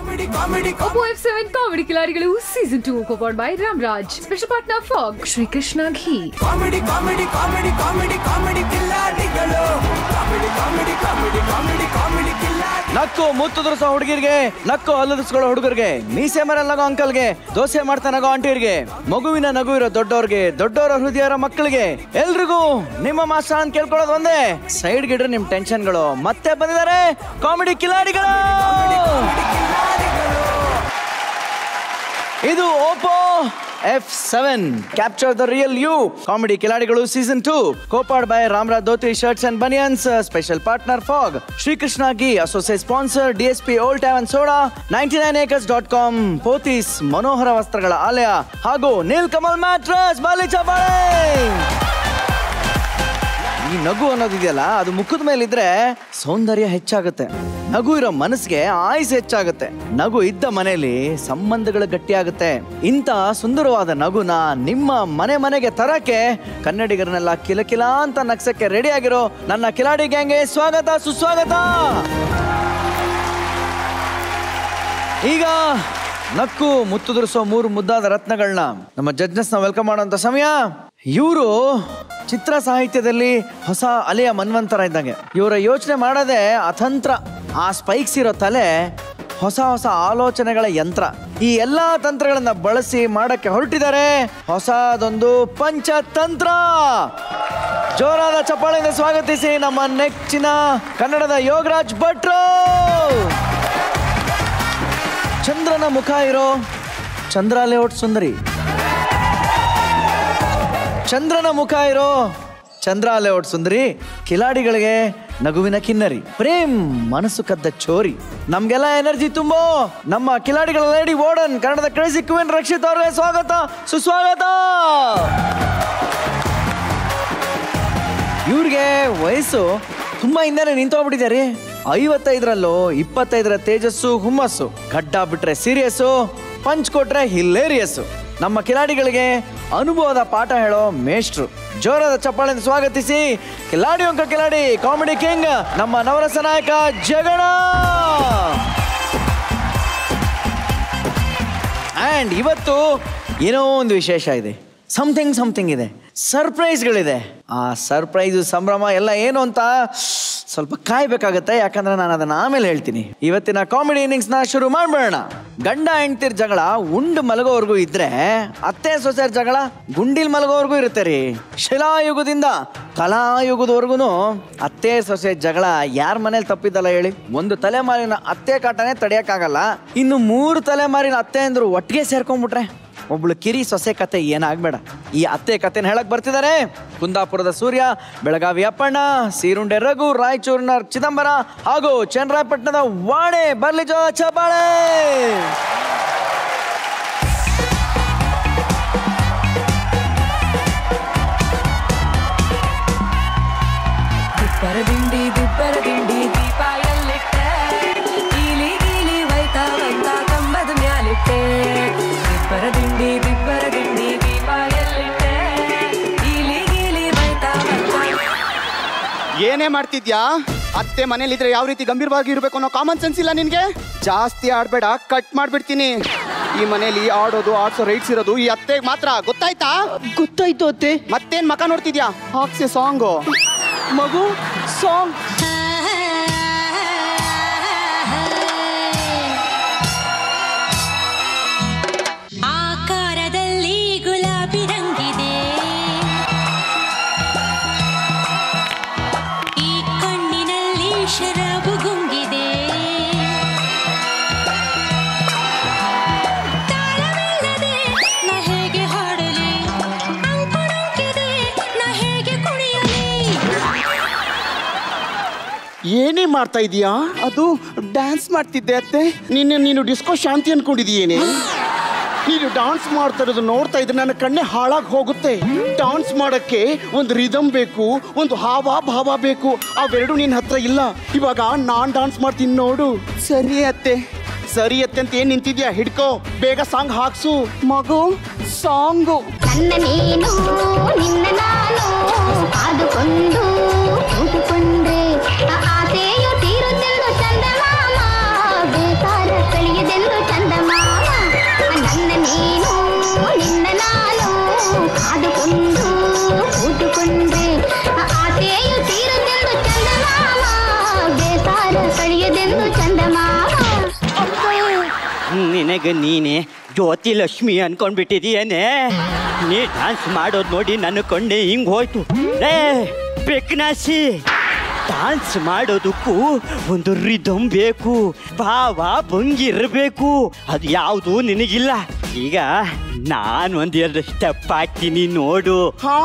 Oppo F7 comedy ಕಿಲಾಡಿಗಳು season two copowered by Ramraj special partner Fogg Shri Krishna ghee comedy comedy comedy comedy comedy ಕಿಲ್ಲಾಡಿಗಳು comedy comedy comedy comedy comedy ಕಿಲ್ಲಾಡಿ ನಕ್ಕು ಮುತ್ತು ದುರ್ಸೋ ಹುಡುಗಿರ್ಗೆ ನಕ್ಕು ಹಲ್ಲದಿಸ್ಕೊಳ್ಳೋ ಹುಡುಗರಿಗೆ ಮೀಸೆ ಮರ ನಗೋ ಅಂಕಲ್ಗೆ ದೋಸೆ ಮಾಡ್ತಾ ನಗೋ ಆಂಟಿಯರ್ಗೆ ಮಗುವಿನ ನಗು ಇರೋ ದೊಡ್ಡವ್ರಿಗೆ ದೊಡ್ಡವರ ಹೃದಯ ಇರೋ ಮಕ್ಕಳಿಗೆ ಎಲ್ರಿಗೂ ನಿಮ್ಮ ಮಾಸ್ಟರ್ ಅಂತ ಕೇಳ್ಕೊಳ್ಳೋದು ಒಂದೇ ಸೈಡ್ ಗಿಡ್ರೆ ನಿಮ್ ಟೆನ್ಷನ್ಗಳು ಮತ್ತೆ ಬಂದಿದ್ದಾರೆ ಕಾಮಿಡಿ ಕಿಲಾಡಿಗಳು ಇದು Oppo F seven capture the real you comedy ಕಿಲಾಡಿಗಳು season two copowered by Ramraj dhoti shirts and ಬನಿಯನ್ಸ್ special partner Fogg Srikrishna ಗಿ associate sponsor D S P old tavern soda ninety nine acres dot com Pothys ಮನೋಹರ ವಸ್ತ್ರಗಳ ಆಲಯ ಹಾಗೂ Nilkamal mattress ಬಾಲಿ ಚಪಾಳೆ ಈ ನಗು ಅನ್ನೋದಿದೆಯಲ್ಲ ಅದು ಮುಖದ ಮೇಲಿದ್ರೆ ಸೌಂದರ್ಯ ಹೆಚ್ಚಾಗುತ್ತೆ ನಗು ಇರೋ ಮನಸ್ಸಿಗೆ ಆಯುಸ್ ಹೆಚ್ಚಾಗುತ್ತೆ ನಗು ಇದ್ದ ಮನೆಯಲ್ಲಿ ಸಂಬಂಧಗಳು ಗಟ್ಟಿಯಾಗುತ್ತೆ ಇಂಥ ಸುಂದರವಾದ ನಗುನ ನಿಮ್ಮ ಮನೆ ಮನೆಗೆ ತರಕ್ಕೆ ಕನ್ನಡಿಗರನ್ನೆಲ್ಲ ಕಿಲಕಿಲ ಅಂತ ನಗ್ಸಕ್ಕೆ ರೆಡಿ ಆಗಿರೋ ನನ್ನ ಕಿಲಾಡಿ ಗ್ಯಾಂಗ್ಗೆ ಸ್ವಾಗತ ಸುಸ್ವಾಗತ ಈಗ ನಕ್ಕು ಮುತ್ತು ದುರಿಸೋ ಮೂರು ಮುದ್ದಾದ ರತ್ನಗಳನ್ನ ನಮ್ಮ ಜಡ್ಜಸ್ನ ವೆಲ್ಕಮ್ ಮಾಡುವಂತ ಸಮಯ ಇವರು ಚಿತ್ರ ಸಾಹಿತ್ಯದಲ್ಲಿ ಹೊಸ ಅಲೆಯ ಮನ್ವಂತರ ಇದ್ದಂಗೆ ಇವರ ಯೋಚನೆ ಮಾಡೋದೇ ಅತಂತ್ರ ಆ ಸ್ಪೈಕ್ಸ್ ಇರೋ ತಲೆ ಹೊಸ ಹೊಸ ಆಲೋಚನೆಗಳ ಯಂತ್ರ ಈ ಎಲ್ಲಾ ತಂತ್ರಗಳನ್ನ ಬಳಸಿ ಮಾಡಕ್ಕೆ ಹೊರಟಿದ್ದಾರೆ ಹೊಸದೊಂದು ಪಂಚತಂತ್ರ ಜೋರಾದ ಚಪ್ಪಾಳೆಯಿಂದ ಸ್ವಾಗತಿಸಿ ನಮ್ಮ ನೆಚ್ಚಿನ ಕನ್ನಡದ ಯೋಗರಾಜ್ ಭಟ್ರು ಚಂದ್ರನ ಮುಖ ಇರೋ ಚಂದ್ರ ಲೇಔಟ್ ಸುಂದರಿ ಚಂದ್ರನ ಮುಖ ಇರೋ ಚಂದ್ರ ಲೇಔಟ್ ಸುಂದರಿ ಕಿಲಾಡಿಗಳಿಗೆ ನಗುವಿನ ಕಿನ್ನರಿ ಪ್ರೇಮ್ ಮನಸ್ಸು ಕದ್ದ ಚೋರಿ ನಮ್ಗೆಲ್ಲ ಎನರ್ಜಿ ತುಂಬೋ ನಮ್ಮ ಕಿಲಾಡಿಗಳ ಲೇಡಿ ವಾರ್ಡನ್ ಕನ್ನಡದ ಕ್ರೇಜಿ ಕ್ವೀನ್ ರಕ್ಷಿತ್ ಅವರೇ ಸ್ವಾಗತ ಸುಸ್ವಾಗತ ಇವ್ರಿಗೆ ವಯಸ್ಸು ತುಂಬಾ ಹಿಂದೆನೆ ನಿಂತೋಗ್ಬಿಟ್ಟಿದ್ದಾರೆ ಐವತ್ತೈದರಲ್ಲೂ ಇಪ್ಪತ್ತೈದರ ತೇಜಸ್ಸು ಹುಮ್ಮಸ್ಸು ಗಡ್ಡ ಬಿಟ್ರೆ ಸೀರಿಯಸ್ಸು ಪಂಚ್ ಕೊಟ್ರೆ ಹಿಲ್ಲೇರಿಯಸ್ಸು ನಮ್ಮ ಕಿಲಾಡಿಗಳಿಗೆ ಅನುಭವದ ಪಾಠ ಹೇಳೋ ಮೇಷ್ಟ್ರು ಜೋರಾದ ಚಪ್ಪಾಳೆಯಿಂದ ಸ್ವಾಗತಿಸಿ ಕಿಲಾಡಿ ಅಂಕ ಕಿಲಾಡಿ ಕಾಮಿಡಿ ಕಿಂಗ್ ನಮ್ಮ ನವರಸ ನಾಯಕ ಜಗಣ ಆ್ಯಂಡ್ ಇವತ್ತು ಏನೋ ಒಂದು ವಿಶೇಷ ಇದೆ ಸಮಥಿಂಗ್ ಸಮಥಿಂಗ್ ಇದೆ ಸರ್ಪ್ರೈಸ್ಗಳಿದೆ ಆ ಸರ್ಪ್ರೈಸು ಸಂಭ್ರಮ ಎಲ್ಲ ಏನು ಅಂತ ಸ್ವಲ್ಪ ಕಾಯ್ಬೇಕಾಗತ್ತೆ ಯಾಕಂದ್ರೆ ನಾನು ಅದನ್ನ ಆಮೇಲೆ ಹೇಳ್ತೀನಿ ಇವತ್ತಿನ ಕಾಮಿಡಿ ಇನ್ನಿಂಗ್ಸ್ನ ಶುರು ಮಾಡ್ಬೇಡ ಗಂಡ ಹೆಂಡ್ತಿರ್ ಜಗಳ ಉಂಡು ಮಲಗೋವರೆಗೂ ಇದ್ರೆ ಅತ್ತೆ ಸೊಸೆಯರ್ ಜಗಳ ಗುಂಡಿಲ್ ಮಲಗೋವರೆಗೂ ಇರುತ್ತೆ ರೀ ಶಿಲಾಯುಗದಿಂದ ಕಲಾಯುಗದವರೆಗೂ ಅತ್ತೆ ಸೊಸೆ ಜಗಳ ಯಾರ ಮನೇಲಿ ತಪ್ಪಿದ್ದಲ್ಲ ಹೇಳಿ ಒಂದು ತಲೆಮಾರಿನ ಅತ್ತೆ ಕಾಟನೇ ತಡೆಯಕ್ಕಾಗಲ್ಲ ಇನ್ನು ಮೂರು ತಲೆಮಾರಿನ ಅತ್ತೆ ಅಂದ್ರು ಒಟ್ಟಿಗೆ ಸೇರ್ಕೊಂಡ್ಬಿಟ್ರೆ ಒಬ್ಳು ಕಿರಿ ಸೊಸೆ ಕತೆ ಏನಾಗ್ಬೇಡ ಈ ಅತ್ತೆ ಕತೆನ ಹೇಳಕ್ ಬರ್ತಿದ್ದಾರೆ ಕುಂದಾಪುರದ ಸೂರ್ಯ ಬೆಳಗಾವಿ ಅಪ್ಪಣ್ಣ ಸೀರುಂಡೆ ರಘು ರಾಯಚೂರಿನ ಚಿದಂಬರ ಹಾಗೂ ಚನ್ನರಾಯಪಟ್ಟಣದ ವಾಣೆ ಬರ್ಲಿ ಜೋ ಚಪಾಳೆ ದಿಬ್ಬರ ದಿಂಡಿ ದಿಬ್ಬರ ದಿಂಡಿ ದೀಪ ಎಲ್ಲಿಟ್ಟೆ ಗೀಲಿ ಗೀಲಿ ವೈತಾ ವೈತಾ ಕಂಬದ ಮ್ಯಾಲಿಟ್ಟೆ ದಿಬ್ಬರ ದಿಂಡಿ ದಿಬ್ಬರ ದಿಂಡಿ ದೀಪ ಎಲ್ಲಿಟ್ಟೆ ಗೀಲಿ ಗೀಲಿ ವೈತಾ ವೈತಾ ಏನೇ ಮಾಡ್ತಿದ್ಯಾ ಅತ್ತೆ ಮನೇಲಿದ್ರೆ ಯಾವ ರೀತಿ ಗಂಭೀರವಾಗಿ ಇರಬೇಕು ಅನ್ನೋ ಕಾಮನ್ ಸೆನ್ಸ್ ಇಲ್ಲ ನಿನ್ಗೆ ಜಾಸ್ತಿ ಆಡ್ಬೇಡ ಕಟ್ ಮಾಡ್ಬಿಡ್ತೀನಿ ಈ ಮನೇಲಿ ಆಡೋದು ಆಡ್ಸೋ ರೈಟ್ಸ್ ಇರೋದು ಈ ಅತ್ತೆಗೆ ಮಾತ್ರ ಗೊತ್ತಾಯ್ತಾ ಗೊತ್ತಾಯ್ತು ಅತ್ತೆ ಮತ್ತೇನ್ ಮಕ ನೋಡ್ತಿದ್ಯಾ ಹಾಕ್ಸಿ ಸಾಂಗು ಮಗು ಸಾಂಗ್ ಆಕಾರದಲ್ಲಿ ಗುಲಾಬಿ ರಂಗಿದೆ ಈ ಕಣ್ಣಿನಲ್ಲಿ ಶರಾಬು ಗುಂಗಿದೆ ತಾಳವಿಲ್ಲದೆ ನಾ ಹೇಗೆ ಹಾಡಲಿ ಅಂಕುಡೊಂಕಿದೆ ನಾ ಹೇಗೆ ಕುಣಿಯಲಿ ಏನೇ ಮಾಡ್ತಾ ಇದೀಯಾ ಅದು ಡ್ಯಾನ್ಸ್ ಮಾಡ್ತಿದ್ದೆ ಅತ್ತೆ ನಿನ್ನೆ ನೀನು ಡಿಸ್ಕೋ ಶಾಂತಿ ಅನ್ಕೊಂಡಿದೀಯೇನೆ ನೀನು ಡಾನ್ಸ್ ಮಾಡ್ತಾ ಇರೋದು ನೋಡ್ತಾ ಇದ್ರೆ ನನ್ನ ಕಣ್ಣೆ ಹಾಳಾಗಿ ಹೋಗುತ್ತೆ ಡಾನ್ಸ್ ಮಾಡಕ್ಕೆ ಒಂದು ರಿದಮ್ ಬೇಕು ಒಂದು ಹಾವ ಭಾವ ಬೇಕು ಅವೆರಡು ನಿನ್ನ ಹತ್ರ ಇಲ್ಲ ಇವಾಗ ನಾನ್ ಡಾನ್ಸ್ ಮಾಡ್ತೀನಿ ನೋಡು ಸರಿ ಅತ್ತೆ ಸರಿ ಅತ್ತೆ ಅಂತ ಏನ್ ನಿಂತಿದ್ಯಾ ಹಿಡ್ಕೋ ಬೇಗ ಸಾಂಗ್ ಹಾಕ್ಸು ಮಗು ಸಾಂಗು ನನ್ನ ನೀನು ನಿನ್ನ ನಾನು ಕಾದುಕೊಂಡು ಕೂತುಕೊಂಡ್ರೆ ಆ ಆಸೆಯು ತೀರುತ್ತೆಂದು ಚಂದಮಾಮ ಬೇಕಾರ ಕಳೆಯದೆ ಮಾವ ನಿನಗೆ ನೀನೆ ಜ್ಯೋತಿ ಲಕ್ಷ್ಮಿ ಅನ್ಕೊಂಡ್ಬಿಟ್ಟಿದೀಯೇನೆ ನೀ ಡ್ಯಾನ್ಸ್ ಮಾಡೋದು ನೋಡಿ ನನ್ನ ಕೊಂಡೆ ಹಿಂಗ್ ಹೋಯ್ತು ಏ ಬೆಕ್ನಾಸಿ ಡ್ಯಾನ್ಸ್ ಮಾಡೋದಕ್ಕೂ ಒಂದು ರಿದಮ್ ಬೇಕು ಭಾವ ಭಂಗಿರ್ಬೇಕು ಅದು ಯಾವುದು ನಿನಗಿಲ್ಲ ಈಗ ನಾನು ಒಂದೆರಡು ಸ್ಟೆಪ್ ಹಾಕ್ತೀನಿ ನೋಡು ಹಾ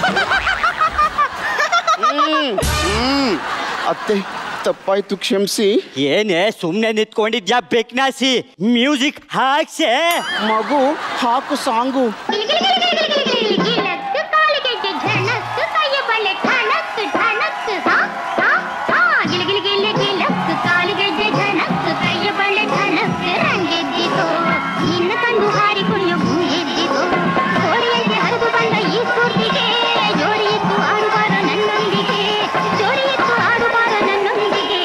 ಹ್ಮ್, ಹ್ಮ್. ಅತ್ತೆ ತಪ್ಪಾಯ್ತು ಕ್ಷಮಿಸಿ ಏನೇ ಸುಮ್ಮನೆ ನಿಂತ್ಕೊಂಡಿದ್ಯಾ ಬೆಕ್ನಾಸಿ ಮ್ಯೂಸಿಕ್ ಹಾಕ್ಸೆ ಮಗು ಹಾಕು ಸಾಂಗು ಗಿಲಕ್ ಕಾಲಿಗೆಜ್ಜೆ ಝಣಕ್ ಕೈಯ ಬಳೆ ಠಣಕ್ ಠಣಕ್ ಹಾ ಹಾ ಹಾ ಗಿಲ ಗಿಲ ಗಿಲ ಗಿಲಕ್ ಕಾಲಿಗೆಜ್ಜೆ ಝಣಕ್ ಕೈಯ ಬಳೆ ಠಣಕ್ ರಂಗೆದ್ದಿತು ನಿನ್ನ ಕಂಡು ಹಾರಿ ಕುಣಿಯೋ ಭೂ ಎದ್ದಿತು ಕೋರಿಯಂತೆ ಹರಿದು ಬಂದ ಈ ಸ್ಫೂರ್ತಿಗೆ ಜೋಡಿ ಇತ್ತು ಆಡುವಾರ ನನ್ನೊಂದಿಗೆ ಜೋಡಿ ಇತ್ತು ಆಡುವಾರ ನನ್ನೊಂದಿಗೆ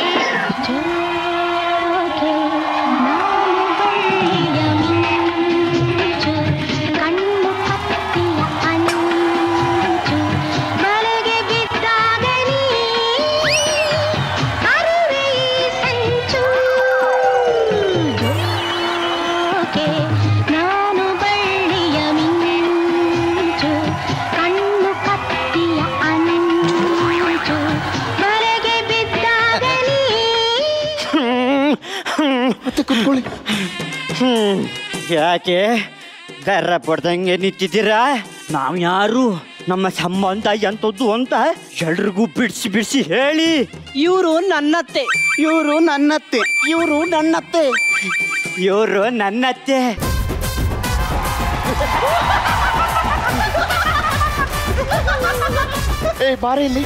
ಜೋಕೆ ನಾನು ಬಳ್ಳಿಯ ಮಿಂಚು ಕಣ್ಣು ಕತ್ತಿಯ ಅಂಚು ಬಲೆಗೆ ಬಿದ್ದಾಗಲಿ ಅರುವೆ ಈ ಸಂಚು ಜೋಕೆ ನಾನು ಬಳ್ಳಿಯ ಮಿಂಚು ಕಣ್ಣು ಕತ್ತಿಯ ಅಂಚು ಬಲೆಗೆ ಬಿದ್ದಾಗಲಿ ಮತ್ತೆ ಕುತ್ಕೊಳ್ಳಿ ಹ್ಮ್ ಯಾಕೆ ಗರ್ರ ಪಡ್ದಂಗೆ ನಿಂತಿದ್ದೀರಾ ನಾವ್ ಯಾರು ನಮ್ಮ ಸಂಬಂಧ ಎಂತದ್ದು ಅಂತ ಎಲ್ರಿಗೂ ಬಿಡಿಸಿ ಬಿಡಿಸಿ ಹೇಳಿ ಇವರು ನನ್ನತ್ತೆ ಇವರು ನನ್ನತ್ತೆ ಇವರು ನನ್ನತ್ತೆ ಇವರು ನನ್ನತ್ತೆ ಏ ಬಾರಿ ಇಲ್ಲಿ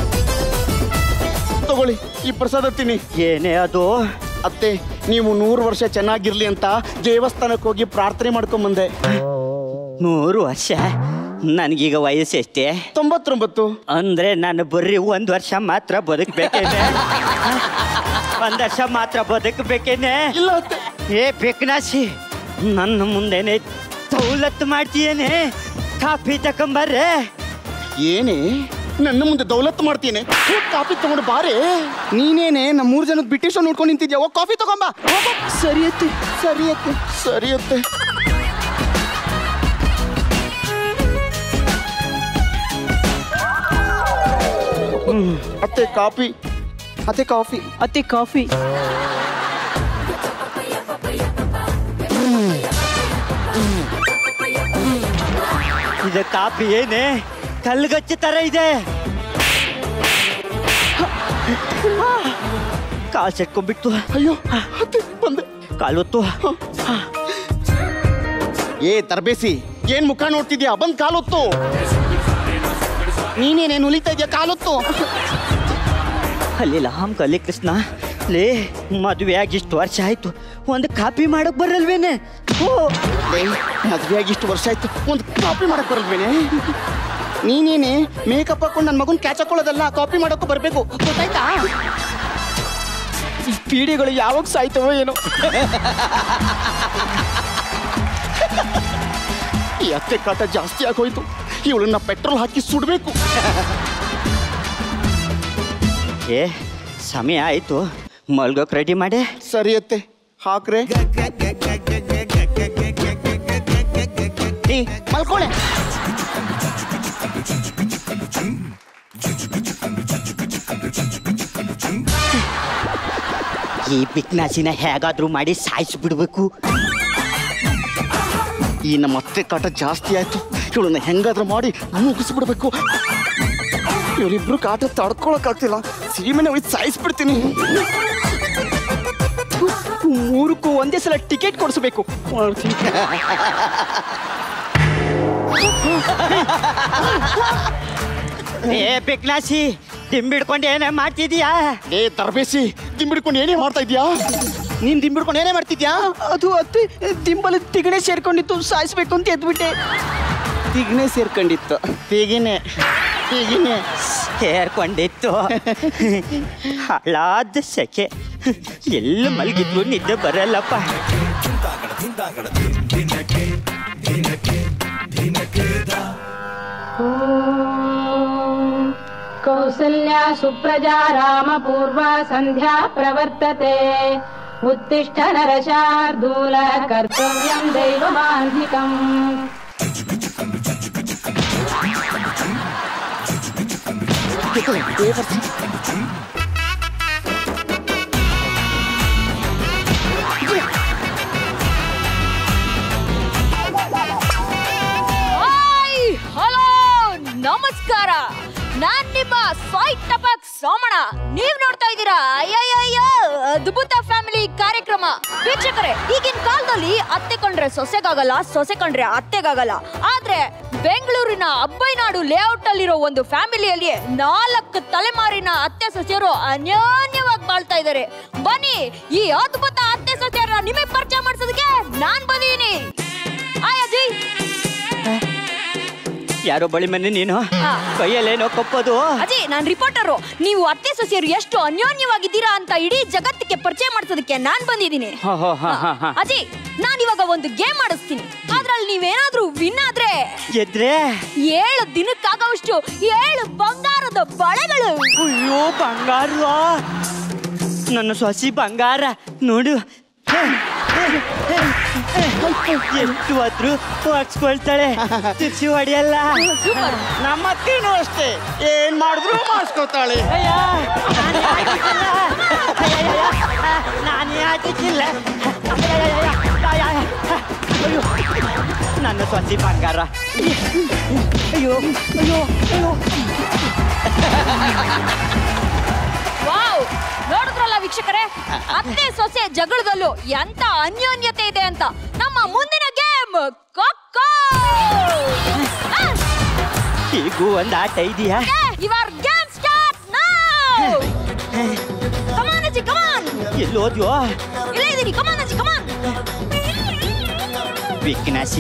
ತಗೊಳ್ಳಿ ಈ ಪ್ರಸಾದ ತಿನ್ನಿ ಏನೇ ಅದು ಅತ್ತೆ ನೀವು ನೂರು ವರ್ಷ ಚೆನ್ನಾಗಿರ್ಲಿ ಅಂತ ದೇವಸ್ಥಾನಕ್ಕೆ ಹೋಗಿ ಪ್ರಾರ್ಥನೆ ಮಾಡ್ಕೊಂಬಂದೆ ನೂರು ವರ್ಷ ನನಗೀಗ ವಯಸ್ಸು ಎಷ್ಟೇ ತೊಂಬತ್ತೊಂಬತ್ತು ಅಂದ್ರೆ ನಾನು ಬರ್ರಿ ಒಂದ್ ವರ್ಷ ಮಾತ್ರ ಬದುಕ್ಬೇಕೇನೆ ಒಂದ್ ವರ್ಷ ಮಾತ್ರ ಬದುಕಬೇಕೇನೆ ಇಲ್ಲ ಅತ್ತೆ ಏ ಬೆಕ್ನಾಸಿ ನನ್ನ ಮುಂದೆನೆ ಸವಲತ್ತು ಮಾಡ್ತೀಯೇನೆ ಕಾಫಿ ತಕೊಂಬರ್ರೆ ಏನೇ ನನ್ನ ಮುಂದೆ ದೌಲತ್ ಮಾಡ್ತೀನಿ ಹೋಗ್ ಕಾಫಿ ತಗೊಂಡು ಬಾರೆ ನೀನೇನೆ ನಮ್ಮ ಮೂರು ಜನದ ಬ್ರಿಟಿಷ್ ನೋಡ್ಕೊಂಡು ನಿಂತಿದ್ಯಾ ಹೋಗ್ ಕಾಫಿ ತಗೊಂಬ ಸರಿಯತ್ತೆ ಸರಿಯತ್ತೆ ಸರಿಯತ್ತೆ ಅತ್ತೆ ಕಾಫಿ ಅತ್ತೆ ಕಾಫಿ ಅತಿ ಕಾಫಿ ಇದು ಕಾಫಿ ಏನೇ ಕಲ್ಗಚ್ಚ ತರ ಇದೆ ಕಾಲ್ ಸೆಟ್ಕೊಂಡ್ಬಿಟ್ಟು ಅಯ್ಯೋ ಅತ್ತೆ ಬಂದೆ ಕಾಲೊತ್ತು ಏ ತರಬೇಸಿ ಏನ್ ಮುಖ ನೋಡ್ತಿದ್ಯಾ ಬಂದ್ ಕಾಲೊತ್ತು ನೀನೇನೇನು ಉಲಿತಾ ಇದ್ಯಾ ಕಾಲೊತ್ತು ಅಲ್ಲಿ ಹಾಮ್ ಕಲಿ ಕೃಷ್ಣ ಲೇ ಮದುವೆ ಆಗಿ ಇಷ್ಟು ವರ್ಷ ಆಯ್ತು ಒಂದು ಕಾಪಿ ಮಾಡಕ್ ಬರಲ್ವೇನೆ ಓ ಮದ್ವೆ ಆಗಿ ಇಷ್ಟು ವರ್ಷ ಆಯ್ತು ಒಂದು ಕಾಪಿ ಮಾಡಕ್ ಬರಲ್ವೇನೆ ನೀನೇನೆ ಮೇಕಪ್ ಹಾಕೊಂಡು ನನ್ನ ಮಗನ್ ಕ್ಯಾಚ್ ಹಾಕೊಳ್ಳೋದಲ್ಲ ಕಾಪಿ ಮಾಡಕ್ಕೂ ಬರ್ಬೇಕು ಗೊತ್ತಾಯ್ತಾ ಈ ಪೀಡಿಗಳು ಯಾವಾಗ ಸಾಯ್ತವೋ ಏನೋ ಈ ಅತ್ತೆ ಕಾಟ ಜಾಸ್ತಿ ಆಗೋಯ್ತು ಇವಳನ್ನ ಪೆಟ್ರೋಲ್ ಹಾಕಿ ಸುಡ್ಬೇಕು ಏ ಸಮಯ ಆಯ್ತು ಮಲ್ಗೋಕ್ ರೆಡಿ ಮಾಡಿ ಸರಿ ಅತ್ತೆ ಹಾಕ್ರೆ ಏ, ಮಲ್ಕೊಳೆ ಈ ಬಿಕ್ನಾಸಿನ ಹೇಗಾದ್ರೂ ಮಾಡಿ ಸಾಯಿಸ್ಬಿಡ್ಬೇಕು ಈ ನಮ್ಮ ಅತ್ತೆ ಕಾಟ ಜಾಸ್ತಿ ಆಯ್ತು ಇವಳನ್ನ ಹೆಂಗಾದ್ರೂ ಮಾಡಿ ಮುಗಿಸ್ಬಿಡ್ಬೇಕು ಇವರಿಬ್ರು ಕಾಟ ತಡ್ಕೊಳಕ್ಕಾಗ್ತಿಲ್ಲ ಸೀಮೆನೆ ಹೋಗಿ ಸಾಯಿಸ್ಬಿಡ್ತೀನಿ ಮೂರಕ್ಕೂ ಒಂದೇ ಸಲ ಟಿಕೆಟ್ ಕೊಡಿಸ್ಬೇಕು ಏ ಬಿಕ್ನಾಸಿ ದಿಂಬಿಡ್ಕೊಂಡು ಏನೇ ಮಾಡ್ತಿದೀಯಾ ಏ ತರಬೇಸಿ ದಿಂಬಿಡ್ಕೊಂಡು ಏನೇ ಮಾಡ್ತಾ ಇದ್ಯಾ ನೀನ್ ದಿಂಬಿಡ್ಕೊಂಡು ಏನೇ ಮಾಡ್ತಿದ್ಯಾ ಅದು ಅತ್ತೆ ದಿಂಬಲ ತಿಗಣೆ ಸೇರ್ಕೊಂಡಿತ್ತು ಸಾಯಿಸ್ಬೇಕು ಅಂತ ಎದ್ಬಿಟ್ಟೆ ತಿಗ್ನೆ ಸೇರ್ಕೊಂಡಿತ್ತು ತಿಗಿನೆ ತಿಗಿನೆ ಸೇರ್ಕೊಂಡಿತ್ತು ಹಾಳಾದ ಸೆಕೆ ಎಲ್ಲ ಮಲಗಿದ್ರು ನಿದ್ದೆ ಬರಲ್ಲಪ್ಪ कौसल्या सुप्रजा रामपूर्वा सन्ध्या प्रवर्तते उत्तिष्ठ नरशार्दूल कर्तव्यं दैवमान्धिकम् ಹಾಯ್ ಹಲೋ ನಮಸ್ಕಾರ ನಾನ್ ನಿಮ್ಮ ಸಾಯ್ ಟಪಕ್ ಸೋಮಣ ನೀವ್ ನೋಡ್ತಾ ಇದ್ದೀರಾ ಅಯ್ಯಯ್ಯಯ್ಯ ಅದ್ಭುತ ಫ್ಯಾಮಿಲಿ ಕಾರ್ಯಕ್ರಮ ವೀಕ್ಷಕರೇ ಈಗಿನ ಕಾಲದಲ್ಲಿ ಅತ್ತೆ ಕೊಂಡ್ರೆ ಸೊಸೆಗಾಗಲ್ಲ ಸೊಸೆ ಕೊಂಡ್ರೆ ಅತ್ತೆಗಾಗಲ್ಲ ಆದ್ರೆ ಬೆಂಗಳೂರಿನ ಅಬ್ಬೈನಾಡು ಲೇಔಟ್ ಅಲ್ಲಿರೋ ಒಂದು ಫ್ಯಾಮಿಲಿಯಲ್ಲಿ ನಾಲ್ಕು ತಲೆಮಾರಿನ ಅತ್ತೆ ಸೊಸೆಯರು ಅನ್ಯೋನ್ಯವಾಗಿ ಬಾಳ್ತಾ ಇದ್ದಾರೆ ಬನ್ನಿ ಈ ಅದ್ಭುತ ಅತ್ತೆ ಸೊಸೆಯರ ನಿಮಗೆ ಪರಿಚಯ ಮಾಡಿಸೋದಕ್ಕೆ ನಾನ್ ಬಂದಿದ್ದೀನಿ ಆಯ್ ಅಜ್ಜಿ ಯಾರೋ ಬಳಿ ಮನೆ ನೀನು ಕೈಯಲ್ಲೇನೋ ಕಪ್ಪದು ಅಜಯ್ ನಾನ್ ರಿಪೋರ್ಟರು ನೀವು ಅತ್ತೆ ಸೊಸೆಯರು ಎಷ್ಟು ಅನ್ಯೋನ್ಯವಾಗಿದ್ದೀರಾ ಅಂತ ಇಡೀ ಜಗತ್ತಿಗೆ ಪರಿಚಯ ಮಾಡಿಸೋದಕ್ಕೆ ನಾನ್ ಬಂದಿದ್ದೀನಿ ಹೋ, ಹೋ, ಹಾ, ಹಾ, ಹಾ. ಅಜಯ್ ನಾನ್ ಇವಾಗ ಒಂದು ಗೇಮ್ ಆಡಿಸ್ತೀನಿ ಅದ್ರಲ್ಲಿ ನೀವೇನಾದ್ರೂ ವಿನ್ ಆದ್ರೆ ಎದ್ರೆ ಏಳು ದಿನಕ್ಕಾಗವಷ್ಟು ಏಳು ಬಂಗಾರದ ಬಳೆಗಳು ಅಯ್ಯೋ ಬಂಗಾರ ನನ್ನ ಸೊಸಿ ಬಂಗಾರ ನೋಡು ಎಷ್ಟು ಆದ್ರೂ ಒಡ್ಸ್ಕೊಳ್ತಾಳೆ ತಿರ್ಸಿ ಹೊಡಿಯಲ್ಲ ನಮ್ಮ ಅತ್ತೆನೂ ಅಷ್ಟೇ ಏನ್ ಮಾಡಿದ್ರು ಮಾಡಿಸ್ಕೊತಾಳೆ ಅಯ್ಯ ನಾನೇ ಹಾಕಿದ್ದಿಲ್ಲ. ಅಯ್ಯಯ್ಯಯ್ಯ, ನಾನೇ ಹಾಕಿದ್ದಿಲ್ಲ ಅಯ್ಯಯ್ಯಯ್ಯ, ಅಯ್ಯೋ ನನ್ನ ಸೊಸಿ ಬಂಗಾರ ಅಯ್ಯೋ ಅಯ್ಯೋ ಅಯ್ಯೋ ವಾವ್ ನೋಡಿದ್ರಲ್ಲ ವೀಕ್ಷಕರೇ ಅತ್ತೆ ಸೊಸೆ ಜಗಳದಲ್ಲೂ ಎಂತ ಅನ್ಯೋನ್ಯತೆ ಇದೆ ಅಂತ ನಮ್ಮ ಮುಂದಿನ ಗೇಮ್ ಕೊಕ್ಕೋ ಹೀಗೂ ಒಂದು ಆಟ ಇದೆಯಾ your game start now come on ಅಜ್ಜಿ ಕಮಾನ್ ಎಲ್ಲಿ ಹೋದ್ಯೋ ಇಲ್ಲೇ ಇದೀನಿ ಕಮಾನ್ ಅಜ್ಜಿ ಕಮಾನ್ ವಿಕ್ನಾಸಿ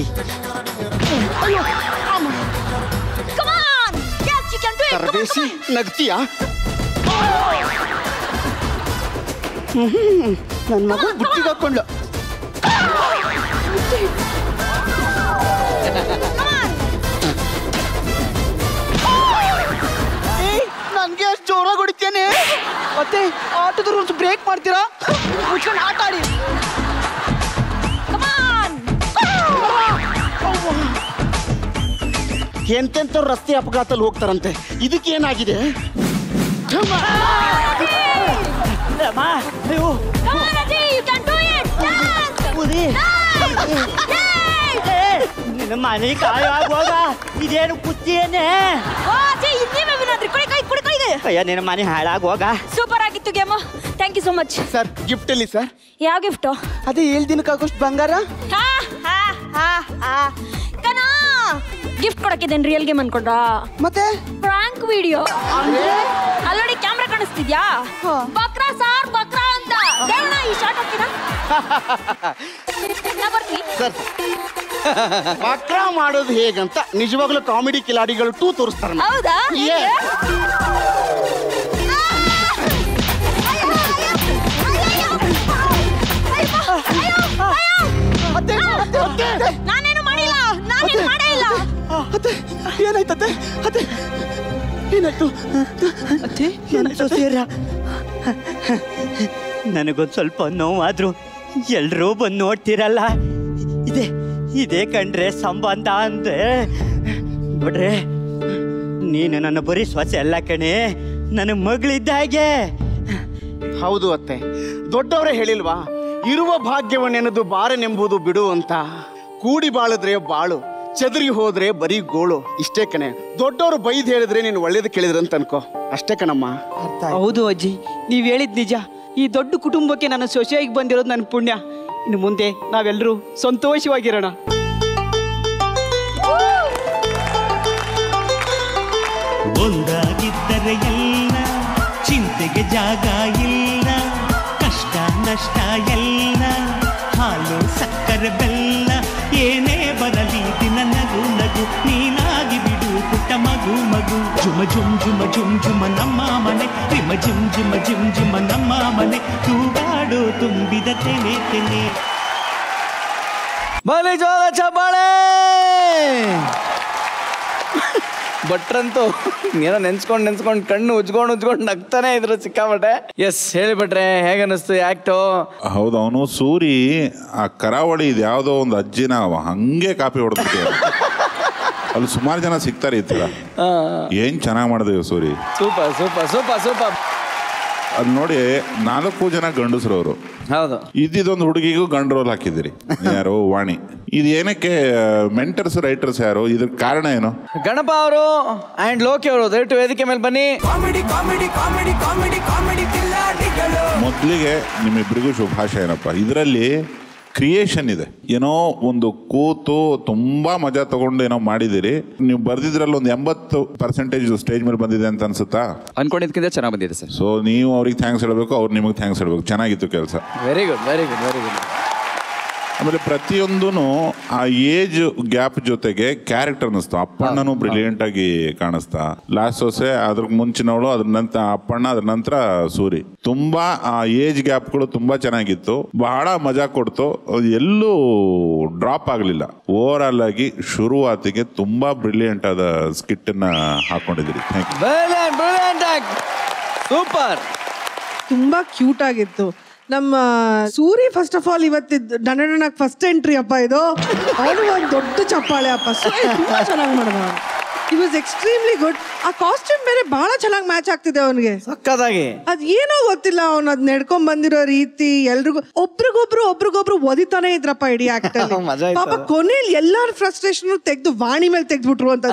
come on yes you can do it ತರಬೇಸಿ ನಗ್ತೀಯಾ ನನ್ನ ಮಗು ಬುಟ್ಟಿಗೆ ಹಾಕೊಂಡ್ಲು ನನ್ಗೆ ಅಷ್ಟು ಜೋರಾಗಿ ಹೊಡಿತೇನೆ ಮತ್ತೆ ಆಟದ ರೂಲ್ಸ್ ಬ್ರೇಕ್ ಮಾಡ್ತೀರಾ ಮುಚ್ಕೊಂಡು ಆಟ ಆಡಿ ಕಮಾನ್ ಎಂತೆಂಥವ್ರು ರಸ್ತೆ ಅಪಘಾತದಲ್ಲಿ ಹೋಗ್ತಾರಂತೆ ಇದಕ್ಕೆ ಏನಾಗಿದೆ ಅಮ್ಮ ಅಯ್ಯೋ ಕಮಾನ್ ಅಜ್ಜಿ ಯು ಕ್ಯಾನ್ ಡು ಇಟ್ ಉದಿ ನಿನ್ನ ಮನೆ ಕಾಯುವಾಗ ಇದೇನು ಕುತ್ತಿಯೇನೆ ಅಜ್ಜಿ ಇನ್ನೇಮೇ ವಿನಾದ್ರಿ ಕೊಡಿ ಕೈ ಕೊಡಿ ಕೈ ಅಯ್ಯ ನಿನ್ನ ಮನೆ ಹಾಳಾಗುವಾಗ ಸೂಪರ್ ಆಗಿತ್ತು game thank you so much sir gift ಅಲ್ಲಿ ಸರ್ ಯಾವ ಗಿಫ್ಟು ಅದೇ ಏಳು ದಿನಕ್ಕಾಗೋಷ್ಟು ಬಂಗಾರ ಗಿಫ್ಟ್ ಕೊಡಕ್ಕಿದ್ದೇನೆ ರಿಯಲ್ ಗೇಮ್ ಅನ್ಕೊಂಡ್ರ ಮತ್ತೆ ಪ್ರಾಂಕ್ ವಿಡಿಯೋ ಅಲ್ಲೋಡಿ ಕ್ಯಾಮ್ರಾ ಕಾಣಿಸ್ತಿದ್ಯಾ ಬಕ್ರಾ ಸಾರ್ ಬಕ್ರಾ ಅಂತ ದೇವಣ್ಣ ಈ ಶಾರ್ಟ್ ಹಾಕ್ತೀರಾ ನಾ ಬರ್ತೀನಿ ಸರ್ ವಕ್ರ ಮಾಡೋದು ಹೇಗಂತ ನಿಜವಾಗ್ಲೂ ಕಾಮಿಡಿ ಕಿಲಾಡಿಗಳು ಟೂ ತೋರಿಸ್ತಾರೆ ಹೌದಾ Yes. ನಾನೇನು ಮಾಡಿಲ್ಲ ನಾನೇನು ಮಾಡೇ ಇಲ್ಲ ಅತ್ತೆ ಏನಾಯ್ತತ್ತೆ ಅತ್ತೆ ಏನಾಯ್ತು ಅತ್ತೆ ಸೊಸೆಯರ ನನಗೊಂದು ಸ್ವಲ್ಪ ನೋವಾದ್ರು ಎಲ್ರೂ ಬಂದು ನೋಡ್ತಿರಲ್ಲ ಇದೆ ಇದೇ ಕಂಡ್ರೆ ಸಂಬಂಧ ಅಂದ್ರೆ ನೋಡ್ರೆ ನೀನು ನನ್ನ ಬರೀ ಸೊಸೆ ಅಲ್ಲ ಕಣೆ ನನ್ನ ಮಗಳಿದ್ದ ಹಾಗೆ ಹೌದು ಅತ್ತೆ ದೊಡ್ಡವರೇ ಹೇಳಿಲ್ವಾ ಇರುವ ಭಾಗ್ಯವನ್ನೆನದು ಬಾರನೆಂಬುದು ಬಿಡು ಅಂತ ಕೂಡಿ ಬಾಳಿದ್ರೆ ಬಾಳು ಚದರಿ ಹೋದ್ರೆ ಬರೀ ಗೋಳು ಇಷ್ಟೇ ಕಣೆ ದೊಡ್ಡವರು ಬೈದ್ ಹೇಳಿದ್ರೆ ನೀನು ಒಳ್ಳೇದು ಕೇಳಿದ್ರೆ ಅಂತ ಅನ್ಕೋ ಅಷ್ಟೇ ಕಣಮ್ಮ ಹೌದು ಅಜ್ಜಿ ನೀವ್ ಹೇಳಿದ್ ನಿಜ ಈ ದೊಡ್ಡ ಕುಟುಂಬಕ್ಕೆ ನನ್ನ ಸೊಸೆಯಾಗಿ ಬಂದಿರೋದು ನನ್ನ ಪುಣ್ಯ ಇನ್ನು ಮುಂದೆ ನಾವೆಲ್ಲರೂ ಸಂತೋಷವಾಗಿರೋಣ ಒಂದಾಗಿದ್ದರೆ ಎಲ್ಲ ಚಿಂತೆಗೆ ಜಾಗ ಇಲ್ಲ ಕಷ್ಟ ನಷ್ಟ ಎಲ್ಲ ಹಾಲು ಸಕ್ಕರೆ ಬೆಲ್ಲ ಏನೇ ಬರಲಿ ದಿನ ನಗು ನಗು ನೀನಾಗಿ ಬಿಡು ಪುಟ್ಟ ಮಗು ಮಗು ಜುಮ ಜುಮ್ ಜುಮ ಜುಮ್ ಜುಮ ನಮ್ಮ ಮನೆ ರಿಮ ಜಿಮ್ ಜಿಮ ಜಿಮ್ ಜಿಮ ನಮ್ಮ ಮನೆ ತೂಗಾಡು ತುಂಬಿದ ತೆನೆ ತೆನೆ ಬಲಿ ಜೋರ ಚಪ್ಪಾಳೆ ಭಟ್ರಂತೂ ಏನೋ ನೆನ್ಸ್ಕೊಂಡು ನೆನ್ಸ್ಕೊಂಡು ಕಣ್ಣು ಉಜ್ಕೊಂಡು ಉಜ್ಕೊಂಡು ನಗ್ತಾನೆ ಇದ್ರು ಸಿಕ್ಕಾಪಟ್ಟೆ ಎಸ್ ಹೇಳಿ ಭಟ್ರೆ ಹೇಗೆ ಅನ್ನಿಸ್ತು ಆ್ಯಕ್ಟು ಹೌದು ಅವನು ಸೂರಿ ಆ ಕರಾವಳಿ ಇದು ಯಾವುದೋ ಒಂದು ಅಜ್ಜಿನ ಅವ ಹಂಗೆ ಕಾಪಿ ಹೊಡೆದ್ಬಿಟ್ಟಿದ್ದಾರೆ ಅಲ್ಲಿ ಸುಮಾರು ಜನ ಸಿಗ್ತಾರೆ ಈ ಥರ ಏನ್ ಚೆನ್ನಾಗಿ ಮಾಡಿದೆ Suri super super super super ಅಲ್ಲಿ ನೋಡಿ ನಾಲ್ಕು ಜನ ಗಂಡಸರು ಅವರು ಹೌದು ಇದ್ದಿದ್ದೊಂದು ಹುಡುಗಿಗೂ ಗಂಡು ರೋಲ್ ಹಾಕಿದ್ದೀರಿ ಯಾರು ವಾಣಿ ಇದು ಏನಕ್ಕೆ ಮೆಂಟರ್ಸ್ ರೈಟರ್ಸ್ ಯಾರು ಇದ್ರ ಕಾರಣ ಏನು ಗಣಪ ಅವರು ಆ್ಯಂಡ್ ಲೋಕಿ ಅವರು ದಯವಿಟ್ಟು ವೇದಿಕೆ ಮೇಲೆ ಬನ್ನಿ comedy comedy comedy comedy comedy ಕಿಲ್ಲಾಡಿಗಳು ಮೊದಲಿಗೆ ನಿಮ್ಮಿಬ್ಬರಿಗೂ ಶುಭಾಶಯ ಏನಪ್ಪ ಇದರಲ್ಲಿ ಕ್ರಿಯೇಷನ್ ಇದೆ ಏನೋ ಒಂದು ಕೂತು ತುಂಬಾ ಮಜಾ ತಗೊಂಡು ಏನೋ ಮಾಡಿದಿರಿ ನೀವು ಬರ್ದಿದ್ರಲ್ಲಿ ಒಂದು ಎಂಬತ್ತು ಪರ್ಸೆಂಟೇಜ್ ಸ್ಟೇಜ್ ಮೇಲೆ ಬಂದಿದೆ ಅಂತ ಅನ್ಸುತ್ತಾ ಅನ್ಕೊಂಡಿದ್ಕಿಂತ ಚೆನ್ನಾಗಿ ಬಂದಿದೆ ಸರ್ ಸೊ ನೀವು ಅವ್ರಿಗೆ ಥ್ಯಾಂಕ್ಸ್ ಹೇಳಬೇಕು ಅವ್ರು ನಿಮಗೆ ಥ್ಯಾಂಕ್ಸ್ ಹೇಳಬೇಕು ಚೆನ್ನಾಗಿತ್ತು ಕೆಲಸ very good very good very good ಆಮೇಲೆ ಪ್ರತಿಯೊಂದೂ ಆ ಏಜ್ ಗ್ಯಾಪ್ ಜೊತೆಗೆ ಕ್ಯಾರೆಕ್ಟರ್ ಅನ್ನಿಸ್ತು ಅಪ್ಪಣ್ಣನು ಬ್ರಿಲಿಯಂಟ್ ಆಗಿ ಕಾಣಿಸ್ತಾ ಲಾಸ್ಟ್ ಸೊಸೆ ಅದ್ರ ಮುಂಚಿನವಳು ಅದ್ರ ನಂತರ ಅಪ್ಪಣ್ಣ ಅದ್ರ ನಂತರ ಸೂರಿ ತುಂಬಾ ಆ ಏಜ್ ಗ್ಯಾಪ್ಗಳು ತುಂಬಾ ಚೆನ್ನಾಗಿತ್ತು ಬಹಳ ಮಜಾ ಕೊಡ್ತು ಅದು ಎಲ್ಲೂ ಡ್ರಾಪ್ ಆಗಲಿಲ್ಲ ಓವರ್ ಆಲ್ ಆಗಿ ಶುರುವಾತಿಗೆ ತುಂಬಾ ಬ್ರಿಲಿಯಂಟ್ ಆದ ಸ್ಕಿಟ್ ಅನ್ನ ಹಾಕೊಂಡಿದ್ದೀರಿ thank you brilliant brilliant super ತುಂಬಾ ಕ್ಯೂಟ್ ಆಗಿತ್ತು ನಮ್ಮ ಸೂರಿ ಫಸ್ಟ್ ಆಫ್ ಆಲ್ ಇವತ್ತಿದ್ದು ಡನಡನಕ್ ಫಸ್ಟ್ ಎಂಟ್ರಿ ಅಪ್ಪ ಇದು ಅವನು ಒಂದು ದೊಡ್ಡ ಚಪ್ಪಾಳೆ ಅಪ್ಪ ಸೂರಿ ತುಂಬಾ ಚೆನ್ನಾಗಿ ಮಾಡಿದ ಇ ವಾಸ್ ಎಕ್ಸ್ಟ್ರೀಮ್ಲಿ ಗುಡ್ ಆ ಕಾಸ್ಟ್ಯೂಮ್ ಬೇರೆ ಬಹಳ ಚೆನ್ನಾಗಿ ಮ್ಯಾಚ್ ಆಗ್ತಿದೆ ಅವನಿಗೆ ಸಕ್ಕದಾಗಿ ಅದ್ ಏನೋ ಗೊತ್ತಿಲ್ಲ ಅವ್ನು ಅದ್ ನಡ್ಕೊಂಡ್ ಬಂದಿರೋ ರೀತಿ ಎಲ್ರಿಗೂ ಒಬ್ರಿಗೊಬ್ರು ಒಬ್ರಿಗೊಬ್ರು ಒದಿತಾನೆ ಇದ್ರಪ್ಪ ಇಡೀ ಆಕ್ಟ್ ಮಜಾ ಆಯ್ತು ಪಾಪ ಅದು. ಕೊನೆಯಲ್ಲಿ ಎಲ್ಲಾರ ಫ್ರಸ್ಟ್ರೇಷನ್ ತೆಗೆದು ವಾಣಿ ಮೇಲೆ ತೆಗೆದ್ಬಿಟ್ರು ಅಂತ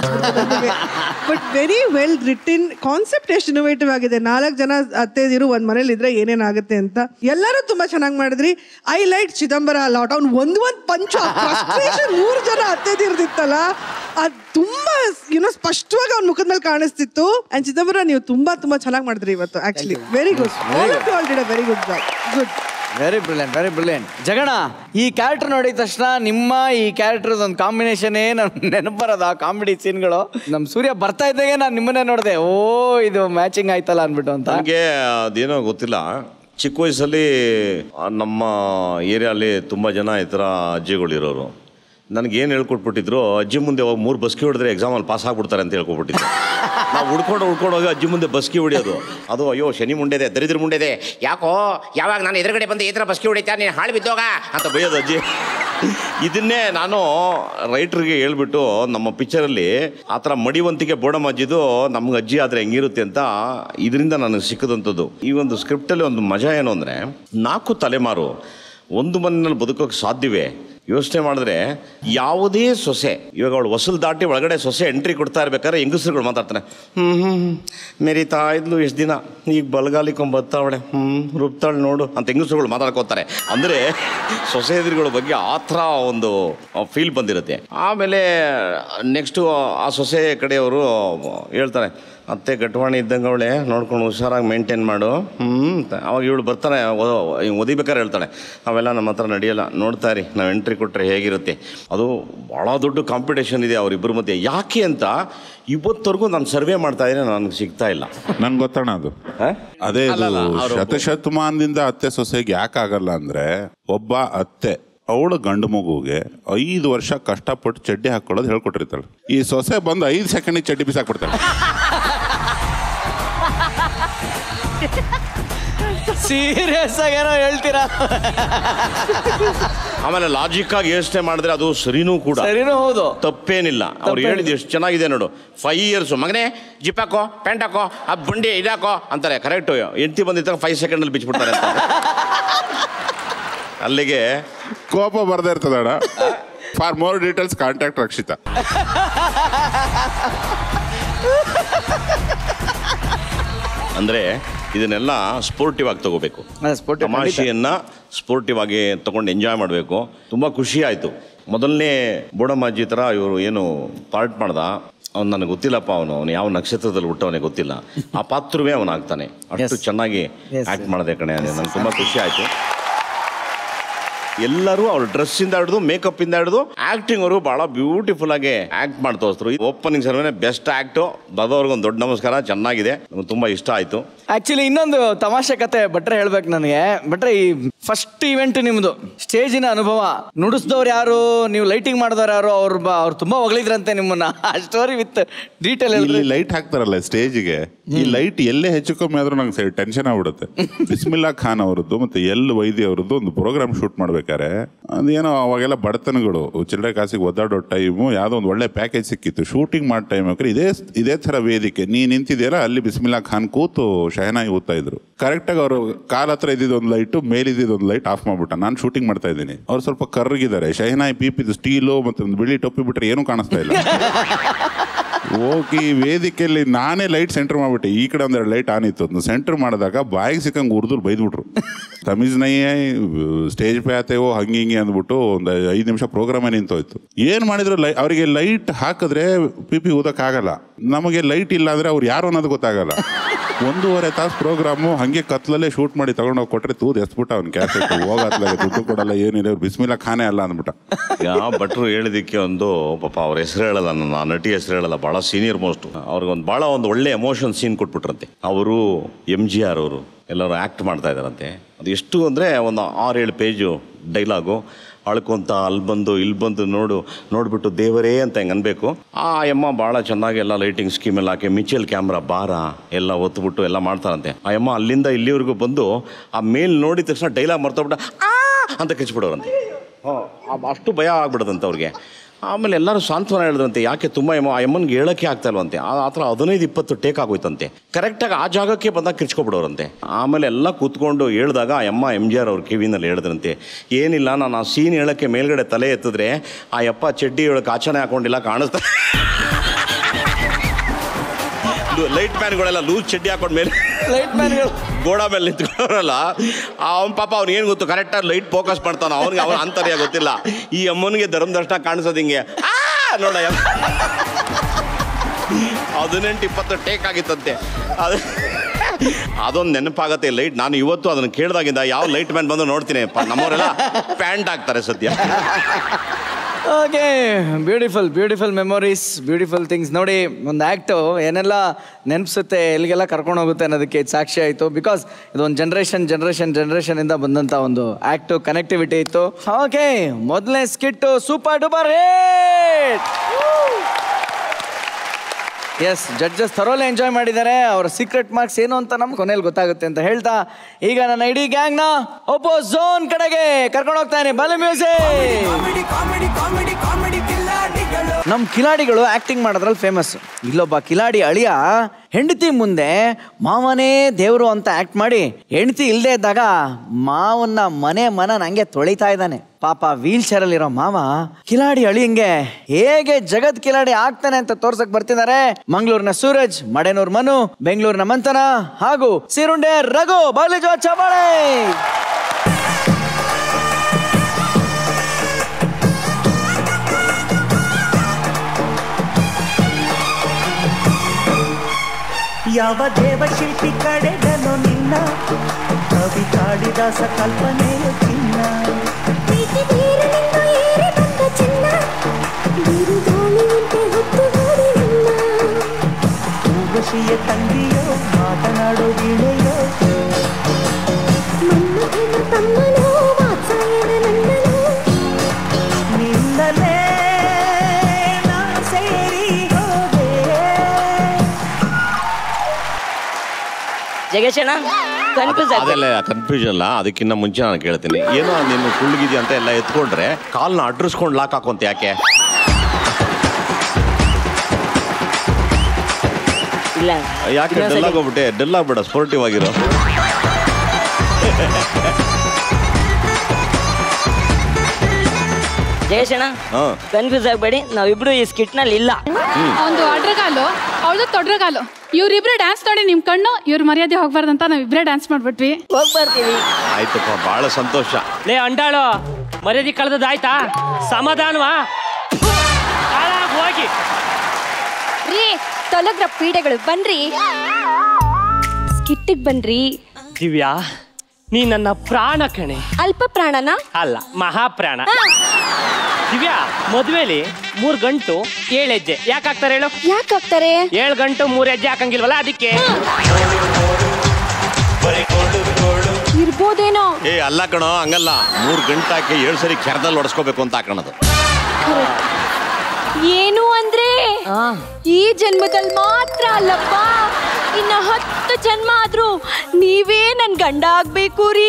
but very well written concept ಎಷ್ಟು ಇನೋವೇಟಿವ್ ಆಗಿದೆ ನಾಲ್ಕು ಜನ ಅತ್ತೆದಿರು ಒಂದ್ ಮನೇಲಿ ಇದ್ರೆ ಏನೇನಾಗುತ್ತೆ ಅಂತ ಎಲ್ಲರೂ ತುಂಬಾ ಚೆನ್ನಾಗಿ ಮಾಡಿದ್ರಿ ಐ ಲೈಟ್ ಚಿದಂಬರ ಲಾಟ್ ಅವ್ನು ಒಂದ್ ಒಂದ್ ಪಂಚ ಫ್ರಸ್ಟ್ರೇಷನ್ ಮೂರು ಜನ ಅತ್ತೆದಿರ್ದಿತ್ತಲ್ಲ ಅದ್ ತುಂಬಾ ಏನೋ ಸ್ಪಷ್ಟವಾಗಿ ಅವ್ನ ಮುಖದ ಮೇಲೆ ಕಾಣಿಸ್ತಿತ್ತು ಅಂಡ್ ಚಿದಂಬರ ನೀವು ತುಂಬಾ ತುಂಬಾ ಚೆನ್ನಾಗಿ ಮಾಡಿದ್ರಿ ಇವತ್ತು actually very good all did a very good job good very brilliant very brilliant ಜಗಣ ಈ ಕ್ಯಾರೆಕ್ಟರ್ ನೋಡಿದ ತಕ್ಷಣ ನಿಮ್ಮ ಈ ಕ್ಯಾರೆಕ್ಟರ್ ಒಂದು ಕಾಂಬಿನೇಷನ್ನೇ ನನ್ ನೆನಪು ಬರೋದು ಆ ಕಾಮಿಡಿ ಸೀನ್ಗಳು ನಮ್ಮ ಸೂರ್ಯ ಬರ್ತಾ ಇದ್ದಾಗೆ ನಾನು ನಿಮ್ಮನ್ನೇ ನೋಡಿದೆ ಓ ಇದು ಮ್ಯಾಚಿಂಗ್ ಆಯ್ತಲ್ಲ ಅನ್ಬಿಟ್ಟು ಅಂತ ನನಗೆ ಅದೇನೋ ಗೊತ್ತಿಲ್ಲ ಚಿಕ್ಕ ವಯಸ್ಸಲ್ಲಿ ಆ, ನಮ್ಮ ಏರಿಯಲ್ಲಿ ತುಂಬ ಜನ ಈ ಥರ ಅಜ್ಜಿಗಳಿರೋರು ನನಗೇನು ಹೇಳ್ಕೊಟ್ಬಿಟ್ಟಿದ್ರು ಅಜ್ಜಿ ಮುಂದೆ ಹೋಗಿ ಮೂರು ಬಸ್ಕಿ ಹೊಡೆದ್ರೆ ಎಕ್ಸಾಮಲ್ಲಿ ಪಾಸ್ ಆಗ್ಬಿಡ್ತಾರೆ ಅಂತ ಹೇಳ್ಕೊಟ್ಬಿಟ್ಟಿದ್ರು ನಾವು ಹುಡ್ಕೊಂಡು ಹುಡ್ಕೊಂಡು ಹೋಗಿ ಅಜ್ಜಿ ಮುಂದೆ ಬಸ್ಕಿ ಹೊಡಿಯೋದು ಅದು ಅಯ್ಯೋ ಶನಿ ಮುಂಡೆದೆ ದರಿದ್ರ ಮುಂಡೆದೆ ಯಾಕೋ ಯಾವಾಗ ನಾನು ಎದುರುಗಡೆ ಬಂದು ಈ ಥರ ಬಸ್ಕಿ ಹೊಡಿತಾ ನೀನು ಹಾಳು ಬಿದ್ದೋಗ ಅಂತ ಬೈಯೋದು ಅಜ್ಜಿ ಇದನ್ನೇ ನಾನು ರೈಟ್ರಿಗೆ ಹೇಳ್ಬಿಟ್ಟು ನಮ್ಮ ಪಿಕ್ಚರಲ್ಲಿ ಆ ಥರ ಮಡಿವಂತಿಕೆ ಬೋಡಮಜ್ಜಿದು ನಮ್ಗೆ ಅಜ್ಜಿ ಆದರೆ ಹೆಂಗಿರುತ್ತೆ ಅಂತ ಇದರಿಂದ ನನಗೆ ಸಿಕ್ಕದಂಥದ್ದು ಈ ಒಂದು ಸ್ಕ್ರಿಪ್ಟಲ್ಲಿ ಒಂದು ಮಜಾ ಏನು ಅಂದರೆ ನಾಲ್ಕು ತಲೆಮಾರು ಒಂದು ಮನೆಯಲ್ಲಿ ಬದುಕೋಕೆ ಸಾಧ್ಯವೇ ಯೋಚನೆ ಮಾಡಿದ್ರೆ ಯಾವುದೇ ಸೊಸೆ ಇವಾಗ ಅವಳು ಹೊಸಲು ದಾಟಿ ಒಳಗಡೆ ಸೊಸೆ ಎಂಟ್ರಿ ಕೊಡ್ತಾ ಇರ್ಬೇಕಾದ್ರೆ ಹೆಂಗಸರುಗಳು ಮಾತಾಡ್ತಾನೆ ಹ್ಞೂ ಹ್ಞೂ ಮೆರಿತಾ ಇದ್ಲು ಎಷ್ಟು ದಿನ ಈಗ ಬಲಗಾಲಿಕೊಂಡ್ ಬರ್ತಾವಳೆ ಹ್ಞೂ ರುಬ್ತಾಳೆ ನೋಡು ಅಂತ ಹೆಂಗಸರುಗಳು ಮಾತಾಡ್ಕೋತಾರೆ ಅಂದರೆ ಸೊಸೆ ಎದುರುಗಳ ಬಗ್ಗೆ ಆ ಥರ ಒಂದು ಫೀಲ್ ಬಂದಿರುತ್ತೆ ಆಮೇಲೆ ನೆಕ್ಸ್ಟು ಆ ಸೊಸೆ ಕಡೆಯವರು ಹೇಳ್ತಾರೆ ಅತ್ತೆ ಗಟ್ವಾಣಿ ಇದ್ದಂಗೆ ಅವಳೆ ನೋಡ್ಕೊಂಡು ಹುಷಾರಾಗಿ ಮೇಂಟೈನ್ ಮಾಡು ಹ್ಞೂ ಅಂತ ಅವಾಗ ಇವಳು ಬರ್ತಾನೆ ಒ- ಹಿಂಗ್ ಓದಿಬೇಕಾದ್ರೆ ಹೇಳ್ತಾಳೆ ಅವೆಲ್ಲ ನಮ್ಮ ಹತ್ರ ನಡೆಯಲ್ಲ ನೋಡ್ತಾ ಇರಿ ನಾವು ಎಂಟ್ರಿ ಕೊಟ್ಟರೆ ಹೇಗಿರುತ್ತೆ ಅದು ಭಾಳ ದೊಡ್ಡ ಕಾಂಪಿಟೇಷನ್ ಇದೆ ಅವರಿಬ್ಬರ ಮಧ್ಯೆ ಯಾಕೆ ಅಂತ ಇವತ್ತವರೆಗೂ ನಾನು ಸರ್ವೆ ಮಾಡ್ತಾ ಇದ್ದೀನಿ ನನಗೆ ಸಿಗ್ತಾ ಇಲ್ಲ ನಂಗೆ ಗೊತ್ತಣ ಅದು ಅದೇ ಇದು ಅಲ್ಲಲ್ಲ, ಅವ್ರು- ಶತಶತಮಾನದಿಂದ ಅತ್ತೆ ಸೊಸೆಗೆ ಯಾಕಾಗಲ್ಲ ಅಂದ್ರೆ ಒಬ್ಬ ಅತ್ತೆ ಅವಳು ಗಂಡು ಮಗುಗೆ ಐದು ವರ್ಷ ಕಷ್ಟಪಟ್ಟು ಚಡ್ಡಿ ಹಾಕೊಳ್ಳೋದು ಹೇಳ್ಕೊಟ್ಟಿರ್ತಾಳೆ ಈ ಸೊಸೆ ಬಂದು ಐದು ಸೆಕೆಂಡಿಗೆ ಚಡ್ಡಿ ಬಿಸಾಕ್ಬಿಡ್ತಾಳೆ ಸೀರಿಯಸ್ ಆಗಿ ಏನೋ ಹೇಳ್ತೀರಾ ಆಮೇಲೆ ಲಾಜಿಕ್ ಆಗಿ ಯೋಚನೆ ಮಾಡಿದ್ರೆ ಅದು ಸರಿನೂ ಕೂಡ ಸರಿನೂ ಹೌದು ತಪ್ಪೇನಿಲ್ಲ ಅವ್ರು ಹೇಳಿದ್ದು ಎಷ್ಟು ಚೆನ್ನಾಗಿದೆ ನೋಡು ಫೈವ್ ಇಯರ್ಸ್ ಮಗನೇ ಜಿಪ್ ಹಾಕೋ ಪ್ಯಾಂಟ್ ಹಾಕೋ ಆ ಬಂಡಿ ಇದಾಕೋ ಅಂತಾರೆ ಕರೆಕ್ಟು ಎಂಟಿ ಬಂದಿದ್ದಾಗ ಫೈವ್ ಸೆಕೆಂಡಲ್ಲಿ ಬಿಚ್ಬಿಡ್ತಾರೆ ಅಂತ ಅಲ್ಲಿಗೆ ಕೋಪ ಬರ್ದೇ ಇರ್ತದಣ for more details contact Rakshita ಅಂದರೆ ಇದನ್ನೆಲ್ಲ ಸ್ಪೋರ್ಟಿವ್ ಆಗಿ ತಗೋಬೇಕು ತಮಾಷೆಯನ್ನ ಸ್ಪೋರ್ಟಿವ್ ಆಗಿ ತಗೊಂಡು ಎಂಜಾಯ್ ಮಾಡಬೇಕು ತುಂಬ ಖುಷಿ ಆಯಿತು ಮೊದಲನೇ ಬೋಡಮ್ಮಾಜಿ ಥರ ಇವರು ಏನು ಪಾರ್ಟ್ ಮಾಡ್ದ ಅವ್ನು ನನಗೆ ಗೊತ್ತಿಲ್ಲಪ್ಪ ಅವನು ಅವನು ಯಾವ ನಕ್ಷತ್ರದಲ್ಲಿ ಹುಟ್ಟವನೇ ಗೊತ್ತಿಲ್ಲ ಆ ಪಾತ್ರವೇ ಅವನಾಗ್ತಾನೆ ಅಷ್ಟು ಚೆನ್ನಾಗಿ ಆ್ಯಕ್ಟ್ ಮಾಡಿದೆ ಕಣೆ ನನಗೆ ತುಂಬ ಖುಷಿ ಆಯಿತು ಎಲ್ಲರೂ ಅವ್ರ ಡ್ರೆಸ್ ಇಂದ ಹಿಡಿದು ಮೇಕಪ್ ಇಂದ ಹಿಡಿದು ಆಕ್ಟಿಂಗ್ ಅವರು ಬಹಳ ಬ್ಯೂಟಿಫುಲ್ ಆಗಿ ಆಕ್ಟ್ ಮಾಡಿ ತೋರಿಸಿದ್ರು ಓಪನಿಂಗ್ ಸರ್ವೇನೆ ಬೆಸ್ಟ್ ಆಕ್ಟ್ ಒಂದು ದೊಡ್ಡ ನಮಸ್ಕಾರ ಚೆನ್ನಾಗಿದೆ ನಮ್ಗೆ ತುಂಬಾ ಇಷ್ಟ ಆಯ್ತು ಆಕ್ಚುಲಿ ಇನ್ನೊಂದು ತಮಾಷೆ ಕತೆ ಭಟ್ರೆ ಹೇಳ್ಬೇಕು ನನಗೆ ಭಟ್ರೆ ಈ ಫಸ್ಟ್ ಇವೆಂಟ್ ನಿಮ್ದು ಸ್ಟೇಜಿನ ಅನುಭವ ನುಡಿಸ್ದವ್ರು ಯಾರು ನೀವು ಲೈಟಿಂಗ್ ಮಾಡಿದವ್ರು ಯಾರು ಅವ್ರು ಬ- ಅವ್ರು ತುಂಬಾ ಹೊಗಳಿದ್ರಂತೆ ನಿಮ್ಮನ್ನ ಆ ಸ್ಟೋರಿ ವಿತ್ ಡೀಟೇಲ್ ಇಲ್ಲಿ ಲೈಟ್ ಹಾಕ್ತಾರಲ್ಲ ಸ್ಟೇಜಿಗೆ ಈ ಲೈಟ್ ಎಲ್ಲೇ ಹೆಚ್ಚು ಕಮ್ಮಿ ಆದ್ರೂ ನಂಗೆ ಟೆನ್ಷನ್ ಆಗ್ಬಿಡುತ್ತೆ ಬಿಸ್ಮಿಲ್ಲಾ ಖಾನ್ ಅವರದ್ದು ಮತ್ತೆ ಎಲ್ ವೈದ್ಯ ಅವರದ್ದು ಒಂದು ಪ್ರೋಗ್ರಾಮ್ ಶೂಟ್ ಮಾಡ್ಬೇಕಾರೆ ಅದೇನೋ ಅವಾಗೆಲ್ಲ ಬಡತನಗಳು ಚಿಲ್ಲರೆ ಕಾಸಿಗೆ ಒದ್ದಾಡೋ ಟೈಮು ಯಾವುದೋ ಒಂದು ಒಳ್ಳೆ ಪ್ಯಾಕೇಜ್ ಸಿಕ್ಕಿತ್ತು ಶೂಟಿಂಗ್ ಮಾಡೋ ಟೈಮ್ ಇದೇ ಇದೇ ಥರ ವೇದಿಕೆ ನೀ ನಿಂತಿದ್ದೀರಾ ಅಲ್ಲಿ ಬಿಸ್ಮಿಲ್ಲಾ ಖಾನ್ ಕೂತು ಶಹನಾಯಿ ಓದ್ತಾ ಇದ್ರು ಕರೆಕ್ಟಾಗಿ ಅವರು ಕಾಲ್ ಹತ್ರ ಇದ್ದಿದ್ದು ಒಂದು ಲೈಟು ಮೇಲಿದ್ದಿದ್ದು ಒಂದು ಲೈಟ್ ಆಫ್ ಮಾಡ್ಬಿಟ್ಟ ನಾನು ಶೂಟಿಂಗ್ ಮಾಡ್ತಾ ಇದ್ದೀನಿ ಅವ್ರು ಸ್ವಲ್ಪ ಕರ್ರಗಿದ್ದಾರೆ ಶಹನಾಯಿ ಪೀಪಿದ್ದು ಸ್ಟೀಲು ಮತ್ತೆ ಒಂದು ಬಿಳಿ ಟೊಪ್ಪಿ ಬಿಟ್ರೆ ಏನೂ ಕಾಣಿಸ್ತಾ ಇಲ್ಲ ಹೋಗಿ ವೇದಿಕೆಯಲ್ಲಿ ನಾನೇ ಲೈಟ್ ಸೆಂಟರ್ ಮಾಡ್ಬಿಟ್ಟೆ ಈ ಕಡೆ ಒಂದೆರಡು ಲೈಟ್ ಆನ್ ಇತ್ತು ಅದನ್ನ ಸೆಂಟರ್ ಮಾಡಿದಾಗ ಬಾಯಿಗೆ ಸಿಕ್ಕಂಗೆ ಉರ್ದು ಬೈದ್ಬಿಟ್ರು ತಮೀಜ್ ನಯ್ಯ ಸ್ಟೇಜ್ ಪೇ ಆತೇವೋ ಹಂಗೆ ಹಿಂಗೆ ಅಂದ್ಬಿಟ್ಟು ಒಂದು ಐದು ನಿಮಿಷ ಪ್ರೋಗ್ರಾಮೇ ನಿಂತೋಯ್ತು ಏನು ಮಾಡಿದ್ರು ಲೈ ಅವರಿಗೆ ಲೈಟ್ ಹಾಕಿದ್ರೆ ಪಿ ಪಿ ಊದಕ್ಕಾಗಲ್ಲ ನಮಗೆ ಲೈಟ್ ಇಲ್ಲ ಅಂದ್ರೆ ಅವ್ರು ಯಾರು ಅನ್ನೋದು ಗೊತ್ತಾಗಲ್ಲ ಒಂದೂವರೆ ತಾಸು ಪ್ರೋಗ್ರಾಮು ಹಂಗೆ ಕತ್ಲಲ್ಲೇ ಶೂಟ್ ಮಾಡಿ ತಗೊಂಡೋಗಿ ಕೊಟ್ರೆ ತೂದ್ ಎಸ್ಬಿಟ್ಟ ಅವ್ನು ಕ್ಯಾಸೆಟ್ ಹೋಗತ್ಲಾಗ ದುಡ್ಡು ಕೊಡಲ್ಲ ಏನಿಲ್ಲ ಇವ್ರು ಬಿಸ್ಮಿಲ್ಲ ಖಾನೆ ಅಲ್ಲ ಅಂದ್ಬಿಟ್ಟ ಯಾ ಭಟ್ರು ಹೇಳಿದಕ್ಕೆ ಒಂದು ಪಾಪ ಅವ್ರ ಹೆಸರು ಹೇಳಲ್ಲ ನನ್ನ ಆ ನಟಿ ಹೆಸರು ಹೇಳಲ್ಲ ಭಾಳ ಸೀನಿಯರ್ ಮೋಸ್ಟ್ ಅವ್ರಿಗೊಂದು ಭಾಳ ಒಂದು ಒಳ್ಳೆ ಎಮೋಷನ್ ಸೀನ್ ಕೊಟ್ಬಿಟ್ರಂತೆ ಅವರು ಎಮ್ ಜಿ ಆರ್ ಅವರು ಎಲ್ಲರೂ ಆ್ಯಕ್ಟ್ ಮಾಡ್ತಾ ಇದ್ದಾರಂತೆ ಅದು ಎಷ್ಟು ಅಂದರೆ ಒಂದು ಆರೇಳು ಪೇಜು ಡೈಲಾಗು ಅಳ್ಕೊಂತ ಅಲ್ಲಿ ಬಂದು ಇಲ್ಲಿ ಬಂದು ನೋಡು ನೋಡ್ಬಿಟ್ಟು ದೇವರೇ ಅಂತ ಹೆಂಗೆ ಅನ್ಬೇಕು ಆ ಅಮ್ಮ ಭಾಳ ಚೆನ್ನಾಗಿ ಎಲ್ಲ ಲೈಟಿಂಗ್ ಸ್ಕೀಮ್ ಎಲ್ಲ ಹಾಕಿ ಮಿಚಲ್ ಕ್ಯಾಮ್ರಾ ಬಾರ ಎಲ್ಲ ಒತ್ಬಿಟ್ಟು ಎಲ್ಲ ಮಾಡ್ತಾರಂತೆ ಆ ಅಮ್ಮ ಅಲ್ಲಿಂದ ಇಲ್ಲಿವರೆಗೂ ಬಂದು ಆ ಮೇಲ್ ನೋಡಿದ ತಕ್ಷಣ ಡೈಲಾಗ್ ಮರ್ತೋಗ್ಬಿಟ್ಟು ಆ ಅಂತ ಕಿಚ್ಬಿಡೋರಂತೆ ಹ್ಮ್, ಅಷ್ಟು ಭಯ ಆಗ್ಬಿಡದಂತೆ ಅವ್ರಿಗೆ ಆಮೇಲೆ ಎಲ್ಲರೂ ಸಾಂತ್ವನ ಹೇಳಿದ್ರಂತೆ ಯಾಕೆ ತುಂಬ ಎಮ್ಮ ಆ ಎಮ್ಮನ್ಗೆ ಹೇಳಕ್ಕೆ ಆಗ್ತಾ ಇಲ್ವಂತೆ ಆ ಆ ಥರ ಹದಿನೈದು ಇಪ್ಪತ್ತು ಟೇಕ್ ಆಗೋಯ್ತಂತೆ ಕರೆಕ್ಟಾಗಿ ಆ ಜಾಗಕ್ಕೆ ಬಂದಾಗ ಕಿರ್ಚ್ಕೊಬಿಡೋರಂತೆ ಆಮೇಲೆ ಎಲ್ಲ ಕೂತ್ಕೊಂಡು ಹೇಳ್ದಾಗ ಆ ಎಮ್ಮ ಎಮ್ ಜಿ ಆರ್ ಅವ್ರ ಕಿವಿನಲ್ಲಿ ಹೇಳಿದ್ರಂತೆ ಏನಿಲ್ಲ ನಾನು ಆ ಸೀನ್ ಹೇಳಕ್ಕೆ ಮೇಲ್ಗಡೆ ತಲೆ ಎತ್ತಿದ್ರೆ ಆ ಯಪ್ಪ ಚಡ್ಡಿ ಹೇಳಕ್ಕೆ ಆಚರಣೆ ಹಾಕೊಂಡಿಲ್ಲ ಕಾಣಿಸ್ತಾ ಲೈಟ್ ಮ್ಯಾನ್ಗಳೆಲ್ಲ ಲೂಸ್ ಚಡ್ಡಿ ಹಾಕೊಂಡ್ ಮೇಲೆ ಲೈಟ್ ಮ್ಯಾನ್ಗಳು ಗೋಡ ಮೇಲೆ ನಿಂತ್ಕೊಳ್ಳೋರಲ್ಲ ಅವ್ನ ಪಾಪ ಅವ್ನು ಏನು ಗೊತ್ತು ಕರೆಕ್ಟಾಗಿ ಲೈಟ್ ಫೋಕಸ್ ಮಾಡ್ತಾನ ಅವ್ನಿಗೆ ಅವನ ಅಂತರ್ಯ ಗೊತ್ತಿಲ್ಲ ಈ ಅಮ್ಮನಿಗೆ ಧರ್ಮದರ್ಶನ ಕಾಣಿಸೋದು ಹಿಂಗೆ ಆ ನೋಡ ಹದಿನೆಂಟು ಇಪ್ಪತ್ತು ಟೇಕ್ ಆಗಿತ್ತಂತೆ ಅದು ಅದೊಂದು ನೆನಪಾಗತ್ತೆ ಲೈಟ್ ನಾನು ಇವತ್ತು ಅದನ್ನು ಕೇಳಿದಾಗಿಂದ ಯಾವ ಲೈಟ್ ಮ್ಯಾನ್ ಬಂದು ನೋಡ್ತೀನಿ ಪ- ನಮ್ಮವರೆಲ್ಲ ಪ್ಯಾಂಟ್ ಹಾಕ್ತಾರೆ ಸದ್ಯ okay beautiful beautiful memories beautiful things ನೋಡಿ ಒಂದು ಆ್ಯಕ್ಟು ಏನೆಲ್ಲ ನೆನಪಿಸುತ್ತೆ ಎಲ್ಲಿಗೆಲ್ಲ ಕರ್ಕೊಂಡು ಹೋಗುತ್ತೆ ಅನ್ನೋದಕ್ಕೆ ಇದು ಸಾಕ್ಷಿ ಆಯಿತು ಬಿಕಾಸ್ ಇದೊಂದು ಜನ್ರೇಷನ್ ಜನ್ರೇಷನ್ ಜನ್ರೇಷನಿಂದ ಬಂದಂಥ ಒಂದು ಆ್ಯಕ್ಟು ಕನೆಕ್ಟಿವಿಟಿ ಇತ್ತು ಓಕೆ ಮೊದಲನೇ skit super duper hit yes judges thoroughly enjoy ಮಾಡಿದ್ದಾರೆ ಅವರ ಸೀಕ್ರೆಟ್ ಮಾರ್ಕ್ಸ್ ಏನು ಅಂತ ನಮ್ಗೆ ಕೊನೆಯಲ್ಲಿ ಗೊತ್ತಾಗುತ್ತೆ ಅಂತ ಹೇಳ್ತಾ ಈಗ ನನ್ನ ಇಡೀ ಗ್ಯಾಂಗ್ನ ಒಪ್ಪೋ ಝೋನ್ ಕಡೆಗೆ ಕರ್ಕೊಂಡು ಹೋಗ್ತಾನೆ ಬಲ ಮ್ಯೂಸಿಕ್ ಕಾಮಿಡಿ ಕಾಮಿಡಿ ಕಾಮಿಡಿ ಕಿಲ್ಲಾಡಿಗಳು ನಮ್ಮ ಕಿಲಾಡಿಗಳು ಆಕ್ಟಿಂಗ್ ಮಾಡೋದ್ರಲ್ಲಿ ಫೇಮಸ್ ಇಲ್ಲೊಬ್ಬ ಕಿಲಾಡಿ ಅಳಿಯ ಹೆಂಡತಿ ಮುಂದೆ ಮಾವನೇ ದೇವರು ಅಂತ ಆಕ್ಟ್ ಮಾಡಿ ಹೆಂಡತಿ ಇಲ್ಲದೆ ಇದ್ದಾಗ ಮಾವನ್ನ ಮನೆ ಮನ ನಂಗೆ ತೊಳಿತಾ ಇದ್ದಾನೆ ಪಾಪ ವೀಲ್ ಚೇರ್ ಅಲ್ಲಿರೋ ಮಾವ ಕಿಲಾಡಿ ಅಳಿಯಂಗೆ ಹೇಗೆ ಜಗತ್ ಕಿಲಾಡಿ ಆಗ್ತಾನೆ ಅಂತ ತೋರ್ಸಕ್ ಬರ್ತಿದ್ದಾರೆ ಮಂಗಳೂರಿನ ಸೂರಜ್ ಮಡೆನೂರ್ ಮನು ಬೆಂಗಳೂರಿನ ಮಂಥನ ಹಾಗೂ ಸಿರುಂಡೆ ರಘು ಬಾಲಿಜೋ ಚಬಾಳೆ ಯಾವ ದೇವಶಿಲ್ಪಿ ಕಡೆಗನು ನಿನ್ನ ಕವಿ ಕಾಳಿದಾಸ ಕಲ್ಪನೆಯ ಚಿನ್ನ ಊರ್ವಶಿಯ ತಂಗಿಯೋ ಮಾತನಾಡೋ ವೀಣೆಯೋ ನಿನ್ನಲೇ ನಾ ಸೇರಿ ಹೋದೆ ಜಗೇಶಣ್ಣ ಕನ್ಫ್ಯೂಸ್ ಅದೆಲ್ಲ ಕನ್ಫ್ಯೂಷನ್ ಅಲ್ಲ ಅದಕ್ಕಿಂತ ಮುಂಚೆ ನಾನು ಕೇಳ್ತೀನಿ ಏನೋ ನೀನು ಕುಳ್ಳಿಗಿದ್ಯಾ ಅಂತ ಎಲ್ಲ ಎತ್ಕೊಂಡ್ರೆ ಕಾಲ್ನ ಅಡ್ರಿಸ್ಕೊಂಡು ಲಾಕ್ ಹಾಕೊಂತ ಯಾಕೆ ಇಲ್ಲ ಯಾಕೆ ಡೆಲ್ ಆಗೋಗ್ಬಿಟ್ಟೆ ಡೆಲ್ ಆಗ್ಬೇಡ ಸ್ಪೋರ್ಟಿವ್ ಆಗಿರೋ ಜಗೇಶಣ್ಣ ಹಾಂ ಕನ್ಫ್ಯೂಸ್ ಆಗಬೇಡಿ ನಾವಿಬ್ರು ಈ ಸ್ಕಿಟ್ ನಲ್ಲಿ ಇಲ್ಲ ಒಂದು ಅಡ್ರಗಾಲು ಅವಳದು ತೊಡ್ರಗಾಲು ಇವ್ರಿಬ್ರು ಡ್ಯಾನ್ಸ್ ನೋಡಿ ನಿಮ್ ಕಣ್ಣು ಇವ್ರ ಮರ್ಯಾದೆ ಹೋಗ್ಬಾರ್ದಂತ ನಾವ್ ಇಬ್ರೇ ಡ್ಯಾನ್ಸ್ ಮಾಡ್ಬಿಟ್ವಿ ಹೋಗ್ಬರ್ತೀವಿ ಆಯ್ತಪ್ಪ ಭಾಳ ಸಂತೋಷ ಲೇ ಅಂಡಾಳು ಮರ್ಯಾದೆ ಕಳೆದಾಯ್ತಾ ಸಮಾಧಾನವಾ ಹಾಳಾಗ್ ಹೋಗಿ ರೀ ತೊಲಗ್ರ ಪೀಡೆಗಳು ಬನ್ರಿ ಸ್ಕಿಟ್ಟಿಗ್ ಬನ್ರಿ ದಿವ್ಯಾ ನೀ ನನ್ನ ಪ್ರಾಣ ಕಣೆ ಅಲ್ಪ ಪ್ರಾಣನ ಅಲ್ಲ ಮಹಾಪ್ರಾಣ ದಿವ್ಯಾ ಮದುವೆಲಿ ಮೂರ್ ಗಂಟು ಏಳು ಹೆಜ್ಜೆ ಯಾಕೆ ಹಾಕ್ತಾರೆ ಹೇಳು ಯಾಕೆ ಹಾಕ್ತಾರೆ ಏಳು ಗಂಟು ಮೂರ್ ಹೆಜ್ಜೆ ಹಾಕಂಗಿಲ್ವಲ್ಲ ಅದಕ್ಕೆ ಇರ್ಬೋದೇನೋ ಏ ಅಲ್ಲ ಕಣೋ ಹಂಗಲ್ಲ ಮೂರು ಗಂಟೆ ಹಾಕಿ ಏಳು ಸರಿ ಕೆರದಲ್ಲಿ ಹೊಡ್ಸ್ಕೋಬೇಕು ಅಂತ ಹಾಕೋಣದು ಏನು ಅಂದ್ರೆ ಈ ಜನ್ಮದಲ್ಲಿ ಮಾತ್ರ ಅಲ್ಲಪ್ಪ ಇನ್ನ ಹತ್ತು ಜನ್ಮ ಆದ್ರೂ ನೀವೇ ನನ್ ಗಂಡ ಆಗ್ಬೇಕು ರೀ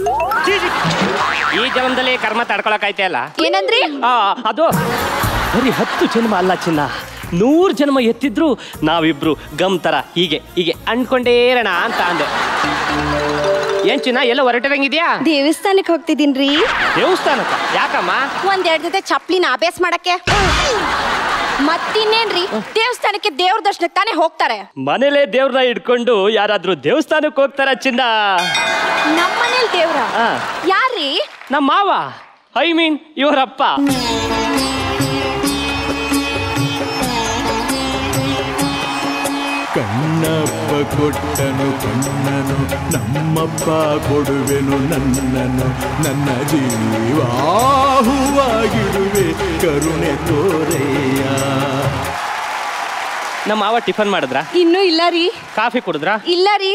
ಈ ಜನ್ಮದಲ್ಲಿ ಕರ್ಮ ತಡ್ಕೊಳಕೈತೆ ಅಲ್ಲ ಏನಂದ್ರಿ ಆ, ಅದು ಬರೀ ಹತ್ತು ಜನ್ಮ ಅಲ್ಲ ಚಿನ್ನ ನೂರು ಜನ್ಮ ಎತ್ತಿದ್ರು ನಾವಿಬ್ರು ಗಮ್ ತರ ಹೀಗೆ ಹೀಗೆ ಅನ್ಕೊಂಡೇ ಇರೋಣ ಅಂತ ಅಂದೆ ಏನ್ ಚಿನ್ನ ಎಲ್ಲ ಹೊರಟಿರಂಗಿದ್ಯಾ ದೇವಸ್ಥಾನಕ್ಕೆ ಹೋಗ್ತಿದ್ದೀನ್ರಿ ದೇವಸ್ಥಾನಕ್ಕ ಯಾಕಮ್ಮ ಒಂದೆರಡು ಜೊತೆ ಚಪ್ಲಿನ ಅಭ್ಯಾಸ ಮಾಡಕ್ಕೆ ಮತ್ತಿನ್ನೇನ್ರಿ ದೇವಸ್ಥಾನಕ್ಕೆ ದೇವ್ರ ದರ್ಶನಕ್ಕೆ ತಾನೇ ಹೋಗ್ತಾರೆ ಮನೇಲೆ ದೇವ್ರನ್ನ ಇಟ್ಕೊಂಡು ಯಾರಾದ್ರೂ ದೇವಸ್ಥಾನಕ್ಕೆ ಹೋಗ್ತಾರ ಚಿನ್ನ ನಮ್ಮನೇಲಿ ದೇವ್ರ ಆ, ಯಾರ್ರೀ ನಮ್ಮ ಮಾವ ಐ ಮೀನ್ ಇವರಪ್ಪ ಕಣ್ಣಪ್ಪ ಕೊಟ್ಟನು ಕಣ್ಣನು ನಮ್ಮಪ್ಪ ಕೊಡುವೆನು ನನ್ನನು ನನ್ನ ಜೀವಾಹುವಾಗಿಡುವೆ ಕರುಣೆ ತೋರೆಯ ನಮ್ಮ ಮಾವ ಟಿಫನ್ ಮಾಡಿದ್ರ ಇನ್ನೂ ಇಲ್ಲ ರೀ ಕಾಫಿ ಕುಡಿದ್ರ ಇಲ್ಲ ರೀ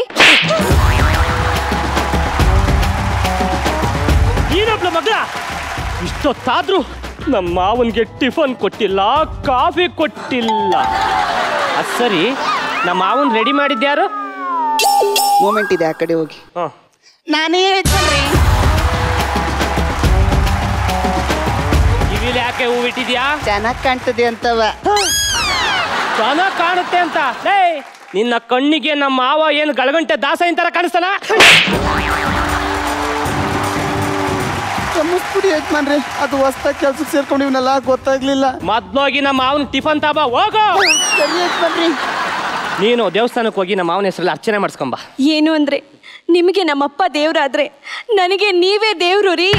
ಏನಪ್ಪ ಮಗಳ ಇಷ್ಟೊತ್ತಾದ್ರೂ ನಮ್ಮ ಮಾವನ್ಗೆ ಟಿಫನ್ ಕೊಟ್ಟಿಲ್ಲ ಕಾಫಿ ಕೊಟ್ಟಿಲ್ಲ ಅದ್ ಸರಿ ನಮ್ಮ ಮಾವನ್ ರೆಡಿ ಮಾಡಿದ್ಯಾರು ಮೂಮೆಂಟ್ ಇದೆ ಆ ಕಡೆ ಹೋಗಿ ಹ. ನಾನೇ ಯಜಮಾನ್ರಿ ಕಿವಿಲಿ ಯಾಕೆ ಹೂ ಇಟ್ಟಿದ್ಯಾ ಚೆನ್ನಾಗ್ ಕಾಣ್ತದೆ ಅಂತವ ಚೆನ್ನಾಗ್ ಕಾಣುತ್ತೆ ಅಂತ ಲೇ ನಿನ್ನ ಕಣ್ಣಿಗೆ ನಮ್ಮ ಮಾವ ಏನು ಗಳಗಂಟೆ ದಾಸ ತರ ಕಾಣಿಸ್ತಾನ ಕ್ಷಮಿಸ್ಬಿಡಿ ಯಜಮಾನ್ರಿ ಅದು ಹೊಸ್ದಾಗಿ ಕೆಲ್ಸಕ್ಕೆ ಸೇರ್ಕೊಂಡಿವ್ನಲ್ಲ ಗೊತ್ತಾಗ್ಲಿಲ್ಲ ಮೊದ್ಲೋಗಿ ನಮ್ಮ ಮಾವನ್ ಟಿಫನ್ ತಾಬ ಹೋಗೋ ಸರಿ ಯಜಮಾನ್ರಿ ನೀನು ದೇವಸ್ಥಾನಕ್ಕೆ ಹೋಗಿ ನಮ್ಮ ಮಾವನ ಹೆಸರಲ್ಲಿ ಅರ್ಚನೆ ಮಾಡಿಸ್ಕೊಂಬ ಏನು ಅಂದ್ರೆ ನಿಮಗೆ ನಮ್ಮಪ್ಪ ದೇವ್ರಾದ್ರೆ ನನಗೆ ನೀವೇ ದೇವ್ರು ರೀ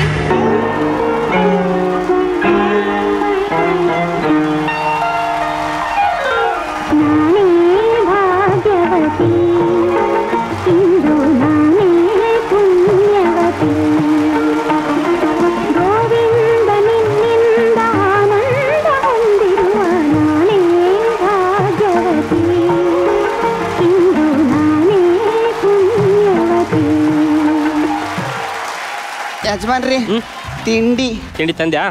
ಯಜಮಾನ್ರಿ ತಿಂಡಿ ತಿಂಡಿ ತಂದ್ಯಾ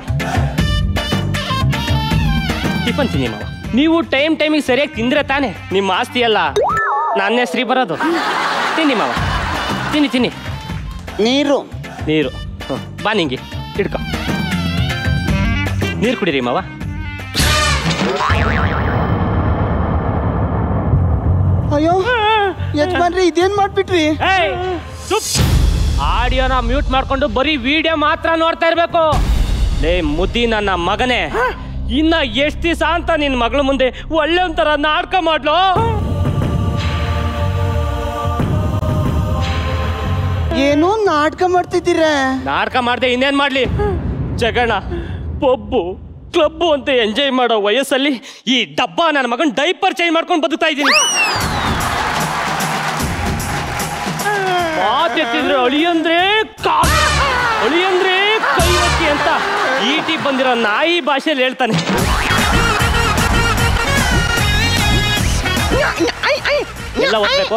ಟಿಫನ್ ತಿನ್ನಿ ಮಾವ ನೀವು ಟೈಮ್ ಟೈಮಿಗೆ ಸರಿಯಾಗಿ ತಿಂದ್ರೆ ತಾನೆ ನಿಮ್ಮ ಆಸ್ತಿ ಅಲ್ಲ ನನ್ನ ಹೆಸ್ರಿ ಬರೋದು ತಿನ್ನಿ ಮಾವ ತಿನ್ನಿ ತಿನ್ನಿ ನೀರು ನೀರು ಹ್ಮ್. ಬಾ ನಿಂಗೆ ಹಿಡ್ಕೊ ನೀರು ಕುಡೀರಿ ಮಾವ ಅಯ್ಯೋ ಯಜಮಾನ್ರಿ ಇದೇನ್ ಮಾಡ್ಬಿಟ್ರಿ ಆಡಿಯೋನ ಮ್ಯೂಟ್ ಮಾಡ್ಕೊಂಡು ಬರೀ ವಿಡಿಯೋ ಮಾತ್ರ ನೋಡ್ತಾ ಇರ್ಬೇಕು ಲೇ ಮುದ್ದಿ ನನ್ನ ಮಗನೇ ಇನ್ನ ಎಷ್ಟ್ ದಿವಸ ಅಂತ ನಿನ್ ಮಗಳ ಮುಂದೆ ಒಳ್ಳೆ ಒಂಥರ ನಾಟಕ ಮಾಡ್ಲೋ ಏನೋ ನಾಟಕ ಮಾಡ್ತಿದ್ದೀರ ನಾಟಕ ಮಾಡ್ದೆ ಇನ್ನೇನ್ ಮಾಡ್ಲಿ ಜಗಣ ಪಬ್ಬು ಕ್ಲಬ್ಬು ಅಂತ ಎಂಜಾಯ್ ಮಾಡೋ ವಯಸ್ಸಲ್ಲಿ ಈ ಡಬ್ಬ ನನ್ನ ಮಗನ್ ಡೈಪರ್ ಚೇಂಜ್ ಮಾಡ್ಕೊಂಡು ಬದುಕ್ತಾ ಇದ್ದೀನಿ ಮಾತೆತ್ತಿದ್ರೆ ಅಳಿಯಂದ್ರೆ ಕಾ ಅಳಿಯಂದ್ರೆ ಕೈವತ್ತಿ ಅಂತ ಈಟಿ ಬಂದಿರೋ ನಾಯಿ ಭಾಷೆಯಲ್ಲಿ ಹೇಳ್ತಾನೆ ಎಲ್ಲ ಒತ್ಬೇಕು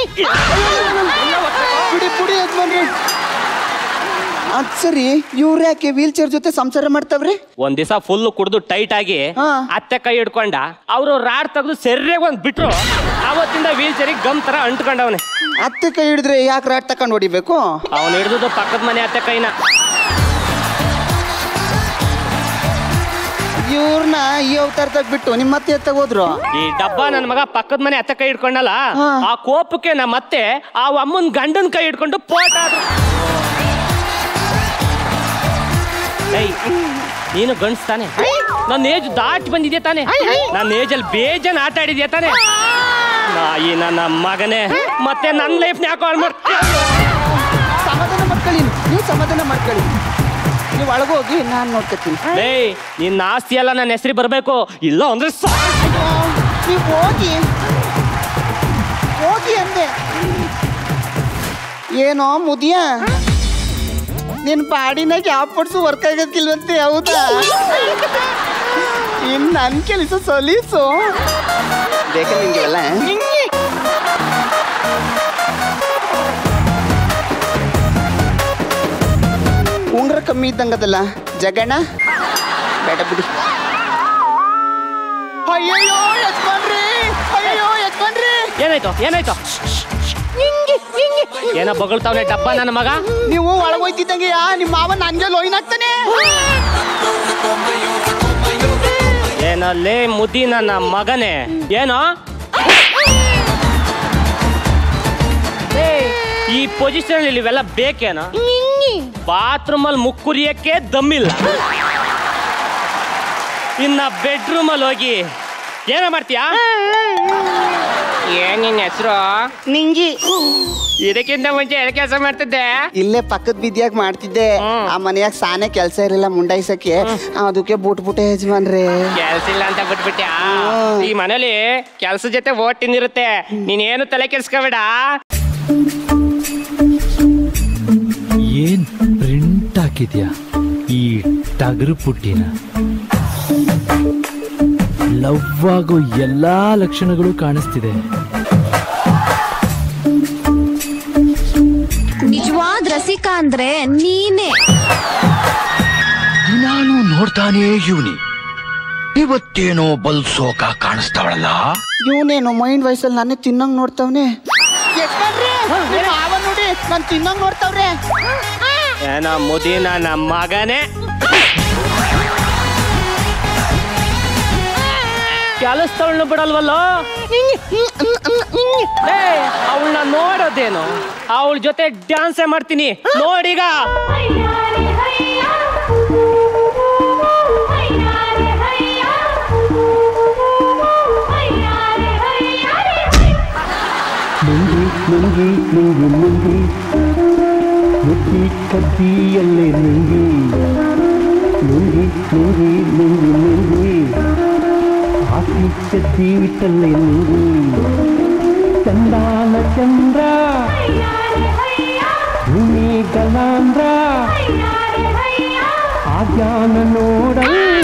ಪುಡಿ ಪುಡಿ ಯಜಮಾನ್ರಿ ಅದ್ ಸರಿ ಇವ್ರ ಯಾಕೆ ವೀಲ್ ಚೇರ್ ಜೊತೆ ಸಂಸಾರ ಮಾಡ್ತಾವ್ರಿ ಒಂದ್ ದಿವಸ ಫುಲ್ ಕುಡ್ದು ಟೈಟ್ ಆಗಿ ಅತ್ತೆ ಕೈ ಹಿಡ್ಕೊಂಡ ಅವರು ರಾಡ್ ತೆಗೆದು ಸೆರ್ರೆಗೆ ಒಂದ್ ಬಿಟ್ರು ಅವತ್ತಿಂದ ವೀಲ್ ಚೇರಿಗೆ ಗಮ್ ತರ ಅಂಟ್ಕೊಂಡವನೆ ಅತ್ತೆ ಕೈ ಹಿಡಿದ್ರೆ ಯಾಕೆ ರಾಟ್ ತಕೊಂಡ್ ಹೊಡಿಬೇಕು ಅವನು ಹಿಡಿದು ಪಕ್ಕದ ಮನೆ ಅತ್ತೆ ಕೈನ ಇವ್ರನ್ನ ಈ ಅವತಾರದಾಗ ಬಿಟ್ಟು ನಿಮ್ಮ ಮತ್ತೆ ಎತ್ತಾಗ ಹೋದ್ರು ಈ ಡಬ್ಬ ನನ್ನ ಮಗ ಪಕ್ಕದ ಮನೆ ಅತ್ತೆ ಕೈ ಹಿಡ್ಕೊಂಡಲ್ಲ ಆ ಕೋಪಕ್ಕೆ ನಮ್ಮ ಅತ್ತೆ ಆ ಅಮ್ಮನ್ ಗಂಡನ್ ಕೈ ಹಿಡ್ಕೊಂಡು ಪೋಟ ಆದ್ರು ಏಯ್, ನೀನು ಗಂಡ್ಸ್ ತಾನೆ ನನ್ನ ಏಜ್ ದಾಟಿ ಬಂದಿದ್ಯಾ ತಾನೆ ನನ್ನ ಏಜಲ್ಲಿ ಬೇಜನ್ ಆಟ ಆಡಿದ್ಯಾ ತಾನೆ ನಾಯಿ ನನ್ನ ಮಗನೇ ಮತ್ತೆ ನನ್ನ ಲೈಫ್ ಯಾಕೋ ಹಾಳ್ ಮಾಡ್ ಸಮಾಧಾನ ಮಾಡ್ಕೊಳ್ಳಿ ನೀವು ಸಮಾಧಾನ ಮಾಡ್ಕೊಳ್ಳಿ ನೀವು ಒಳಗೋಗಿ ನಾನು ನೋಡ್ಕೊತೀನಿ ಏಯ್ ನಿನ್ನ ಆಸ್ತಿ ಎಲ್ಲ ನನ್ನ ಹೆಸರಿ ಬರಬೇಕು ಇಲ್ಲ ಅಂದ್ರೆ ಸಾ- ನೀವು ಹೋಗಿ ಹೋಗಿ ಅಂದೆ ಏನೋ ಮುದಿಯ ನಿನ್ ಬಾಡಿನಾಗ ಯಾವ ಪಡ್ಸು ವರ್ಕ್ ಆಗಕ್ಕಿಲ್ವಂತೆ ಹೌದಾ ಇನ್ ನನ್ ಕೆಲಸ ಸಲೀಸು ಬೇಕಾ ನಿಂಗೆಲ್ಲ ಉಂಗ್ರ ಕಮ್ಮಿ ಇದ್ದಂಗದಲ್ಲ ಜಗಣ ಬೇಡ ಬಿಡಿ ಅಯ್ಯಯ್ಯೋ ಯಜಮಾನ್ರಿ ಅಯ್ಯಯ್ಯೋ ಯಜಮಾನ್ರಿ ಏನಾಯ್ತು ಏನಾಯ್ತು ಏನ ಬಗಳ್ತಾವನೆ ಡಬ್ಬ ನನ್ನ ಮಗ ನೀವು ಒಳಗೋಯ್ತಿದ್ದಂಗೆ ಯಾ ನಿಮ್ಮ ಮಾವ ನನ್ಗೆ ಲೋಯಿನ್ ಆಗ್ತಾನೆ ಏನಲ್ಲಿ ಮುದಿ ನನ್ನ ಮಗನೇ ಏನೋ ಏ, ಈ ಪೊಸಿಷನ್ ಇಲ್ಲಿ ಇವೆಲ್ಲ ಬೇಕೇನೋ ಬಾತ್ರೂಮ್ ಅಲ್ಲಿ ಮುಕ್ಕುರಿಯಕ್ಕೆ ದಮ್ಮಿಲ್ಲ ಇನ್ನ ಬೆಡ್ರೂಮ್ ಅಲ್ಲಿ ಹೋಗಿ ಏನ ಮಾಡ್ತೀಯಾ ಏನ್ ನಿನ್ನ ಹೆಸರು ನಿಂಗಿ ಇದಕ್ಕಿಂತ ಮುಂಚೆ ಎಲ್ಲಿ ಕೆಲಸ ಮಾಡ್ತಿದ್ದೆ ಇಲ್ಲೇ ಪಕ್ಕದ ಬಿದ್ಯಾಗ ಮಾಡ್ತಿದ್ದೆ ಆ ಮನೆಯಾಗ ಸಾನೆ ಕೆಲಸ ಇರಲಿಲ್ಲ ಮುಂಡಾಯ್ಸಕ್ಕೆ ಅದಕ್ಕೆ ಬಿಟ್ಬಿಟ್ಟೆ ಯಜಮಾನ್ರೆ ಕೆಲ್ಸ ಇಲ್ಲ ಅಂತ ಬಿಟ್ಬಿಟ್ಯಾ ಈ ಮನೇಲಿ ಕೆಲ್ಸ ಜೊತೆ ಓಟ್ ತಿಂದಿರುತ್ತೆ ನೀನೇನು ತಲೆ ಕೆಲ್ಸ್ಕೋಬೇಡ ಏನ್ ಪ್ರಿಂಟ್ ಹಾಕಿದ್ಯಾ ಈ ಟಗರು ಪುಟ್ಟಿನ ಲವ್ ಆಗೋ ಎಲ್ಲಾ ಲಕ್ಷಣಗಳು ಕಾಣಿಸ್ತಿದೆ ನಿಜವಾದ ರಸಿಕಾ ಅಂದ್ರೆ ನೀನೇ ನಾನು ನೋಡ್ತಾನೇ ಇವನಿ ಇವತ್ತೇನೋ ಬಲ್ಸೋಕ ಕಾಣಿಸ್ತಾವಳಲ್ಲ ಇವನೇನು ಮೈಂಡ್ ವಯಸ್ಸಲ್ಲಿ ನಾನೇ ತಿನ್ನಂಗ್ ನೋಡ್ತಾವ್ನೆ ಯಜಮಾನ್ರೆ ನಿಮ್ಮ ಮಾವ ನೋಡಿ ನಾನು ತಿನ್ನಂಗ್ ನೋಡ್ತಾವ್ರೆ ಏನ ಮುದಿ ನನ್ನ ಮಗನೇ ಕೆಲಸದವಳನ್ನ ಬಿಡಲ್ವಲ್ಲ ಅವಳನ್ನ ನೋಡೋದೇನು ಅವಳ ಜೊತೆ ಡ್ಯಾನ್ಸೇ ಮಾಡ್ತೀನಿ ನೋಡೀಗ ನುಂಗಿ ನುಂಗಿ ನುಂಗಿ ನುಂಗಿ ಮುದ್ದಿ ಕದ್ದಿಯಲ್ಲೇ ನುಂಗಿ ನುಂಗಿ ನುಂಗಿ ನುಂಗಿ ನುಂಗಿ ಆಸಿ ಕದ್ದಿ ವಿಟ್ಟಲ್ಲೇ ನುಂಗಿ ಚಂದಾನ ಚಂದ್ರ ಭೂಮಿ ಗಲಾಂದ್ರ ಆಜ್ಞಾನ ನೋಡ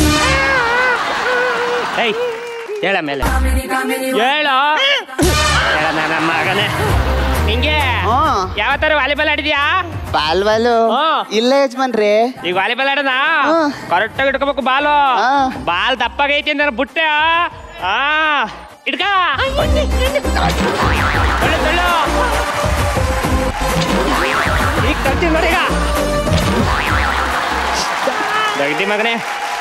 ಏಯ್ ಹೇಳ ಮೇಲೆ ಹೇಳ ಹೇಳ ನನ್ನ ಮಗನೇ ನಿಂಗೆ ಯಾವ ತರ ವಾಲಿಬಾಲ್ ಆಡಿದ್ಯಾ ಬಾಲ್ವಾಲು ಇಲ್ಲ ಯಜಮಾನ್ರೆ ಈಗ ವಾಲಿಬಾಲ್ ಆಡೋಣ ಕರೆಕ್ಟ್ ಆಗಿ ಇಟ್ಕೋಬೇಕು ಬಾಲು ಬಾಲ್ ದಪ್ಪಾಗೈತಿ ಅಂತ ನಾನು ಬುಟ್ಟೆ ಆ ಇಟ್ಕ ತಳ್ಳು, ತಳ್ಳು. ಈಗ ತರ್ತೀನಿ ನೋಡಿ ಈಗ ದಗದಿ ಮಗನೇ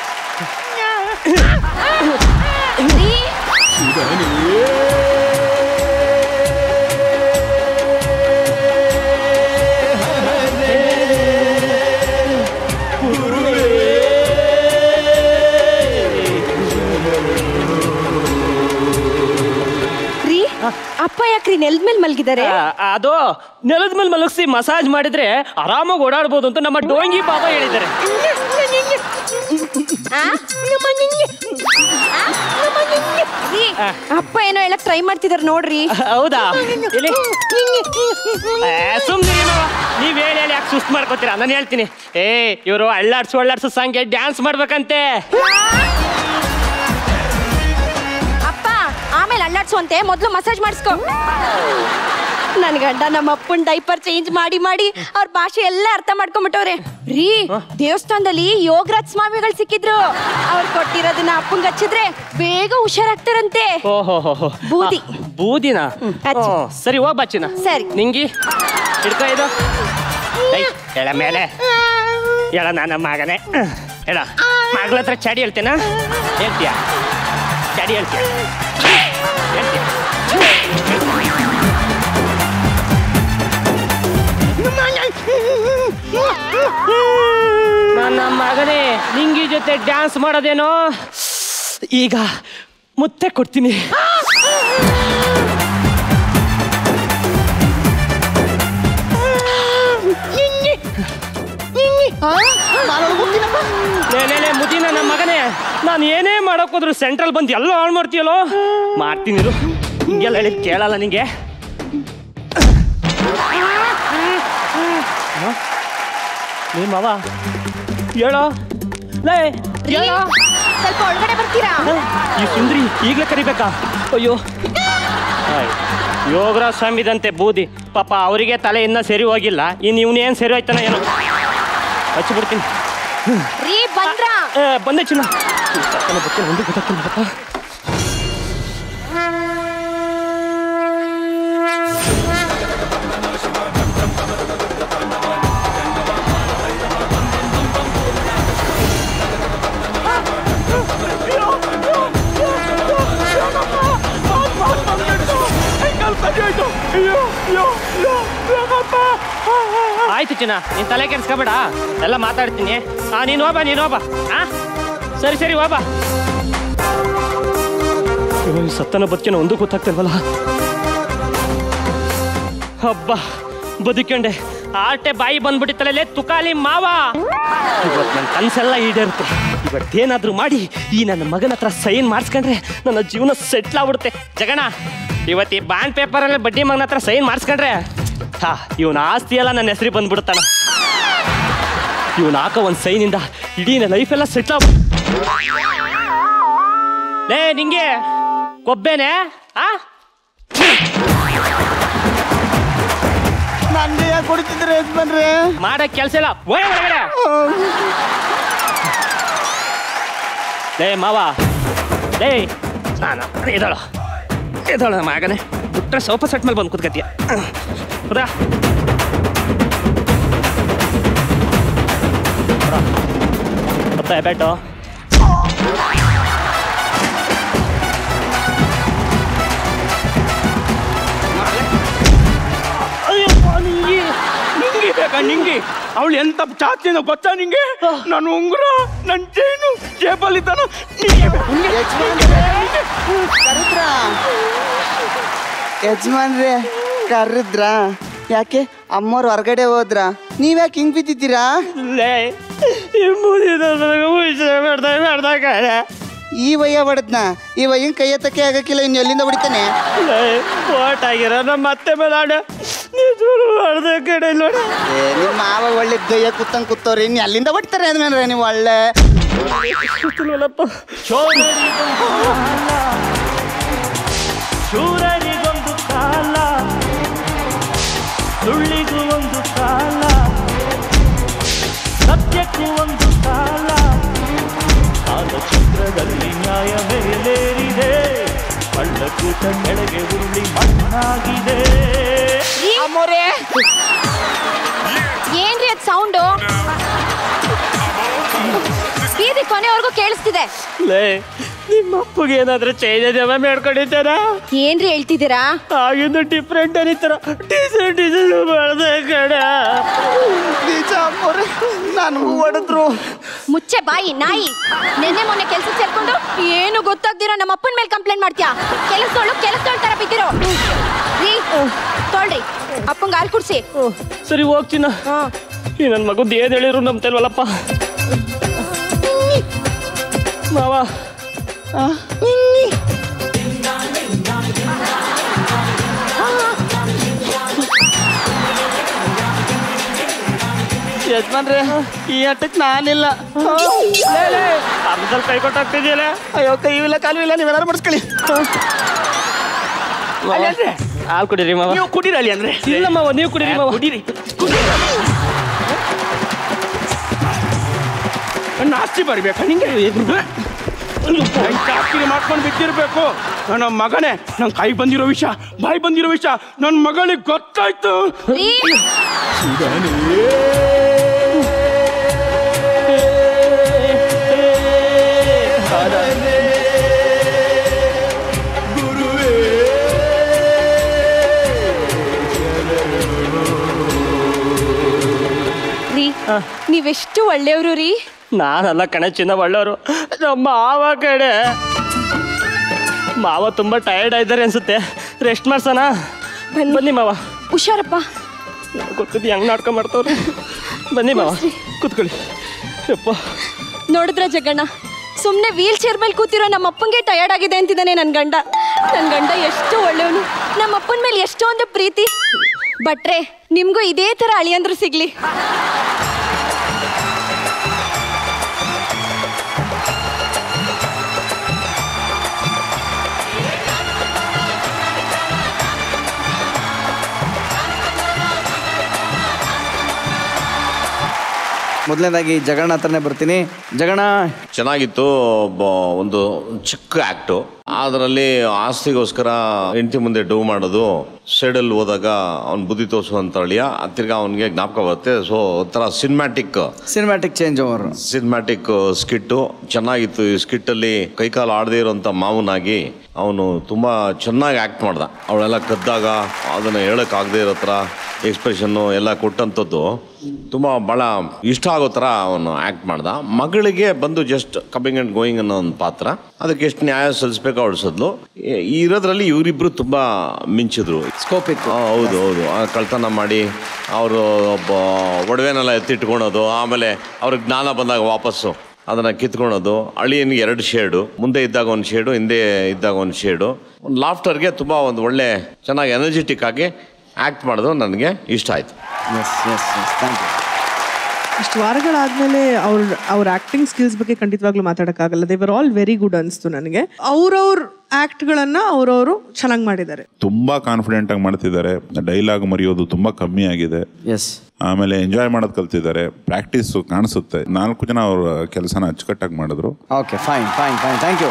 ರೀ ಅಪ್ಪ ಯಾಕ್ರಿ ನೆಲದ ಮೇಲೆ ಮಲ್ಗಿದ್ದಾರೆ ಆ, ಅದು ನೆಲದ ಮೇಲೆ ಮಲಗಿಸಿ ಮಸಾಜ್ ಮಾಡಿದ್ರೆ ಆರಾಮಾಗಿ ಓಡಾಡ್ಬೋದು ಅಂತ ನಮ್ಮ ಡೋಂಗಿ ಬಾಬಾ ಹೇಳಿದ್ದಾರೆ ರೀ, ಅಪ್ಪ ಏನೋ ಹೇಳಕ್ ಟ್ರೈ ಮಾಡ್ತಿದಾರೆ ನೋಡ್ರಿ ಹೌದಾ ಎಲ್ಲಿ? ಏ, ಸುಮ್ನಿರಿ ಮಾವ. ನೀವ್ ಹೇಳಿ ಹೇಳಿ ಯಾಕೆ ಸುಸ್ತು ಮಾಡ್ಕೋತೀರಾ ನಾನು ಹೇಳ್ತೀನಿ ಏ ಇವರು ಅಳ್ಳಾಡ್ಸು ಅಳ್ಳಾಡ್ಸು ಸಾಂಗ್ಗೆ ಡ್ಯಾನ್ಸ್ ಮಾಡ್ಬೇಕಂತೆ ಅಪ್ಪ ಆಮೇಲೆ ಅಳ್ಳಾಡ್ಸುವಂತೆ ಮೊದ್ಲು ಮಸಾಜ್ ಮಾಡಿಸ್ಕೊ ನನ್ ಗಂಡ ನಮ್ಮ ಅಪ್ಪನ್ ಡೈಪರ್ ಚೇಂಜ್ ಮಾಡಿ ಮಾಡಿ ಅವ್ರ ಭಾಷೆ ಎಲ್ಲ ಅರ್ಥ ಮಾಡ್ಕೊಂಡ್ಬಿಟ್ಟವ್ರೆ ರೀ ದೇವಸ್ಥಾನದಲ್ಲಿ ಯೋಗರಾಜ್ ಸ್ವಾಮಿಗಳು ಸಿಕ್ಕಿದ್ರು ಅವ್ರು ಕೊಟ್ಟಿರೋದನ್ನ ಅಪ್ಪಂಗ್ ಹಚ್ಚಿದ್ರೆ ಬೇಗ ಹುಷಾರಾಗ್ತಾರಂತೆ ಓಹೋ ಬೂದಿ. ಬೂದಿನ ಹಚ್ಚು. ಹ್ಮ್, ಸರಿ ಹೋಗ್ ಬಚ್ಚಿನ ಸರಿ. ನಿಂಗಿ ಹಿಡ್ಕೊ ಇದು ಏಯ್, ಎಳ ಮೇಲೆ ಎಳ ನನ್ನ ಮಗನೇ ಎಳ ಮಗಳ ಹತ್ರ ಚಡಿ ಹೇಳ್ತೇನ ಹೇಳ್ತೀಯ ಚಡಿ ಹೇಳ್ತೀಯ ಹೇಳ್ತೀಯ ನನ್ನ ಮಗನೇ ನಿಂಗಿ ಜೊತೆ ಡ್ಯಾನ್ಸ್ ಮಾಡೋದೇನೋ ಈಗ ಮುತ್ತೆ ಕೊಡ್ತೀನಿ ಲೇಲೇಲೆ ಮುದಿನ ನಮ್ಮ ಮಗನೇ ನಾನು ಏನೇ ಮಾಡಕ್ ಹೋದ್ರು ಸೆಂಟ್ರಲ್ ಬಂದು ಎಲ್ಲ ಹಾಳು ಮಾಡ್ತೀಯಲ್ಲೋ ಮಾಡ್ತೀನಿ ಇರು. ಹಿಂಗೆಲ್ಲ ಹೇಳಿದ್ ಕೇಳಲ್ಲ ನಿಂಗೆ ಲೇ ಮಾವ ಹೇಳೋ ಲೇ ಹೇಳೋ ಸ್ವಲ್ಪ ಒಳಗಡೆ ಬರ್ತೀರಾ ಈ ಸುಂದ್ರಿ ಈಗಲೇ ಕರಿಬೇಕಾ ಅಯ್ಯೋ ಆಯ್. ಯೋಗರಾಜ್ ಸ್ವಾಮಿದಂತೆ ಬೂದಿ ಪಾಪ ಅವರಿಗೆ ತಲೆ ಇನ್ನ ಸರಿ ಹೋಗಿಲ್ಲ ಇನ್ನು ಇವನೇನು ಸರಿ ಹೋಯ್ತಾನ ಏನೋ ಹಚ್ಚಿಬಿಡ್ತೀನಿ ರೀ ಬಂದ್ರ ಏ, ಬಂದೆ ಚಿನ್ನ ಸತ್ತನ ಬರ್ತೇನೆ ಒಂದು ಗೊತ್ತಾಗ್ತಿಲ್ಲ ಪಾಪ ಆಯ್ತು ಚಿನ್ನ ನೀನ್ ತಲೆ ಕೆಡ್ಸ್ಕೊಬೇಡ ಎಲ್ಲ ಮಾತಾಡ್ತೀನಿ ಹಾ ನೀನು ಹೋಬಾ ನೀನು ಹೋಬಾ ಹಾ ಸರಿ ಸರಿ ಹೋಬಾ ಇವಾಗ ಸತ್ತನ ಬದುಕಿನ ಒಂದು ಗೊತ್ತಾಗ್ತಿಲ್ವಲ್ಲ ಹಬ್ಬ ಬದುಕೊಂಡೆ ಆಟೆ ಬಾಯಿ ಬಂದ್ಬಿಟ್ಟಿತ್ತಲೇ ತುಕಾಲಿ ಮಾವ ಇವತ್ತು ನನ್ನ ಕನ್ಸೆಲ್ಲ ಈಡೇರುತ್ತೆ ಇವತ್ತೇನಾದ್ರೂ ಮಾಡಿ ಈ ನನ್ನ ಮಗನ ಹತ್ರ ಸೈನ್ ಮಾಡಿಸ್ಕೊಂಡ್ರೆ ನನ್ನ ಜೀವನ ಸೆಟ್ಲ್ ಆಗ್ಬಿಡುತ್ತೆ ಜಗಣ ಇವತ್ತು ಈ ಬಾಂಡ್ ಪೇಪರಲ್ಲಿ ಬಡ್ಡಿ ಮಗನ ಹತ್ರ ಸೈನ್ ಮಾಡಿಸ್ಕೊಂಡ್ರೆ ಹಾ ಇವನ ಆಸ್ತಿ ಎಲ್ಲ ನನ್ನ ಹೆಸರಿಗೆ ಬಂದ್ಬಿಡುತ್ತಾನ ಇವನ್ ಹಾಕೋ ಒಂದು ಸೈನಿಂದ ಇಡೀ ನನ್ನ ಲೈಫ್ ಎಲ್ಲ ಸೆಟ್ಲ್ ಆಗ ಲೇ ನಿಂಗೆ ಕೊಬ್ಬೇನೆ ಆ ನಂಗೆ ಯಾಕೆ ಕೊಡ್ತಿದ್ರೆ ಯಜಮಾನ್ರೆ ಮಾಡಕ್ ಕೆಲಸ ಇಲ್ಲ ಹೋಯ್ ಒಳಗಡೆ ಲೇ ಮಾವ ಲೇ ನಾನು ಇದಳು ಇದಳು ಮಗನೇ ಬಿಟ್ರೆ ಸೋಫಾ ಸೆಟ್ ಮೇಲೆ ಬಂದು ಕೂತ್ಕತ್ತೀಯ ಹೌದಾ ಗೊತ್ತಾ ಬೇಟು ಅಯ್ಯಪ್ಪ ನಿಂಗೆ ನಿಂಗೆ ಬೇಕಾ ನಿಂಗೆ ಅವಳು ಎಂತ ಚಾಚಿನ ಗೊತ್ತಾ ನಿಂಗೆ ನನ್ನ ಉಂಗುರ ನನ್ನ ಚೈನು ಜೇಬಲ್ಲಿ ಇದ್ದಾನು ನಿಂಗೆ ಬೇಕಾ? ನಿಂಗೆ? ಕರೆದ್ರ ಯಜಮಾನ್ರೆ ಕರೆದ್ರ ಯಾಕೆ ಅಮ್ಮವ್ರು ಹೊರಗಡೆ ಹೋದ್ರ ನೀವ್ಯಾಕೆ ಹಿಂಗ್ ಬಿದ್ದಿದ್ದೀರಾ ಈ ವಯ್ಯ ಹೊಡೆದ್ನ ಈ ವಯ್ಯನ್ ಕೈ ಎತ್ತಕ್ಕೆ ಆಗಕ್ಕಿಲ್ಲ ಇನ್ನು ಎಲ್ಲಿಂದ ಹೊಡಿತಾನೆ ಓಟ್ ಆಗಿರೋ ನಮ್ಮ ಅತ್ತೆ ಮೇಲೆ ಆಡ ಹೊಡೆದ ಕಡೆ ನೋಡ ಏ, ನಿಮ್ ಮಾವ ಒಳ್ಳೆ ದಯ್ಯ ಕುತ್ತಂಗ್ ಕೂತವ್ರಿ ಇನ್ನು ಎಲ್ಲಿಂದ ಹೊಡಿತಾರೆ ಅಂದ್ಮೇಲೆ ನೀವು ಒಳ್ಳೆ ಶೂರರಿಗೊಂದು ಕಾಲ ಸುಳ್ಳಿಗೂ ಒಂದು ಕಾಲ ಸತ್ಯಕ್ಕೂ ಒಂದು ಕಾಲ ಕಾಲಚಕ್ರದಲ್ಲಿ ನ್ಯಾಯ ಮೇಲೇರಿದೆ ಕಳ್ಳಕೂಟ ಕೆಳಗೆ ಉರುಳಿ ಮಣ್ಣಾಗಿದೆ ಏನ್ರಿ ಅದ್ ಸೌಂಡು ಬೀದಿ ಕೊನೆವರೆಗೂ ಕೇಳಿಸ್ತಿದೆ ಲೇ ನಿಮ್ಮ ಅಪ್ಪಗೆ ಏನಾದ್ರೂ ಚೈನ ಜಮ ಮಾಡ್ಕೊಂಡಿದ್ದಾರ ಏನ್ರಿ ಹೇಳ್ತಿದ್ದೀರಾ ಆಗಿಂದು ಡಿಫ್ರೆಂಟ್ ಅನಿತಾರ ಟೀಸರ್ ಟೀಸರ್ ಮಾಡ್ದೆ ಕಡ ನನಗೂ ಹೊಡೆದ್ರು ಮುಚ್ಚೆ ಬಾಯಿ ನಾಯಿ ನೆನ್ನೆ ಮೊನ್ನೆ ಕೆಲ್ಸ ಸೇರ್ಕೊಂಡು ಏನು ಗೊತ್ತಾಗ್ದಿರೋ ನಮ್ಮ ಅಪ್ಪನ ಮೇಲೆ ಕಂಪ್ಲೇಂಟ್ ಮಾಡ್ತೀಯಾ ಕೆಲಸದೋಳು ಕೆಲಸದೋಳ್ ತರ ಬಿದ್ದಿರೋ ರೀ ತೊಳ್ರಿ ಅಪ್ಪಂಗೆ ಹಾಲು ಕುಡ್ಸಿ ಸರಿ ಹೋಗ್ತೀನ ಈ ನನ್ನ ಮಗುದ್ ಏನ್ ಹೇಳಿದ್ರು ನಂಬ್ತಲ್ವಲ್ಲಪ್ಪ ಮಾವ ಯಜಮಾನ್ರೆ ಈ ಆಟಕ್ಕೆ ನಾನಿಲ್ಲ ಅರ್ಧದಲ್ಲಿ ಕೈ ಕೊಟ್ಟಾಗ್ತಿದ್ಯಲ್ಲ ಅಯ್ಯೋ ಕೈ ಇಲ್ಲ ಕಾಲು ಇಲ್ಲ ನೀವೆಲ್ಲಾರು ಬಡಿಸ್ಕೊಳ್ಳಿ ಹಾಲು ಕುಡೀರಿ ಮಾವ ನೀವು ಕುಡೀರಿ ಅಲ್ಲಿ ಅಂದ್ರೆ ಇಲ್ಲ ಮಾವ ನೀವು ಕುಡೀರಿ ಮಾವ ಕುಡೀರಿ ನನ್ನ ಆಸ್ತಿ ಬರ್ಬೇಕಾ ನಿಂಗೆ ಚಾಕಿರಿ ಮಾಡ್ಕೊಂಡು ಬಿದ್ದಿರ್ಬೇಕು ನನ್ನ ಮಗನೇ ನನ್ನ ಕೈ ಬಂದಿರೋ ವಿಷಯ ಬಾಯಿ ಬಂದಿರೋ ವಿಷಯ ನನ್ನ ಮಗಳಿಗೆ ಗೊತ್ತಾಯ್ತು ರೀ ರೀ ನೀವೆಷ್ಟು ಒಳ್ಳೆಯವರು ರೀ ನಾನಲ್ಲ ಕಣೆ ಚಿನ್ನ ಒಳ್ಳೆಯವರು ನಮ್ಮ ಮಾವ ಕಡೆ ಮಾವ ತುಂಬಾ ಟಯರ್ಡ್ ಆಗಿದ್ದಾರೆ ಅನ್ಸುತ್ತೆ ರೆಸ್ಟ್ ಮಾಡ್ಸೋಣ ಬನ್ನಿ ಮಾವ ಹುಷಾರಪ್ಪ ಗೊತ್ತಿದ್ದು ಹೆಂಗ್ ನಾಟಕ ಮಾಡ್ತವ್ರೆ ಬನ್ನಿ ಮಾವ ಕೂತ್ಕೊಳ್ಳಿ ಯಪ್ಪ ನೋಡಿದ್ರ ಜಗಣ್ಣ ಸುಮ್ಮನೆ ವೀಲ್ ಚೇರ್ ಮೇಲೆ ಕೂತಿರೋ ನಮ್ಮ ಅಪ್ಪಂಗೆ ಟಯರ್ಡ್ ಆಗಿದೆ ಅಂತಿದ್ದಾನೆ ನನ್ನ ಗಂಡ ನನ್ನ ಗಂಡ ಎಷ್ಟು ಒಳ್ಳೆಯವನು ನಮ್ಮ ಅಪ್ಪನ ಮೇಲೆ ಎಷ್ಟೊಂದು ಪ್ರೀತಿ ಬಟ್ರೆ ನಿಮ್ಗೂ ಇದೇ ತರ ಅಳಿಯಂದ್ರು ಸಿಗ್ಲಿ ಮೊದಲನೇದಾಗಿ ಜಗಣ ಹತ್ರನೇ ಬರ್ತೀನಿ ಜಗಣ ಚೆನ್ನಾಗಿತ್ತು ಒಬ್ಬ ಒಂದು ಚಿಕ್ಕ ಆ್ಯಕ್ಟು ಅದರಲ್ಲಿ ಆಸ್ತಿಗೋಸ್ಕರ ಹೆಂಡತಿ ಮುಂದೆ ಡೂ ಮಾಡೋದು ಸೈಡಲ್ಲಿ ಹೋದಾಗ ಅವ್ನು ಬುದ್ಧಿ ತೋರಿಸುವಂತ ಅಳಿಯ ತಿರ್ಗಾ ಅವನಿಗೆ ಜ್ಞಾಪಕ ಬರುತ್ತೆ ಸೊ ಒಂಥರ cinematic cinematic change over cinematic skit ಚೆನ್ನಾಗಿತ್ತು ಈ ಸ್ಕಿಟ್ಟಲ್ಲಿ ಕೈಕಾಲು ಆಡದೇ ಇರೋಂಥ ಮಾವನಾಗಿ ಅವನು ತುಂಬ ಚೆನ್ನಾಗಿ ಆ್ಯಕ್ಟ್ ಮಾಡ್ದ ಅವಳೆಲ್ಲ ಕದ್ದಾಗ ಅದನ್ನು ಹೇಳೋಕ್ಕಾಗದೇ ಇರೋ ಥರ ಎಕ್ಸ್ಪ್ರೆಷನ್ನು ಎಲ್ಲ ಕೊಟ್ಟಂಥದ್ದು ತುಂಬ ಭಾಳ ಇಷ್ಟ ಆಗೋ ಥರ ಅವನು ಆ್ಯಕ್ಟ್ ಮಾಡ್ದ ಮಗಳಿಗೆ ಬಂದು ಜಸ್ಟ್ ಕಮಿಂಗ್ ಆ್ಯಂಡ್ ಗೋಯಿಂಗ್ ಅನ್ನೋ ಒಂದು ಪಾತ್ರ ಅದಕ್ಕೆ ಎಷ್ಟು ನ್ಯಾಯ ಸಲ್ಲಿಸ್ಬೇಕು ಅವಳಿಸಿದ್ಲು ಇರೋದ್ರಲ್ಲಿ ಇವರಿಬ್ರು ತುಂಬ ಮಿಂಚಿದ್ರು ಸ್ಕೋಪ್ ಇತ್ತು ಹೌದು ಹೌದು ಆ ಕಳ್ತನ ಮಾಡಿ ಅವರು ಒಡವೆನೆಲ್ಲ ಎತ್ತಿಟ್ಕೊಳೋದು ಆಮೇಲೆ ಅವ್ರಿಗೆ ಜ್ಞಾನ ಬಂದಾಗ ವಾಪಸ್ಸು ಅದನ್ನು ಕಿತ್ಕೊಳೋದು ಅಳಿಯನಿಗೆ ಎರಡು ಶೇಡು ಮುಂದೆ ಇದ್ದಾಗ ಒಂದು ಶೇಡು ಹಿಂದೆ ಇದ್ದಾಗ ಒಂದು ಶೇಡು ಒಂದು ಲಾಫ್ಟರ್ಗೆ ತುಂಬ ಒಂದು ಒಳ್ಳೆ ಚೆನ್ನಾಗಿ ಎನರ್ಜೆಟಿಕ್ ಆಗಿ ಆ್ಯಕ್ಟ್ ಮಾಡೋದು ನನಗೆ ಇಷ್ಟ ಆಯಿತು yes yes yes thank you ಇಷ್ಟು ವಾರಗಳಾದ್ಮೇಲೆ ಅವ್ರ ಅವ್ರ ಆಕ್ಟಿಂಗ್ ಸ್ಕಿಲ್ಸ್ ಬಗ್ಗೆ ಖಂಡಿತವಾಗ್ಲೂ ಮಾತಾಡೋಕ್ಕಾಗಲ್ಲ ದೇವರ್ ಆಲ್ ವೆರಿ ಗುಡ್ ಅನಿಸ್ತು ನನಗೆ ಅವ್ರವ್ರ ಆಕ್ಟ್ಗಳನ್ನ ಅವ್ರವರು ಚೆನ್ನಾಗಿ ಮಾಡಿದ್ದಾರೆ ತುಂಬಾ ಕಾನ್ಫಿಡೆಂಟ್ ಆಗಿ ಮಾಡ್ತಿದ್ದಾರೆ ಡೈಲಾಗ್ ಮರೆಯೋದು ತುಂಬಾ ಕಮ್ಮಿ ಆಗಿದೆ ಎಸ್ ಆಮೇಲೆ ಎಂಜಾಯ್ ಮಾಡೋದು ಕಲ್ತಿದ್ದಾರೆ ಪ್ರಾಕ್ಟೀಸ್ ಕಾಣಿಸುತ್ತೆ ನಾಲ್ಕು ಜನ ಅವ್ರ ಕೆಲಸನ ಅಚ್ಚುಕಟ್ಟಾಗಿ ಮಾಡಿದ್ರು okay fine fine fine thank you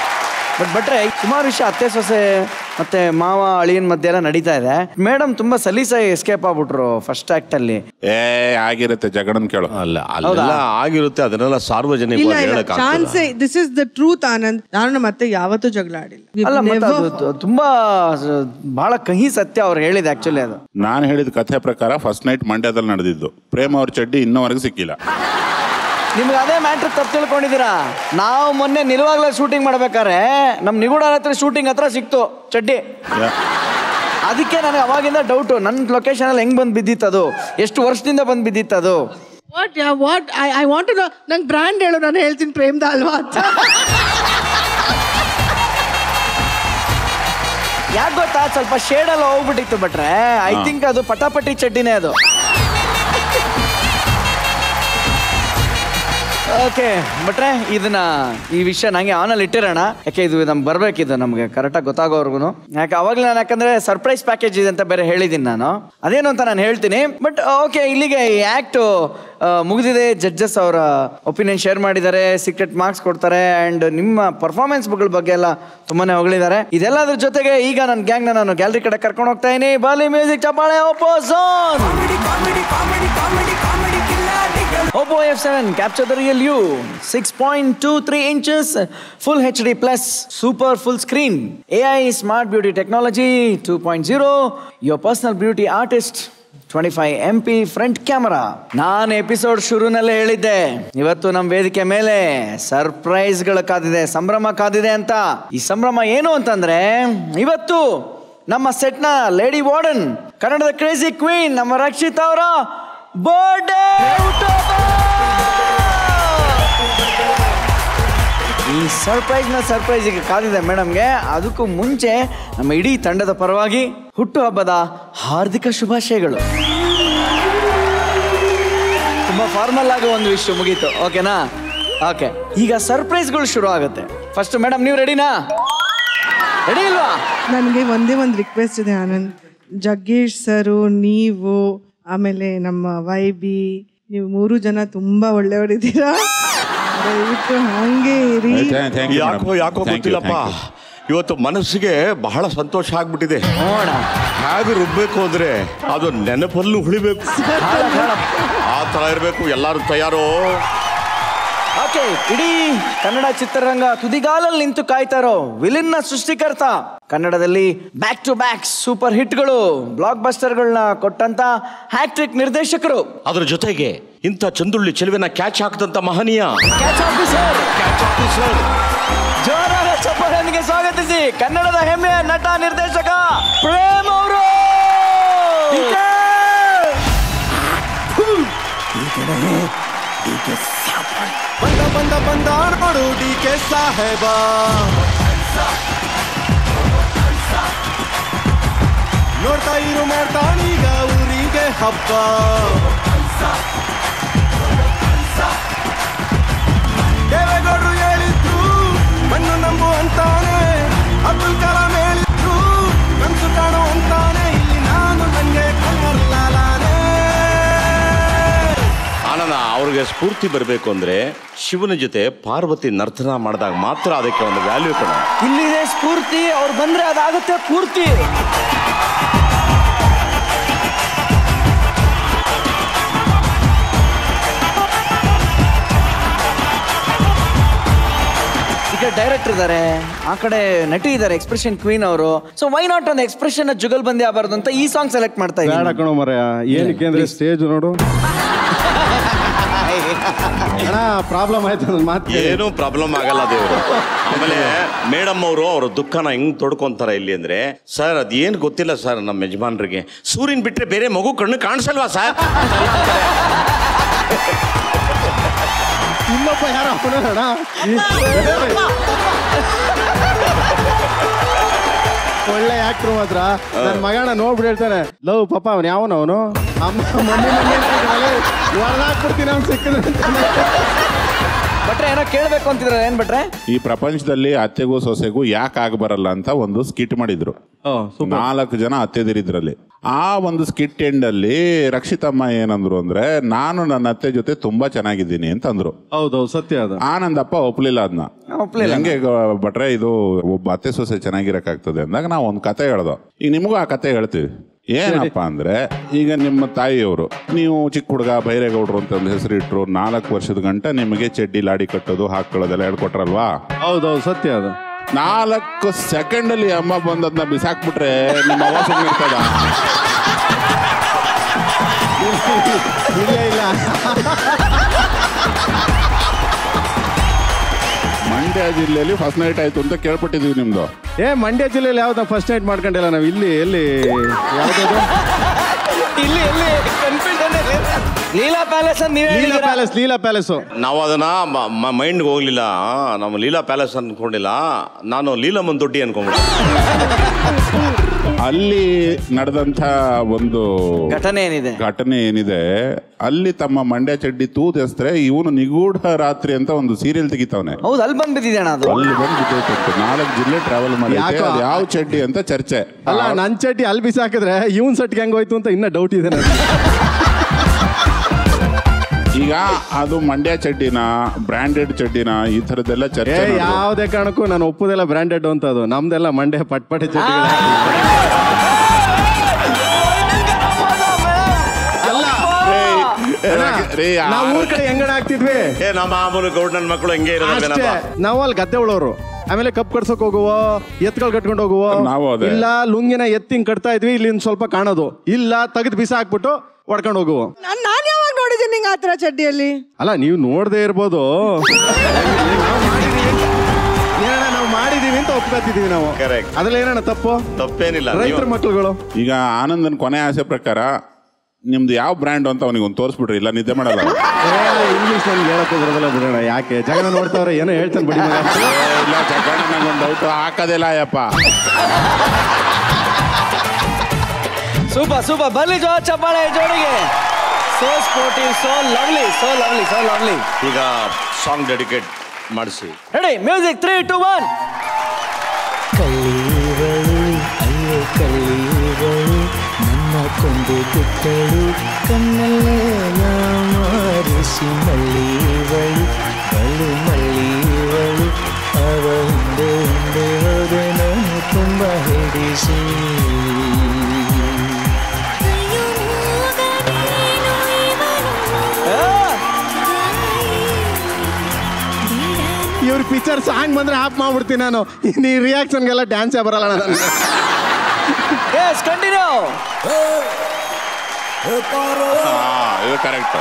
but ಬಟ್ರೆ ಸುಮಾರು ವಿಷಯ ಅತ್ತೆ ಸೊಸೆ ಮತ್ತೆ ಮಾವ ಅಳಿಯನ್ ಮಧ್ಯೆ ಎಲ್ಲ ನಡೀತಾ ಇದೆ ಮೇಡಮ್ ತುಂಬಾ ಸಲೀಸಾಗಿ ಎಸ್ಕೇಪ್ ಆಗ್ಬಿಟ್ರು ಫಸ್ಟ್ ಆಕ್ಟ್ ಅಲ್ಲಿ ಏ ಆಗಿರುತ್ತೆ ಜಗಡನ್ ಕೇಳು ಅಲ್ಲ ಅಲ್ಲೆಲ್ಲ ಆಗಿರುತ್ತೆ ಅದನ್ನೆಲ್ಲ ಇಲ್ಲ ಸಾರ್ವಜನಿಕವಾಗಿ ಇಲ್ಲ ಹೇಳಕ್ ಚಾನ್ಸೇ this is the truth Anand ನಾನು ಮತ್ತೆ ಯಾವತ್ತೂ ಜಗಳ ಆಡಿಲ್ಲ We've ಅಲ್ಲ ಮತ್ತೆ never- ಅದು ತು- ತುಂಬಾ ಸ- ಬಹಳ ಕಹಿ ಸತ್ಯ ಅವ್ರು ಹೇಳಿದೆ ಆಕ್ಚುಲಿ ಅದು ನಾನು ಹೇಳಿದ ಕಥೆ ಪ್ರಕಾರ ಫಸ್ಟ್ ನೈಟ್ ಮಂಡ್ಯದಲ್ಲಿ ನಡೆದಿದ್ದು ಪ್ರೇಮ್ ಅವ್ರ ಚಡ್ಡಿ ಇನ್ನೋವರೆಗೆ ಸಿಕ್ಕಿಲ್ಲ ನಿಮ್ಗೆ ಅದೇ ಮ್ಯಾಟ್ರ್ ತಪ್ಪು ತಿಳ್ಕೊಂಡಿದ್ದೀರಾ ನಾವು ಮೊನ್ನೆ ನಿಲ್ವಾಗ್ಲೇ ಶೂಟಿಂಗ್ ಮಾಡ್ಬೇಕಾದ್ರೆ ನಮ್ಮ ನಿಗೂಢ ಹತ್ರ ಶೂಟಿಂಗ್ ಹತ್ರ ಸಿಕ್ತು ಚಡ್ಡಿ ಅದಕ್ಕೆ ನನಗೆ ಅವಾಗಿಂದ ಡೌಟು ನನ್ನ ಲೊಕೇಶನಲ್ಲಿ ಹೆಂಗ್ ಬಂದು ಬಿದ್ದಿತ್ತು ಅದು ಎಷ್ಟು ವರ್ಷದಿಂದ ಬಂದು ಬಿದ್ದಿತ್ತು ಅದು what yeah what I I want to ನಂಗೆ ಬ್ರ್ಯಾಂಡ್ ಹೇಳು ನಾನು ಹೇಳ್ತೀನಿ ಪ್ರೇಮ್ದ ಅಲ್ವಾ ಅಂತ ಯಾಕೆ ಗೊತ್ತಾ ಸ್ವಲ್ಪ ಶೇಡೆಲ್ಲ ಹೋಗ್ಬಿಟ್ಟಿತ್ತು ಬಟ್ರೆ ಐ ಹಾ. ಥಿಂಕ್ ಅದು ಪಟಾಪಟಿ ಚಡ್ಡಿನೇ ಅದು ಓಕೆ ಬಟ್ರೆ ಇದನ್ನ ಈ ವಿಷಯ ನಂಗೆ ಆನಲ್ಲಿ ಇಟ್ಟಿರೋಣ ಯಾಕೆ ಇದು ನಮ್ಗೆ ಬರ್ಬೇಕಿದು ನಮಗೆ ಕರೆಕ್ಟಾಗಿ ಗೊತ್ತಾಗೋವರೆಗೂ ಯಾಕೆ ಅವಾಗಲೇ ನಾನು ಯಾಕಂದ್ರೆ ಸರ್ಪ್ರೈಸ್ ಪ್ಯಾಕೇಜ್ ಇದೆ ಅಂತ ಬೇರೆ ಹೇಳಿದ್ದೀನಿ ನಾನು ಅದೇನು ಅಂತ ನಾನು ಹೇಳ್ತೀನಿ ಬಟ್ ಓಕೆ ಇಲ್ಲಿಗೆ ಈ ಆ್ಯಕ್ಟು ಮುಗಿದಿದೆ ಜಡ್ಜಸ್ ಅವರ ಒಪಿನಿಯನ್ ಶೇರ್ ಮಾಡಿದ್ದಾರೆ ಸೀಕ್ರೆಟ್ ಮಾರ್ಕ್ಸ್ ಕೊಡ್ತಾರೆ ಆ್ಯಂಡ್ ನಿಮ್ಮ ಪರ್ಫಾರ್ಮೆನ್ಸ್ ಬಗ್ಗೆ ಎಲ್ಲ ತುಂಬಾನೇ ಹೊಗಳಿದ್ದಾರೆ ಇದೆಲ್ಲದ್ರ ಜೊತೆಗೆ ಈಗ ನನ್ನ ಗ್ಯಾಂಗ್ನ ನಾನು ಗ್ಯಾಲರಿ ಕಡೆ ಕರ್ಕೊಂಡು ಹೋಗ್ತಾ ಇದೀನಿ ಬಾಲಿ ಮ್ಯೂಸಿಕ್ ಚಪ್ಪಾಳೆ Oppo zone Oppo F7 capture the real you. 6.23 inches, full HD plus, super full screen. AI smart beauty technology 2.0. Your personal beauty artist. 25 M P front camera ನಾನು ಎಪಿಸೋಡ್ ಶುರುನಲ್ಲೇ ಹೇಳಿದ್ದೆ ಇವತ್ತು ನಮ್ಮ ವೇದಿಕೆ ಮೇಲೆ ಸರ್ಪ್ರೈಸ್ಗಳು ಕಾದಿದೆ ಸಂಭ್ರಮ ಕಾದಿದೆ ಅಂತ ಈ ಸಂಭ್ರಮ ಏನು ಅಂತಂದ್ರೆ ಇವತ್ತು ನಮ್ಮ ಸೆಟ್ನ ಲೇಡಿ ವಾರ್ಡನ್ ಕನ್ನಡದ ಕ್ರೇಜಿ ಕ್ವೀನ್ ನಮ್ಮ ರಕ್ಷಿತಾ ಅವರ ಬರ್ಡೇ ಈ ಸರ್ಪ್ರೈಸ್ನ ಸರ್ಪ್ರೈಸಿಗೆ ಕಾದಿದೆ ಮೇಡಮ್ಗೆ ಅದಕ್ಕೂ ಮುಂಚೆ ನಮ್ಮ ಇಡೀ ತಂಡದ ಪರವಾಗಿ ಹುಟ್ಟುಹಬ್ಬದ ಹಾರ್ದಿಕ ಶುಭಾಶಯಗಳು ತುಂಬಾ ಫಾರ್ಮಲ್ ಆಗಿ ಒಂದು ವಿಷಯ ಮುಗೀತು ಓಕೆನಾ ಓಕೆ ಈಗ ಸರ್ಪ್ರೈಸ್ಗಳು ಶುರು ಆಗುತ್ತೆ ಫಸ್ಟ್ ಮೇಡಮ್ ನೀವು ರೆಡಿನಾ ರೆಡಿ ಇಲ್ವಾ ನನಗೆ ಒಂದೇ ಒಂದು ರಿಕ್ವೆಸ್ಟ್ ಇದೆ ಆನಂದ್ ಜಗ್ಗೇಶ್ ಸರು ನೀವು ಆಮೇಲೆ ನಮ್ಮ ವೈಬಿ ನೀವು ಮೂರು ಜನ ತುಂಬಾ ಒಳ್ಳೆಯವರಿದ್ದೀರಾ ದಯವಿಟ್ಟು ಹಂಗೆ ಇರಿ ಯಾಕೋ ಯಾಕೋ ಗೊತ್ತಿಲ್ಲಪ್ಪ ಇವತ್ತು ಮನಸ್ಸಿಗೆ ಬಹಳ ಸಂತೋಷ ಆಗ್ಬಿಟ್ಟಿದೆ ಹೇಗೆ ರುಬ್ಬೇಕು ಅಂದ್ರೆ ಅದು ನೆನಪಲ್ಲೂ ಉಳಿಬೇಕು ಆ ತರ ಇರಬೇಕು ಎಲ್ಲರೂ ತಯಾರು ಓಕೆ ಇಡೀ ಕನ್ನಡ ಚಿತ್ರರಂಗ ತುದಿಗಾಲಲ್ಲಿ ನಿಂತು ಕಾಯ್ತಾ ಇರೋ ವಿಲಿನ್ನ ಸೃಷ್ಟಿಕರ್ತ ಕನ್ನಡದಲ್ಲಿ ಬ್ಯಾಕ್ ಟು ಬ್ಯಾಕ್ ಸೂಪರ್ ಹಿಟ್ಗಳು ಬ್ಲಾಕ್ ಬಸ್ಟರ್ಗಳನ್ನ ಕೊಟ್ಟಂತ ಹ್ಯಾಟ್ರಿಕ್ ನಿರ್ದೇಶಕರು ಅದ್ರ ಜೊತೆಗೆ ಇಂಥ ಚಂದುಳ್ಳಿ ಚೆಲುವಿನ ಕ್ಯಾಚ್ ಹಾಕದಂತ ಮಹನೀಯ ಕ್ಯಾಚ್ ಆಫೀಸರ್ ಕ್ಯಾಚ್ ಆಫೀಸರ್ ಜೋರಾದ ಚಪ್ಪಾಳೆಯೊಂದಿಗೆ ಸ್ವಾಗತಿಸಿ ಕನ್ನಡದ ಹೆಮ್ಮೆಯ ನಟ ನಿರ್ದೇಶಕ ಪ್ರೇಮ್ ಅವರು ಬಂದ ಬಂದ ಬಂದ ನೋಡು ಡಿ ಕೆ ಸಾಹೇಬ ನೋಡ್ತಾ ಇರು ಮಾಡ್ತಾನೀಗ ಊರಿಗೆ ಹಬ್ಬಕ್ಕೆ ಹಬ್ಬ ದೇವೇಗೌಡರು ಹೇಳಿದ್ರು ಮಣ್ಣು ನಂಬು ಅಂತಾನೆ ಅಬ್ದುಲ್ ಕಲಾಂ ಹೇಳಿದ್ರು ಕನಸು ಕಾಣು ಅಂತಾನೆ ಇಲ್ಲಿ ನಾನು ನಂಗೆ ಕಣ್ಣರ್ಲಾಲಾನೆ ಆನಂದ ಅವ್ರಿಗೆ ಸ್ಫೂರ್ತಿ ಬರಬೇಕು ಅಂದ್ರೆ ಶಿವನ ಜೊತೆ ಪಾರ್ವತಿ ನರ್ತನ ಮಾಡಿದಾಗ ಮಾತ್ರ ಅದಕ್ಕೆ ಒಂದು ವ್ಯಾಲ್ಯೂ ಕೊಡ ಇಲ್ಲಿದೆ ಸ್ಫೂರ್ತಿ ಅವ್ರು ಬಂದ್ರೆ ಅದಾಗುತ್ತೆ ಪೂರ್ತಿ ಈ ಕಡೆ ಡೈರೆಕ್ಟರ್ ಇದ್ದಾರೆ ಆ ಕಡೆ ನಟಿ ಇದ್ದಾರೆ ಎಕ್ಸ್ಪ್ರೆಷನ್ ಕ್ವೀನ್ ಅವರು ಸೊ ವೈ ನಾಟ್ ಒಂದು ಎಕ್ಸ್ಪ್ರೆಷನ್ ಜುಗಲ್ ಬಂದಿ ಆಗಬಾರ್ದು ಅಂತ ಈ ಸಾಂಗ್ ಸೆಲೆಕ್ಟ್ ಮಾಡ್ತಾ ಬೇಡ ಇದ್ದೀನಿ ಕಣೋ ಮರ ಏನಕ್ಕೆ ಅಂದ್ರೆ ಸ್ಟೇಜ್ ನೋಡು ಅಣ್ಣ ಪ್ರಾಬ್ಲಮ್ ಆಯ್ತು ನನ್ನ ಮಾತು ಏನೂ ಪ್ರಾಬ್ಲಮ್ ಆಗಲ್ಲ ದೇವರು ಆಮೇಲೆ ಮೇಡಮ್ ಅವರು ಅವ್ರ ದುಃಖನ ಹೆಂಗ್ ತೊಡ್ಕೊಂತಾರ ಇಲ್ಲಿ ಅಂದ್ರೆ ಸರ್ ಅದೇನು ಗೊತ್ತಿಲ್ಲ ಸರ್ ನಮ್ಮ ಯಜಮಾನ್ರಿಗೆ ಸೂರ್ಯನ್ ಬಿಟ್ರೆ ಬೇರೆ ಮಗು ಕಣ್ಣು ಕಾಣಿಸಲ್ವಾ ಸರ್ ಇನ್ನೊಬ್ಬ ಯಾರೋ ಅವನಣ್ಣ ಒಳ್ಳೆ ಆಕ್ಟ್ರು ಮಾತ್ರ ನನ್ನ ಮಗನ ನೋಡ್ಬಿಟ್ಟು ಹೇಳ್ತಾನೆ ಲವ್ ಪಾಪ ಅವನು ಯಾವನು ಅವನು ಅಮ್ಮ ಮಮ್ಮಿ ಮಮ್ಮಿ ಹೊಡೆದಾಕ್ಬಿಡ್ತೀನಿ ಅವ್ನು ಸಿಕ್ಕಿದ್ರೆ ಬಟ್ರೆ ಏನೋ ಕೇಳ್ಬೇಕು ಅಂತಿದ್ರೆ ಏನ್ ಬಟ್ರೆ ಈ ಪ್ರಪಂಚದಲ್ಲಿ ಅತ್ತೆಗೂ ಸೊಸೆಗೂ ಯಾಕೆ ಆಗ ಬರಲ್ಲ ಅಂತ ಒಂದು ಸ್ಕಿಟ್ ಮಾಡಿದ್ರು ನಾಲ್ಕು ಜನ ಅತ್ತೆದಿರಿದ್ರಲ್ಲಿ ಆ ಒಂದು ಸ್ಕಿಟ್ ಎಂಡ್ ಅಲ್ಲಿ ರಕ್ಷಿತಮ್ಮ ಏನಂದ್ರು ಅಂದ್ರೆ ನಾನು ನನ್ನ ಅತ್ತೆ ಜೊತೆ ತುಂಬಾ ಚೆನ್ನಾಗಿದ್ದೀನಿ ಅಂತ ಅಂದ್ರು ಹೌದೌದು ಸತ್ಯ ಅದು ಆನಂದಪ್ಪ ಒಪ್ಲಿಲ್ಲ ಅದನ್ನ ಒಪ್ಲಿಲ್ಲ. ಹೆಂಗೆ ಗ- ಭಟ್ರೆ ಇದು ಒಬ್ಬ ಅತ್ತೆ ಸೊಸೆ ಚೆನ್ನಾಗಿರಕ್ಕಾಗ್ತದೆ ಅಂದಾಗ ನಾವು ಒಂದು ಕತೆ ಹೇಳ್ದೋ ಈಗ ನಿಮಗೂ ಆ ಕತೆ ಹೇಳ್ತೀವಿ ಏನಪ್ಪ ಅಂದ್ರೆ ಈಗ ನಿಮ್ಮ ತಾಯಿಯವರು ನೀವು ಚಿಕ್ಕ ಹುಡುಗ ಬೈರೇಗೌಡರು ಅಂತ ಒಂದು ಹೆಸರು ಇಟ್ರು ನಾಲ್ಕು ವರ್ಷದ ಗಂಟ ನಿಮಗೆ ಚಡ್ಡಿ ಲಾಡಿ ಕಟ್ಟೋದು ಹಾಕೊಳ್ಳೋದೆಲ್ಲ ಹೇಳ್ಕೊಟ್ರಲ್ವಾ ಹೌದೌದು ಸತ್ಯ ಅದು ನಾಲ್ಕು ಸೆಕೆಂಡ್ ಅಲ್ಲಿ ಅಮ್ಮ ಬಂದದ್ನ ಬಿಸಾಕ್ಬಿಟ್ರೆ ನಿಮ್ಮ ಅವ್ವ ಸುಮ್ನೆ ಇರ್ತದ ಇಲ್ಲ ಇಲ್ಲ ಮಂಡ್ಯ ಜಿಲ್ಲೆಯಲ್ಲಿ ಫಸ್ಟ್ ನೈಟ್ ಆಯ್ತು ಅಂತ ಕೇಳ್ಪಟ್ಟಿದೀವಿ ನಿಮ್ದು ಏ ಮಂಡ್ಯ ಜಿಲ್ಲೆಯಲ್ಲಿ ಯಾವ್ದು ಫಸ್ಟ್ ನೈಟ್ ಮಾಡ್ಕೊಂಡಿಲ್ಲ ನಾವು ಇಲ್ಲಿ ಎಲ್ಲಿ ಯಾವ್ದು ಇಲ್ಲಿ ಎಲ್ಲಿ ಕನ್ಫ್ಯೂಷನ್ ಲೀಲಾ ಪ್ಯಾಲೇಸ್ ಅಂತ ನೀವೇ ಲೀಲಾ ಪ್ಯಾಲೇಸ್ ಲೀಲಾ ಪ್ಯಾಲೇಸ್ ನಾವು ಅದನ್ನ ಮೈಂಡ್ಗೆ ಹೋಗ್ಲಿಲ್ಲ ನಮ್ಮ ಲೀಲಾ ಪ್ಯಾಲೇಸ್ ಅನ್ಕೊಂಡಿಲ್ಲ ನಾನು ಲೀಲಮ್ಮನ್ ದೊಡ್ಡಿ ಅನ್ಕೊಂಡ್ಬಿಟ್ಟೆ ಅಲ್ಲಿ ನಡೆದಂತ ಒಂದು ಘಟನೆ ಏನಿದೆ ಘಟನೆ ಏನಿದೆ ಅಲ್ಲಿ ತಮ್ಮ ಮಂಡ್ಯ ಚಡ್ಡಿ ತೂದೆಸ್ತ್ರೆ ಇವನು ನಿಗೂಢ ರಾತ್ರಿ ಅಂತ ಒಂದು ಸೀರಿಯಲ್ ತೆಗಿತಾವನೆ ಹೌದು ಅಲ್ಲಿ ಬಂದ್ ಬಿದ್ದಿದೆ ಅಣ್ಣ ಅದು ಅಲ್ಲಿ ಬಂದು ಬಿದ್ದೈತೆ ನಾಲ್ಕು ಜಿಲ್ಲೆ ಟ್ರಾವೆಲ್ ಮಾಡಿ ಯಾಕೋ? ಯಾವ ಚಡ್ಡಿ ಅಂತ ಚರ್ಚೆ ಅಲ್ಲ ನನ್ ಚಡ್ಡಿ ಅಲ್ಲಿ ಬಿಸಾಕಿದ್ರೆ ಇವನ್ ಸಟ್ಗೆ ಹೆಂಗ್ ಹೋಯ್ತು ಅಂತ ಇನ್ನ ಡೌಟ್ ಇದೆ ನನಗೆ. ಈಗ ಅದು ಮಂಡ್ಯ ಚಡ್ಡಿನ ಬ್ರಾಂಡೆಡ್ ಚಡ್ಡಿನ ಈ ತರದ್ದೆಲ್ಲ ಏ ಚರ್ಚೆ ನಡೆದು. ಯಾವ್ದೇ ಕಾರಣಕ್ಕೂ ನಾನು ಒಪ್ಪುದೆಲ್ಲ ಬ್ರಾಂಡೆಡ್ ಅಂತ ಅದು ನಮ್ದೆಲ್ಲ ಮಂಡ್ಯ ಪಟ್ಪಟೆ ಚಡ್ಡಿಗಳು ರೀ, ಆ- ನಾವು ಊರ್ ಕಡೆ ಹೆಂಗಣ ಆಗ್ತಿದ್ವಿ ಏ ನಮ್ಮ ಮಾಮೂಲು ಗೌಡ್ನನ್ ಮಕ್ಕಳು ಹೆಂಗೆ ಅಷ್ಟೇ ಇರೋದೇನಪ್ಪ ನಾವು ಅಲ್ಲಿ ಗದ್ದೆ ಉಳೋರು ಆಮೇಲೆ ಕಪ್ ಕಟ್ಸಕ್ ಹೋಗುವ ಎತ್ಗಳು ಕಟ್ಕೊಂಡು ಹೋಗುವ ನಾವು ಅದೇ. ಇಲ್ಲ ಲುಂಗಿನ ಎತ್ತಿಂಗ್ ಕಟ್ತಾ ಇದ್ವಿ ಇಲ್ಲಿ ಒಂದ್ ಸ್ವಲ್ಪ ಕಾಣೋದು ಇಲ್ಲ ತೆಗೆದು ಬಿಸ ಹಾಕ್ಬಿಟ್ಟು ಹೊಡ್ಕೊಂಡು ಹೋಗುವ ನಾನ್ ನಾನ್ ಯಾವಾಗ ನೋಡಿದ್ದೀನಿ ನಿಂಗೆ ಆತರ ಚಡ್ಡಿಯಲ್ಲಿ ಅಲ್ಲ ನೀವು ನೋಡದೆ ಇರ್ಬೋದು ಏನಣ್ಣ ನಾವು ಮಾಡಿದೀವಿ ಅಂತ ಒಪ್ಕೊತಿದೀವಿ ನಾವು Correct. ಅದ್ರಲ್ಲಿ ಏನಣ್ಣ ತಪ್ಪು ತಪ್ಪೇನಿಲ್ಲ ರೈತರ ನೀವು- ಮಕ್ಕಳುಗಳು ಈಗ ಆನಂದನ್ ಕೊನೆ ಆಸೆ ಪ್ರಕಾರ ನಿಮ್ದು ಯಾವ ಬ್ರ್ಯಾಂಡ್ ಅಂತ ಅವನಿಗೆ ಒಂದು ತೋರಿಸ್ಬಿಟ್ರಿ ಇಲ್ಲ ನಿದ್ದೆ ಮಾಡಲ್ಲ ಅವ್ನು. ಇಂಗ್ಲಿಷ್ ನನ್ಗೆ ಹೇಳಕ್ ಬರೋದಲ್ಲ ಬಿಡೋಣ ಯಾಕೆ ಜಗನ ನೋಡ್ತಾವ್ರೆ ಏನೋ ಹೇಳ್ತಾನೆ ಬಡಿ ಮಗ ಅಂತ. ಏ, ಇಲ್ಲ ಜಗಣ್ಣ ನಂಗೊಂದು ಡೌಟ್ ಹಾಕೋದಿಲ್ಲ ಅಯ್ಯಪ್ಪ ಸೂಪರ್ ಸೂಪರ್ ಬರ್ಲಿ ಜೋ ಚಪ್ಪಾಳೆ ಈ ಜೋಡಿಗೆ so sportive so lovely so lovely so lovely ಈಗ ಸಾಂಗ್ ಡೆಡಿಕೇಟ್ ಮಾಡಿಸಿ ready music three two one ಕಳ್ಳೀವಳು ಅಯ್ಯೋ ಕಳ್ಳೀವಳು ನನ್ನ ಕೊಂದು ಬಿಟ್ಟಳು ಕಣ್ಣಲ್ಲೇ ಮಾರಿಸಿ ಮಳ್ಳೀವಳು ಬಲು ಮಳ್ಳೀವಳು ಅವ ಹಿಂದೆ ಹಿಂದೆ ಹೋದೆ ನಾನು ತುಂಬ ಹಿಡಿಸಿ ಇವ್ರ ಪಿಕ್ಚರ್ ಸಾಂಗ್ ಬಂದ್ರೆ ಆಫ್ ಮಾಡ್ಬಿಡ್ತೀನಿ ನಾನು ನೀ ರಿಯಾಕ್ಷನ್ಗೆಲ್ಲ ಡ್ಯಾನ್ಸೇ ಬರಲ್ಲ ನನಗೆ ಎಸ್ ಕಂಟಿನ್ಯೂ ಹಾ ಇದು ಕರೆಕ್ಟ್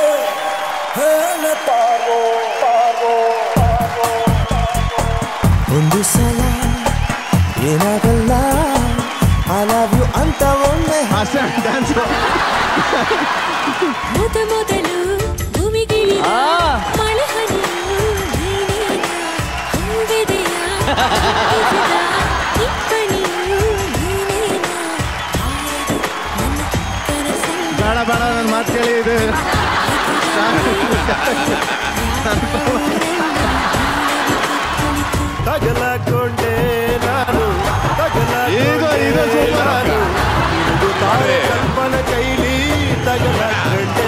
ಒಂದು ಸಲ ಏನಾಗಲ್ಲ ಐ ಲವ್ ಯು ಅಂತ ಒಮ್ಮೆ ಡ್ಯಾನ್ಸ್ ಮೊದ ಮೊದಲು ಭೂಮಿಗಿಳಿದ ಮಳೆ ಹನಿಯು ನೀನೇನ ಹೊಂದಿದೆಯ ಹಿಡಿದ ಇಬ್ಬನಿಯು ನೀನೇನ ಹಾರದು ನನ್ನ ಕನಸಲ್ಲಿ ಮಾತು ಕೇಳಿ ಇದು ತಗಲಕೊಂಡೆ ನಾನು ಇದು ಇದು ಸೂಪರ್ ನಾನು ಇದು ತಾರೆ ಕಲ್ಪನ ಕೈಲಿ ತಗಲಕೊಂಡೆ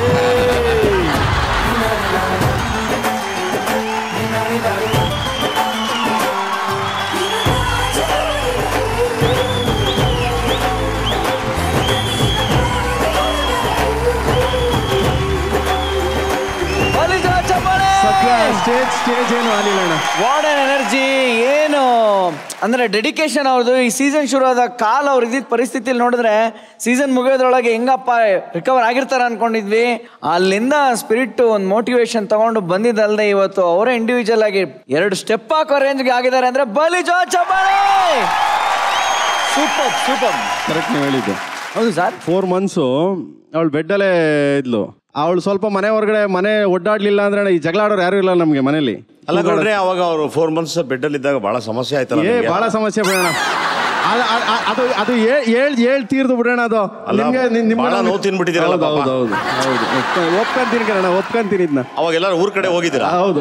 ಸತ್ಯ ಸ್ಟೇಜ್ ಸ್ಟೇಜ್ ಏನು ಆಲಿಲ್ಲ ಅಣ್ಣ ವಾಟ್ ಅನ್ ಎನರ್ಜಿ ಏನು ಅಂದ್ರೆ ಡೆಡಿಕೇಶನ್ ಅವ್ರದ್ದು ಈ ಸೀಸನ್ ಶುರು ಆದ ಕಾಲ ಅವ್ರು ಇದ್ದಿದ್ದ ಪರಿಸ್ಥಿತಿಲಿ ನೋಡಿದ್ರೆ ಸೀಸನ್ ಮುಗಿಯೋದ್ರೊಳಗೆ ಹೆಂಗಪ್ಪ ರಿಕವರ್ ಆಗಿರ್ತಾರ ಅನ್ಕೊಂಡಿದ್ವಿ ಅಲ್ಲಿಂದ ಸ್ಪಿರಿಟ್ ಒಂದು ಮೋಟಿವೇಶನ್ ತಗೊಂಡು ಬಂದಿದ್ದಲ್ದೆ ಇವತ್ತು ಅವರೇ ಇಂಡಿವಿಜುವಲ್ ಆಗಿ ಎರಡು ಸ್ಟೆಪ್ ಹಾಕೋ ರೇಂಜ್ಗೆ ಆಗಿದ್ದಾರೆ ಅಂದ್ರೆ ಬಲಿ ಜೋ ಚಪ್ಪಾಳೆ ಸೂಪರ್ ಸೂಪರ್ ಕರೆಕ್ಟ್ ನೀವು ಹೇಳಿದ್ದು ಹೌದು ಸರ್ ಫೋರ್ ಮಂತ್ಸು ಅವಳು ಬೆಡ್ಡಲ್ಲೇ ಇದ್ಲು ಅವಳು ಸ್ವಲ್ಪ ಮನೆ ಹೊರಗಡೆ ಮನೆ ಒಡ್ಡಾಡ್ಲಿಲ್ಲ ಅಂದ್ರೆ ಅಣ್ಣ, ಈ ಜಗಳ ಆಡೋರು ಯಾರು ಇಲ್ಲ ನಮ್ಗೆ ಮನೇಲಿ ಅಲ್ಲ ನೋಡ್ರಿ ಅವಾಗ ಅವರು ಫೋರ್ ಮಂತ್ಸ್ ಬೆಡ್ಡಲ್ಲಿ ಇದ್ದಾಗ ಬಹಳ ಸಮಸ್ಯೆ ಆಯ್ತಲ್ಲ ಏ ನಿಮ್ಗೆ? ಬಹಳ ಸಮಸ್ಯೆ ಬಿಡೋಣ ಅದ್- ಅದ್- ಅದ್- ಅದು ಅದು ಏಳ್ ಏಳ್ ತೀರ್ದು ಬಿಡೋಣ ಅದು ಅಲ್ಲ, ನಿಮ್ಗೆ ನಿಮ್- ನಿಮ್ಮ- ಬಹಳ ನೋವು ತಿನ್ಬಿಟ್ಟಿದ್ದೀರಲ್ಲ ಹೌದು, ಪಾಪ. ಹೌದು ಹೌದು ಹೌದು ಒಪ್ಕ- ಒಪ್ಕೊಂತೀನಿ ಕಣ ಒಪ್ಕೊಂತೀನಿ ಇದನ್ನ ಅವಾಗ ಎಲ್ಲರೂ ಊರ್ ಕಡೆ ಹೋಗಿದ್ದೀರಾ ಹೌದು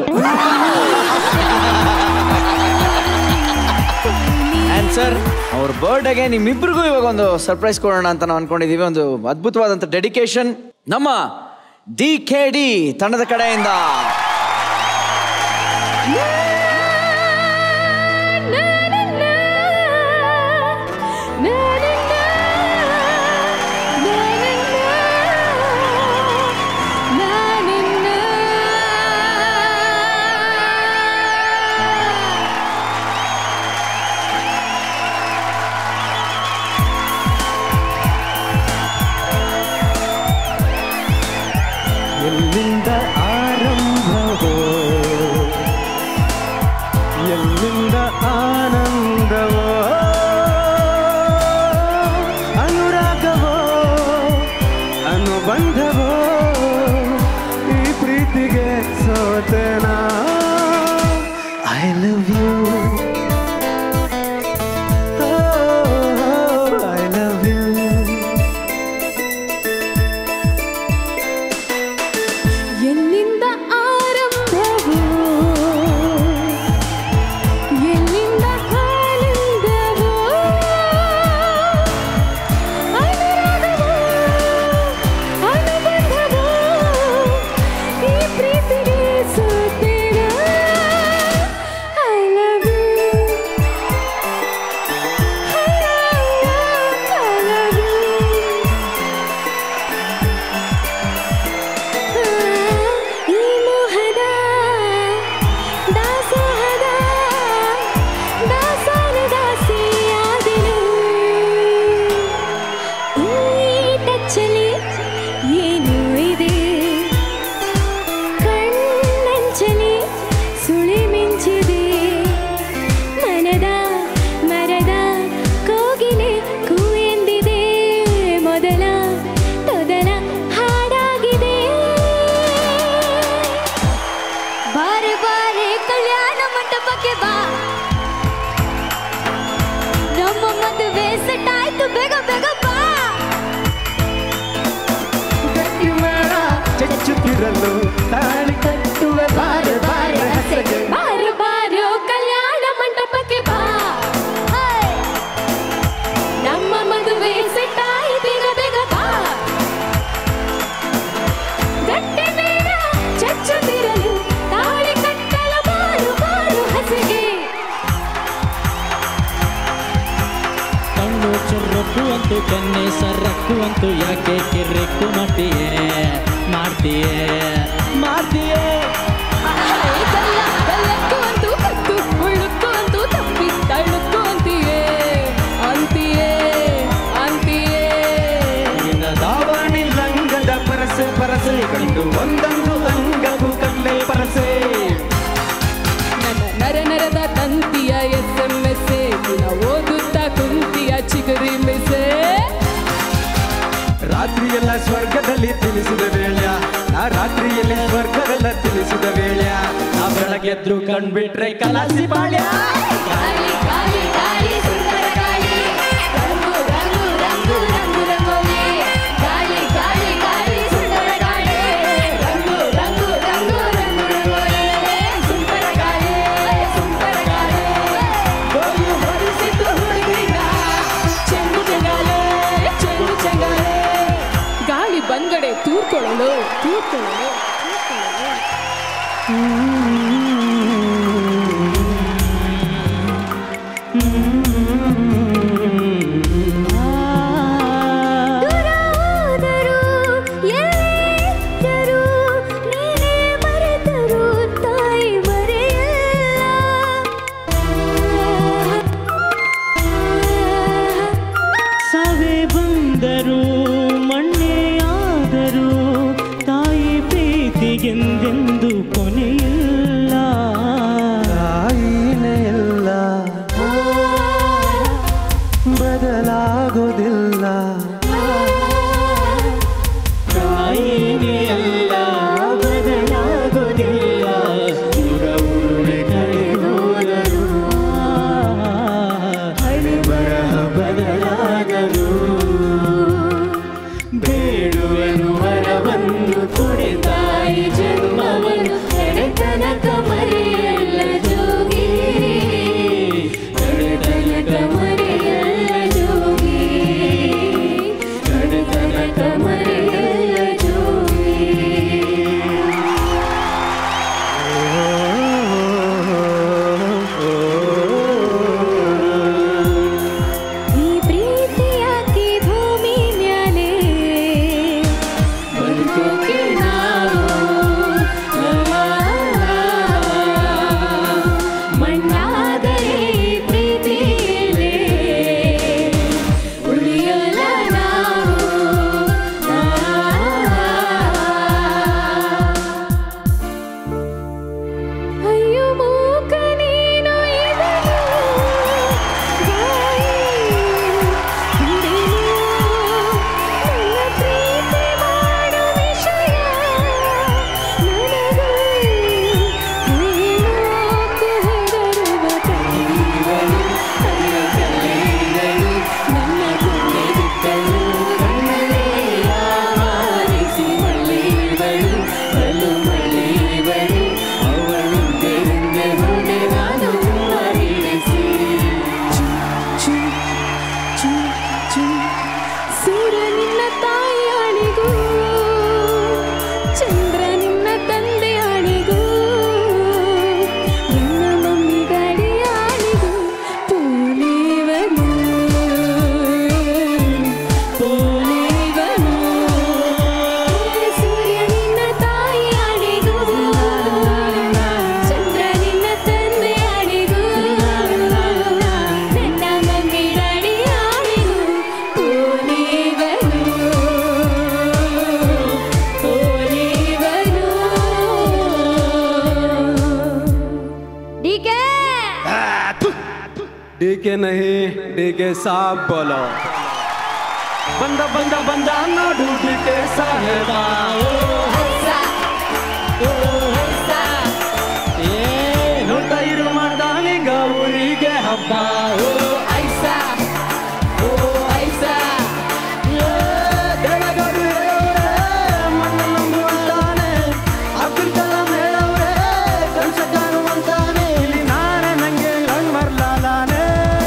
ಆ್ಯಂಡ್ ಸರ್ ಅವ್ರ ಬರ್ಡೇಗೆ ನಿಮ್ಮಿಬ್ರಿಗೂ ಇವಾಗ ಒಂದು ಸರ್ಪ್ರೈಸ್ ಕೊಡೋಣ ಅಂತ ನಾವು ಅನ್ಕೊಂಡಿದೀವಿ ಒಂದು ಅದ್ಭುತವಾದಂಥ ಡೆಡಿಕೇಶನ್ ನಮ್ಮ ಡಿ ಕೆ ಡಿ ತಂಡದ ಕಡೆಯಿಂದ ಎಲ್ಲಿಂದ ಆರಂಭವೋ ಎಲ್ಲಿಂದ ಆನಂದವೋ ಅನುರಾಗವೋ ಅನುಬಂಧವೋ ಈ ಪ್ರೀತಿಗೆ ಸೋತೆನಾ I love you I love you ಎಲ್ಲಿಂದ ಆರಂಭವೋ ಎಲ್ಲಿಂದ ಆನಂದವೋ ಅನುರಾಗವೋ ಅನುಬಂಧವೋ ಈ ಪ್ರೀತಿಗೆ ಸೋತೆನ I love you I love you ಈ ಮೋಹದ ದಾಸೋಹದ ದಾಸನ ದಾಸಿಯಾದೆನು ಈ ಟಚ್ಚಲಿ ಏನು ಇದೆ ಕಣ್ಣಂಚಲಿ ಸುಳಿ ಮಿಂಚಿದೆ ಮನದ ಮರದ ಕೋಗಿಲೆ ಕೂವೆಂದಿದೆ ಮೊದಲ ಮೊದಲ ಹಾಡಾಗಿದೆ ಬಾರೆ ಬಾರೆ ಕಲ್ಯಾಣ ಮಂಟಪಕ್ಕೆ ಬಾ ನಮ್ಮ ಮದುವೆ ಸೆಟ್ ಆಯ್ತು ಬೇಗ ಬೇಗ ಬಾ ಗಟ್ಟಿ ಮೇಳ ಚಚ್ಚುತ್ತಿರಲು ತಾಳಿ ಕಟ್ಟುವೆ ಬಾರೆ ಬಾರೆ ಹಸೆಗೆ ಬಾರು ಬಾರು ಕಲ್ಯಾಣ ಮಂಟಪಕ್ಕೆ ಬಾ ಹೇ! ನಮ್ಮ ಮದುವೆ ಸೆಟ್ ಆಯ್ತು ಬೇಗ ಬೇಗ ಬಾ ಗಟ್ಟಿ ಮೇಳ ಚಚ್ಚುತ್ತಿರಲು ತಾಳಿ ಕಟ್ಟಲು ಬಾರು ಬಾರು ಹಸಿಗೆ ಕಣ್ಣು ಚುರುಕು ಅಂತೂ ಕೆನ್ನೆ ಸರಕು ಅಂತೂ ಯಾಕೆ ಕಿರಿಕು ಮಾಡ್ತೀಯೇ ಮಾಡ್ತೀಯೇ ಮಾಡ್ತೀಯೇ ಕಲ್ಲ ಕಲ್ಲಕ್ಕು ಅಂತೂ ಕತ್ತು ಉಳುಕ್ಕು ಅಂತೂ ತಪ್ಪಿ ತಳ್ಳುಕ್ಕು ಅಂತೀಯೇ ಅಂತೀಯೇ ಅಂತೀಯೇ ನಿನ್ನ ದಾವಣಿ ರಂಗದ ಪರಸೆ ಪರಸೆ ಕಂಡು ಒಂದೊಂದು ಅಂಗವು ಕಣ್ಣೆ ಪರಸೆ ನನ್ನ ನರ ನರದ ತಂತಿಯ ಎಸ್ ಎಂ ಎಸ್ ದಿನ ಓದುತ್ತಾ ಕುಂತಿಯ ಚಿಗುರಿ ಮೆಸೆ ರಾತ್ರಿಯೆಲ್ಲ ಸ್ವರ್ಗದಲ್ಲಿ ತಿಳಿಸಿದ ವೇಳೆ ನಾ ರಾತ್ರಿಯಲ್ಲಿ ಸ್ವರ್ಗವೆಲ್ಲ ತಿಳಿಸಿದ ವೇಳೆ ನಾ ಬೆಳಗ್ಗೆದ್ರು ಕಂಡ್ಬಿಟ್ರೆ ಕಲಾಸಿ ಬಾಳ್ಯ ಗಾಳಿ ಗಾಳಿ ಗಾಳಿ ಸುಂದರ ಗಾಳಿ ರಂಗು ರಂಗು ರಂಗು ರಂಗು ರಂಗೋಲಿ ಗಾಳಿ ಗಾಳಿ ಗಾಳಿ ಸುಂದರ ತೂಕೊಳ್ಳಲು ತೂಕೊಳ್ಳಲು ತೂಕೊಳ್ಳಲು ದೂರ ಹೋದರು ಎಲ್ಲಿದ್ದರು ನೀನೇ ಮರೆತರು ತಾಯಿ ಸಾವೇ ಬಂದರು ಮಣ್ಣೆ ಆದರು ತಾಯಿ ಪ್ರೀತಿಗೆಂದೆಂದು ಕೊನೆಯಿಲ್ಲ ತಾಯಿನೇ ಎಲ್ಲ ಬದಲಾಗೋದಿಲ್ಲ ತಾಯಿನೇ ಎಲ್ಲ ಬದಲಾಗೋದಿಲ್ಲ ದೂರ ಉರುಳೆ ಕಳೆದೋದರು ಹಳಿ ಬರಹ ಬದಲಾದರು ಬೇಡುವೆನು ವರವನ್ನು ಕೊಡೆ ತಾಯಿ ಜನ್ಮವನ್ನು ತನಕ ಮರೆಯಲ್ಲ ಜೋಗಿ ತನಕ ಮರೆಯಲ್ಲ ಜೋಗಿ ತನಕ ಮರೆಯಲ್ಲ ಜೋಗಿ ಈ ಪ್ರೀತಿಯಾಕಿ ಭೂಮಿ ಮ್ಯಾಲೆ ಬದುಕೋಕೆ ನಾವು ಮಣ್ಣಾದರೆ ಪ್ರೀತಿಯಲ್ಲೇ ಉಳಿಯಲ್ಲ ನಾವು ಅಯ್ಯೋ ಮೂಕ ನೀನು ಇದನು ಸೂರ್ಯ ನಿನ್ನ ತಾಯಿಯಾಣಿಗೂ ಚಂದ್ರ ನಿನ್ನ ತಂದೆಯಾಣಿಗೂ ನಿನ್ನ ಮಮ್ಮಿ ಡ್ಯಾಡಿಯಾಣಿಗೂ ಪೋಲಿವನು ಪೋಲಿವನು ಸೂರ್ಯ ನಿನ್ನ ತಾಯಿಯಾಣಿಗೂ ಚಂದ್ರ ನಿನ್ನ ತಂದೆಯಾಣಿಗೂ ನನ್ನ ಮಮ್ಮಿ ಡ್ಯಾಡಿಯಾಣಿಗೂ ಪೋಲಿವನು ಪೋಲಿವನು ಡಿಕೆ डीके नहीं डीके साहब बोलो बंदा बंदा बंदा ನೋಡು डीके साहेब ಏ ನೋಡ್ತಾ ಇರು ಮಾಡ್ದಾನೀಗ ಊರಿಗೆ ಹಬ್ಬ ಓ ಐಸಾ ಓ ಐಸಾ ಏ ದೇವಗರು ಹೇಳವ್ರೆ ಮಣ್ಣು ನಂಬುವಂತಾನೆ ಅಬ್ದುಲ್ ಕಲಾಂ ಹೇಳವ್ರೆ ಕನಸ ಕಾಣುವಂತಾನೆ ಇಲ್ಲಿ ನಾನೇ ನಂಗೆ ಹಂಗ್ ಬರ್ಲಾಲಾನೆ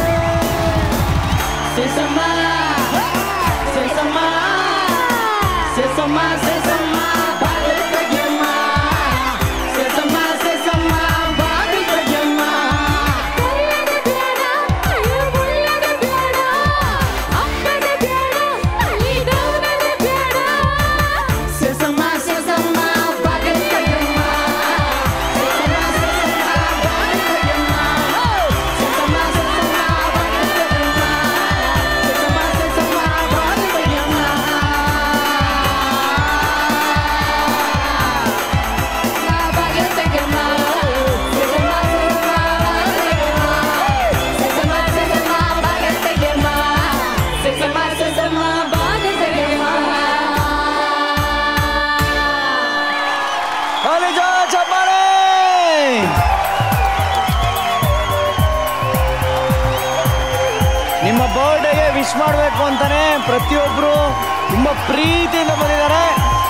ಸೇಸಮ್ಮ ಸೇಸಮ್ಮ ಸೇಸಮ್ಮ ಸೇಸಮ್ಮ ಬಾಳೆ ತೆಗೆಯಮ್ಮ ಸೇಸಮ್ಮ ಸೇಸಮ್ಮ ಬಾಗಿ ತೆಗೆಯಮ್ಮ ಸೇಸಮ್ಮ ಸೇಸಮ್ಮ ಬಾಗಿ ತೆಗೆಯಮ್ಮ ಸೇಸಮ್ಮ ಸೇಸಮ್ಮ ಬಾಗಿ ತೆಗೆಯಮ್ಮ ಸೇಸಮ್ಮ ಸೇಸಮ್ಮ ಬಾಗಿ ತೆಗೆಯಮ್ಮ ಸೇಸಮ್ಮ ಸೇಸಮ್ಮ ಬಾಗಿ ತೆಗೆಯಮ್ಮ ಕಾಲೇಜ ಚಪ್ಪಾಳೆ ನಿಮ್ಮ ಬರ್ಡೇಗೆ ವಿಶ್ ಮಾಡಬೇಕು ಅಂತಾನೆ ಪ್ರತಿಯೊಬ್ರು ತುಂಬಾ ಪ್ರೀತಿಯಿಂದ ಬಂದಿದ್ದಾರೆ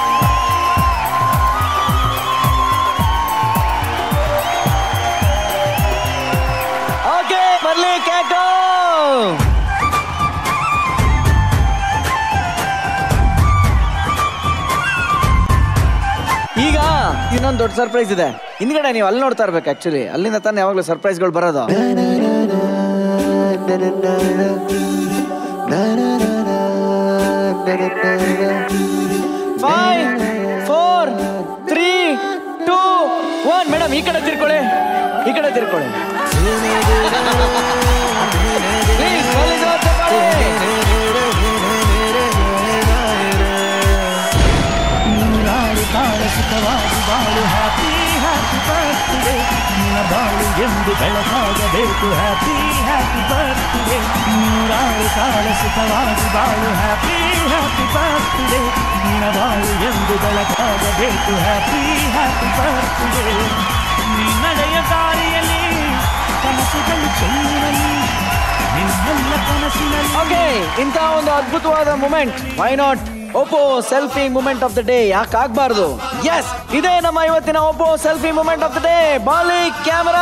ಓಕೆ ಬರ್ಲಿ ಕೇಕು ಇನ್ನೊಂದು ದೊಡ್ಡ ಸರ್ಪ್ರೈಸ್ ಇದೆ ಹಿಂದ್ಗಡೆ ನೀವು ಅಲ್ಲಿ ನೋಡ್ತಾ ಇರ್ಬೇಕು ಆಕ್ಚುಲಿ ಅಲ್ಲಿಂದ ತಾನೇ ಯಾವಾಗಲೂ ಸರ್ಪ್ರೈಸ್ಗಳು ಬರೋದು five four three two one madam ಈ ಕಡೆ ತಿರ್ಕೊಳ್ಳಿ ಈ ಕಡೆ ತಿರ್ಕೊಳ್ಳಿ Please, ಒಳ್ಳೆ ಜೋರ್ ಚಪ್ಪಾಳೆ. ನೂರಾರು ಕಾಲ ಸುಖವಾಗಿ ಬಾಳು ಹ್ಯಾಪಿ ಹ್ಯಾಪಿ ಬರ್ತ್ಡೇ ನಿನ್ನ ಬಾಳು ಎಂದು ಬೆಳಕಾಗಬೇಕು ಹ್ಯಾಪಿ ಹ್ಯಾಪಿ ಬರ್ತ್ಡೇ ನೂರಾರು ಕಾಲ ಸುಖವಾಗಿ ಬಾಳು ಹ್ಯಾಪಿ ಹ್ಯಾಪಿ ಬರ್ತ್ಡೇ ನಿನ್ನ ಬಾಳು ಎಂದು ಬೆಳಕಾಗಬೇಕು ಹ್ಯಾಪಿ ಹ್ಯಾಪಿ ಬರ್ತ್ಡೇ ನೀ ನಡೆಯ ದಾರಿಯಲ್ಲಿ ಕನಸುಗಳು ಚೆಲ್ಲಿನಲ್ಲಿ ನಿನ್ನೆಲ್ಲ ಕನಸಿನಲ್ಲಿ ಓಕೆ ಇಂಥ ಒಂದು ಅದ್ಭುತವಾದ moment why not Oppo selfie moment of the day ಯಾಕೆ ಆಗ್ಬಾರ್ದು ಎಸ್ ಇದೇ ನಮ್ಮ ಇವತ್ತಿನ Oppo selfie moment of the day ಬಾಲಿ ಕ್ಯಾಮರಾ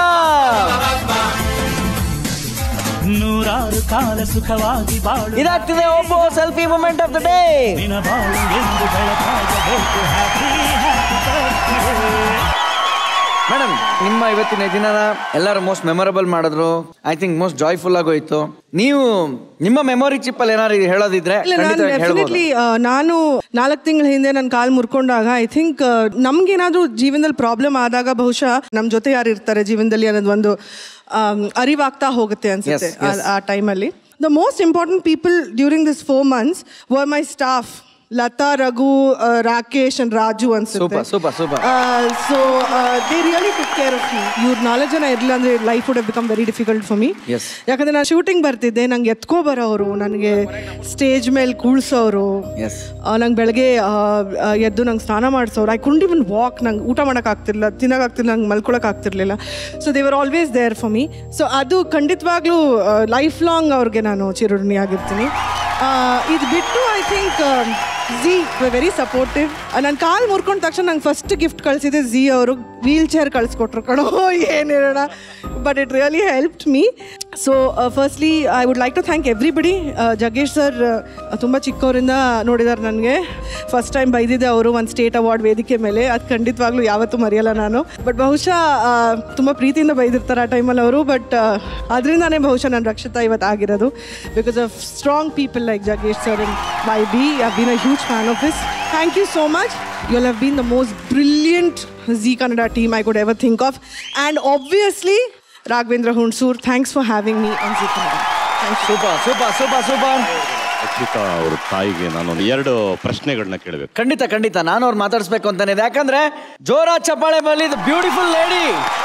ನೂರಾರು ಕಾಲ ಸುಖವಾಗಿ ಬಾಳು ಇದಾಗ್ತಿದೆ Oppo selfie moment of the day ನಿನ್ನ ಬಾಳು ಎಂದು ಬೆಳಕಾಗಬೇಕು ಹ್ಯಾಪಿ ಹ್ಯಾಪಿ ಬರ್ತ್ಡೇ ಮೇಡಮ್ ನಿಮ್ಮ ಇವತ್ತಿನ ದಿನನ ಎಲ್ಲರೂ ಮೋಸ್ಟ್ ಮೆಮೊರಬಲ್ ಮಾಡಿದ್ರು ಐ ಥಿಂಕ್ ಮೋಸ್ಟ್ ಜಾಯ್ಫುಲ್ ಆಗೋಯ್ತು ನೀವು ನಿಮ್ಮ ಮೆಮೊರಿ ಚಿಪ್ ಅಲ್ಲಿ ಏನಾದ್ರು ಇದು ಹೇಳೋದಿದ್ರೆ ಇಲ್ಲ ನಾನು ಖಂಡಿತವಾಗಿ ಹೇಳ್ಬೋದು ಡೆಫಿನೆಟ್ಲಿ ನಾನು ನಾಲ್ಕು ತಿಂಗಳ ಹಿಂದೆ ನನ್ನ ಕಾಲ್ ಮುರ್ಕೊಂಡಾಗ ಐ ಥಿಂಕ್ ನಮ್ಗೇನಾದ್ರೂ ಜೀವನದಲ್ಲಿ ಪ್ರಾಬ್ಲಮ್ ಆದಾಗ ಬಹುಶಃ ನಮ್ಮ ಜೊತೆ ಯಾರು ಇರ್ತಾರೆ ಜೀವನದಲ್ಲಿ ಅನ್ನೋದು ಒಂದು ಆಮ್, ಅರಿವಾಗ್ತಾ ಹೋಗುತ್ತೆ ಅನ್ಸುತ್ತೆ Yes, yes. ಆ- ಆ ಟೈಮಲ್ಲಿ the most important people during this four months were my staff Lata Raghu uh, Rakesh and Raju ಅನ್ಸುತ್ತೆ super super super so they really took care of me ಇವ್ರು ನಾಲ್ಕು ಜನ ಇರಲಿಲ್ಲ ಅಂದ್ರೆ life would become very difficult for me yes ಯಾಕಂದ್ರೆ ನಾನು shooting ಬರ್ತಿದ್ದೆ ನಂಗೆ ಎತ್ಕೋ ಬರೋರು ನನಗೆ ಸ್ಟೇಜ್ ಮೇಲೆ ಕೂಳ್ಸೋರು ಎಸ್ ನಂಗೆ ಬೆಳಗ್ಗೆ ಆ, ಆ, ಎದ್ದು ನಂಗೆ ಸ್ನಾನ ಮಾಡಿಸೋರು ಐ ಕುಂಡ್ ಇವನ್ ವಾಕ್ ನಂಗೆ ಊಟ ಮಾಡೋಕ್ಕಾಗ್ತಿರ್ಲಿಲ್ಲ ತಿನ್ನೋಕ್ಕಾಗ್ತಿರ್ಲಿಲ್ಲ ನಂಗೆ ಮಲ್ಕೊಳಕ್ಕಾಗ್ತಿರ್ಲಿಲ್ಲ ಸೊ ದೇವರ್ always there for me so ಅದು ಖಂಡಿತವಾಗ್ಲೂ ಲೈಫ್ ಲಾಂಗ್ ಅವ್ರಿಗೆ ನಾನು ಚಿರುಣಿ ಆಗಿರ್ತೀನಿ ಆ, ಇದು ಬಿಟ್ಟು I think Zee very supportive ನನ್ನ ಕಾಲ್ ಮುರ್ಕೊಂಡ ತಕ್ಷಣ ನಂಗೆ ಫಸ್ಟ್ ಗಿಫ್ಟ್ ಕಳಿಸಿದೆ ಝಿ ಅವರು ವೀಲ್ ಚೇರ್ ಕಳಿಸ್ಕೊಟ್ರು ಕಣೋ ಏನು ಹೇಳೋಣ but it really helped me so firstly I would like to thank everybody Jaggesh sir ತುಂಬ ಚಿಕ್ಕವರಿಂದ ನೋಡಿದ್ದಾರೆ ನನಗೆ ಫಸ್ಟ್ ಟೈಮ್ ಬೈದಿದ್ದೆ ಅವರು ಒಂದು ಸ್ಟೇಟ್ ಅವಾರ್ಡ್ ವೇದಿಕೆ ಮೇಲೆ ಅದು ಖಂಡಿತವಾಗ್ಲೂ ಯಾವತ್ತೂ ಮರೆಯಲ್ಲ ನಾನು ಬಟ್ ಬಹುಶಃ ಆ, ತುಂಬ ಪ್ರೀತಿಯಿಂದ ಬೈದಿರ್ತಾರೆ ಆ ಟೈಮಲ್ಲಿ ಅವರು ಬಟ್ ಅದರಿಂದಾನೇ ಬಹುಶಃ ನಾನು ರಕ್ಷಿತಾ ಇವತ್ತು ಆಗಿರೋದು because of strong people like Jaggesh sir and my be I been a huge fan of this thank you so much you have been the most brilliant Zee Kannada team I could ever think of and obviously Raghavendra Hunsur thanks for having me on Zee Kannada super super super super Rakshita ಅವ್ರ ತಾಯಿಗೆ ನಾನೊಂದು ಎರಡು ಪ್ರಶ್ನೆಗಳನ್ನ ಕೇಳಬೇಕು ಖಂಡಿತ ಖಂಡಿತ ನಾನು ಅವ್ರು ಮಾತಾಡಿಸ್ಬೇಕು ಅಂತಾನೆ ಇದೆ ಯಾಕಂದ್ರೆ ಜೋರ ಚಪ್ಪಾಳೆ ಬರಲಿ ಬ್ಯೂಟಿಫುಲ್ ಲೇಡಿ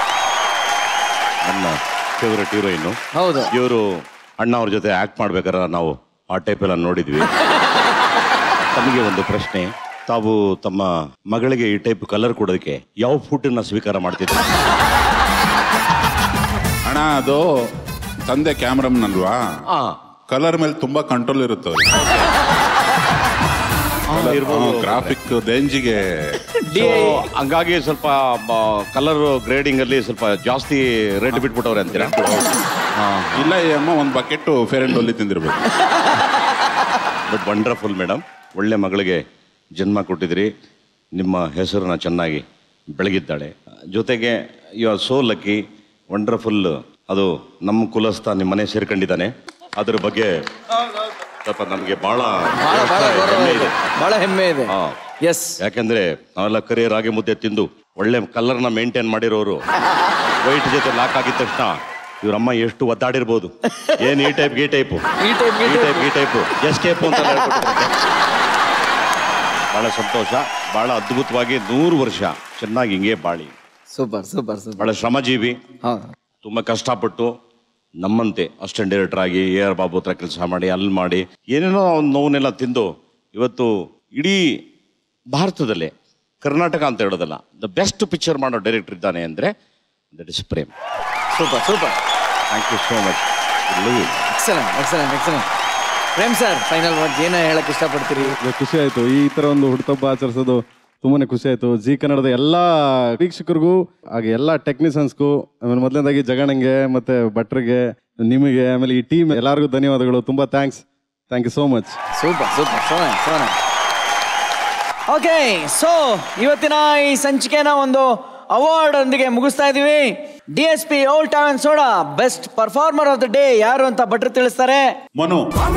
ನನ್ನ ಫೇವ್ರೆಟ್ ಹೀರೋಯಿನ್ ಹೌದು ಇವರು ಅಣ್ಣ ಅವ್ರ ಜೊತೆ ಆಕ್ಟ್ ಮಾಡ್ಬೇಕಾದ್ರೆ ನಾವು ಆ ಟೈಪ್ ಎಲ್ಲ ನೋಡಿದ್ವಿ ತಮಗೆ ಒಂದು ಪ್ರಶ್ನೆ ತಾವು ತಮ್ಮ ಮಗಳಿಗೆ ಈ ಟೈಪ್ ಕಲರ್ ಕೊಡೋದಕ್ಕೆ ಯಾವ ಫುಡ್ಡನ್ನ ಸ್ವೀಕಾರ ಮಾಡ್ತಿದ್ರು ಅಣ್ಣ ಅದು ತಂದೆ ಕ್ಯಾಮ್ರಮನ್ ಅಲ್ವಾ ಕಲರ್ ಮೇಲೆ ತುಂಬಾ ಕಂಟ್ರೋಲ್ ಇರುತ್ತೆ ಗ್ರಾಫಿಕ್ ರೇಂಜಿಗೆ So, ಹಂಗಾಗಿ ಸ್ವಲ್ಪ ಕಲರ್ ಗ್ರೇಡಿಂಗ್ ಅಲ್ಲಿ ಸ್ವಲ್ಪ ಜಾಸ್ತಿ ರೇಟ್ ಬಿಟ್ಬಿಟ್ಟವ್ರೆ ಅಂತೀರಾ ಇಲ್ಲ ಈ ಅಮ್ಮ ಒಂದು ಬಕೆಟ್ ಫೇರ್ ಅಂಡ್ ಲವ್ಲಿ ತಿಂದಿರ್ಬೇಕು ಬಟ್ ವಂಡರ್ಫುಲ್ ಮೇಡಮ್ ಒಳ್ಳೆ ಮಗಳಿಗೆ ಜನ್ಮ ಕೊಟ್ಟಿದ್ರಿ ನಿಮ್ಮ ಹೆಸರನ್ನ ಚೆನ್ನಾಗಿ ಬೆಳಗಿದ್ದಾಳೆ ಜೊತೆಗೆ you are so lucky wonderful ಅದು ನಮ್ಮ ಕುಲಸ್ಥ ನಿಮ್ಮ ಮನೆ ಸೇರ್ಕೊಂಡಿದ್ದಾನೆ ಅದ್ರ ಬಗ್ಗೆ ಸ್ವಲ್ಪ ನಮಗೆ ಬಹಳ ಹೆಮ್ಮೆ ಇದೆ ಬಹಳ ಹೆಮ್ಮೆ ಇದೆ ಎಸ್ ಯಾಕಂದ್ರೆ ನಾವೆಲ್ಲ ಕರಿಯ ರಾಗಿ ಮುದ್ದೆ ತಿಂದು ಒಳ್ಳೆ ಕಲರ್ನ ಮೇಂಟೈನ್ ಮಾಡಿರೋರು ವೈಟ್ ಜೊತೆ ಲಾಕ್ ಆಗಿದ ತಕ್ಷಣ ಇವ್ರಮ್ಮ ಎಷ್ಟು ಒದ್ದಾಡಿರ್ಬೋದು ಏನ್ ಈ ಟೈಪ್ ಈ ಟೈಪ್ ಈ ಟೈಪ್ ಈ ಟೈಪ್ ಈ ಟೈಪ್ ಎಸ್ ಟೈಪ್ ಅಂತ ಹೇಳ್ಕೊಟ್ಟಿದ್ದಾರೆ. ಬಹಳ ಸಂತೋಷ ಬಹಳ ಅದ್ಭುತವಾಗಿ ನೂರು ವರ್ಷ ಚೆನ್ನಾಗಿ ಹಿಂಗೆ ಬಾಳಿ ಸೂಪರ್ ಸೂಪರ್ ಸೂಪರ್ ಬಹಳ ಶ್ರಮಜೀವಿ ತುಂಬಾ ಕಷ್ಟಪಟ್ಟು ನಮ್ಮಂತೆ ಅಸಿಸ್ಟೆಂಟ್ ಡೈರೆಕ್ಟರ್ ಆಗಿ ಎ ಆರ್ ಬಾಬು ಹತ್ರ ಕೆಲಸ ಮಾಡಿ ಅಲ್ಲಿ ಮಾಡಿ ಏನೇನೋ ಒಂದು ನೋವನ್ನೆಲ್ಲ ತಿಂದು ಇವತ್ತು ಇಡೀ ಭಾರತದಲ್ಲೇ ಕರ್ನಾಟಕ ಅಂತ ಹೇಳೋದಲ್ಲ ದ ಬೆಸ್ಟ್ ಪಿಕ್ಚರ್ ಮಾಡೋ ಡೈರೆಕ್ಟರ್ ಇದ್ದಾನೆ ಅಂದ್ರೆ that is Prem super super thank you so much excellent excellent excellent Prem sir final word ಏನ ಹೇಳಕ್ ಇಷ್ಟಪಡ್ತೀರಿ ಇವಾಗ ಖುಷಿ ಆಯ್ತು ಈ ತರ ಒಂದು ಹುಟ್ಟುಹಬ್ಬ ಆಚರಿಸೋದು ತುಂಬಾನೇ ಖುಷಿ ಆಯ್ತು ಜಿ ಕನ್ನಡದ ಎಲ್ಲಾ ವೀಕ್ಷಕರಿಗೂ ಹಾಗೆ ಎಲ್ಲಾ ಟೆಕ್ನಿಷಿಯನ್ಸ್ಗೂ ಆಮೇಲೆ ಮೊದಲನೇದಾಗಿ ಜಗಣಂಗೆ ಮತ್ತೆ ಭಟ್ರಿಗೆ ನಿಮಗೆ ಆಮೇಲೆ ಈ ಟೀಮ್ ಎಲ್ಲರಿಗೂ ಧನ್ಯವಾದಗಳು ತುಂಬಾ thanks thank you so much super super ಸೋನ ಸೋನ ಓಕೆ ಸೊ ಇವತ್ತಿನ ಈ ಸಂಚಿಕೆನ ಒಂದು ಅವಾರ್ಡ್ ಒಂದಿಗೆ ಮುಗಿಸ್ತಾ ಇದೀವಿ D S P old time soda best performer of the day ಯಾರು ಅಂತ ಭಟ್ರು ತಿಳಿಸ್ತಾರೆ Manu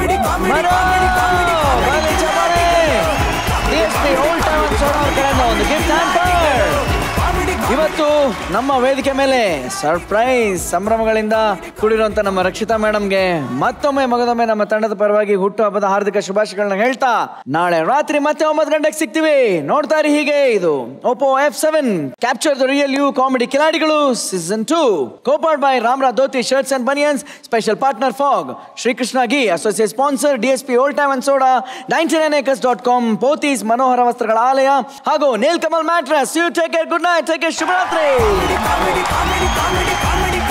D S P old time soda ಅವ್ರ ಕಡೆಯಿಂದ ಒಂದು ಗಿಫ್ಟ್ ಇವತ್ತು ನಮ್ಮ ವೇದಿಕೆ ಮೇಲೆ ಸರ್ಪ್ರೈಸ್ ಸಂಭ್ರಮಗಳಿಂದ ಕೂಡಿರುವಂತ ನಮ್ಮ ರಕ್ಷಿತಾ ಮೇಡಮ್ಗೆ ಮತ್ತೊಮ್ಮೆ ಮಗದೊಮ್ಮೆ ನಮ್ಮ ತಂಡದ ಪರವಾಗಿ ಹುಟ್ಟು ಹಬ್ಬದ ಹಾರ್ದಿಕ ಶುಭಾಶಯಗಳನ್ನ ಹೇಳ್ತಾ ನಾಳೆ ರಾತ್ರಿ ಮತ್ತೆ ಒಂಬತ್ತು ಗಂಟೆಗೆ ಸಿಗ್ತೀವಿ ನೋಡ್ತಾ ಇರಿ ಹೀಗೆ ಇದು Oppo F seven capture the real you comedy ಕಿಲಾಡಿಗಳು season two copowered by Ramraj dhoti shirts and ಬನಿಯನ್ಸ್ special partner Fogg Srikrishna ಗಿ associate sponsor D S P old time and soda ninety nine acres dot com Pothys ಮನೋಹರ ವಸ್ತ್ರಗಳ ಆಲಯ ಹಾಗೂ Nilkamal mattress you take care good night take care ಶುಭರಾತ್ರಿ comedy, comedy, comedy, comedy.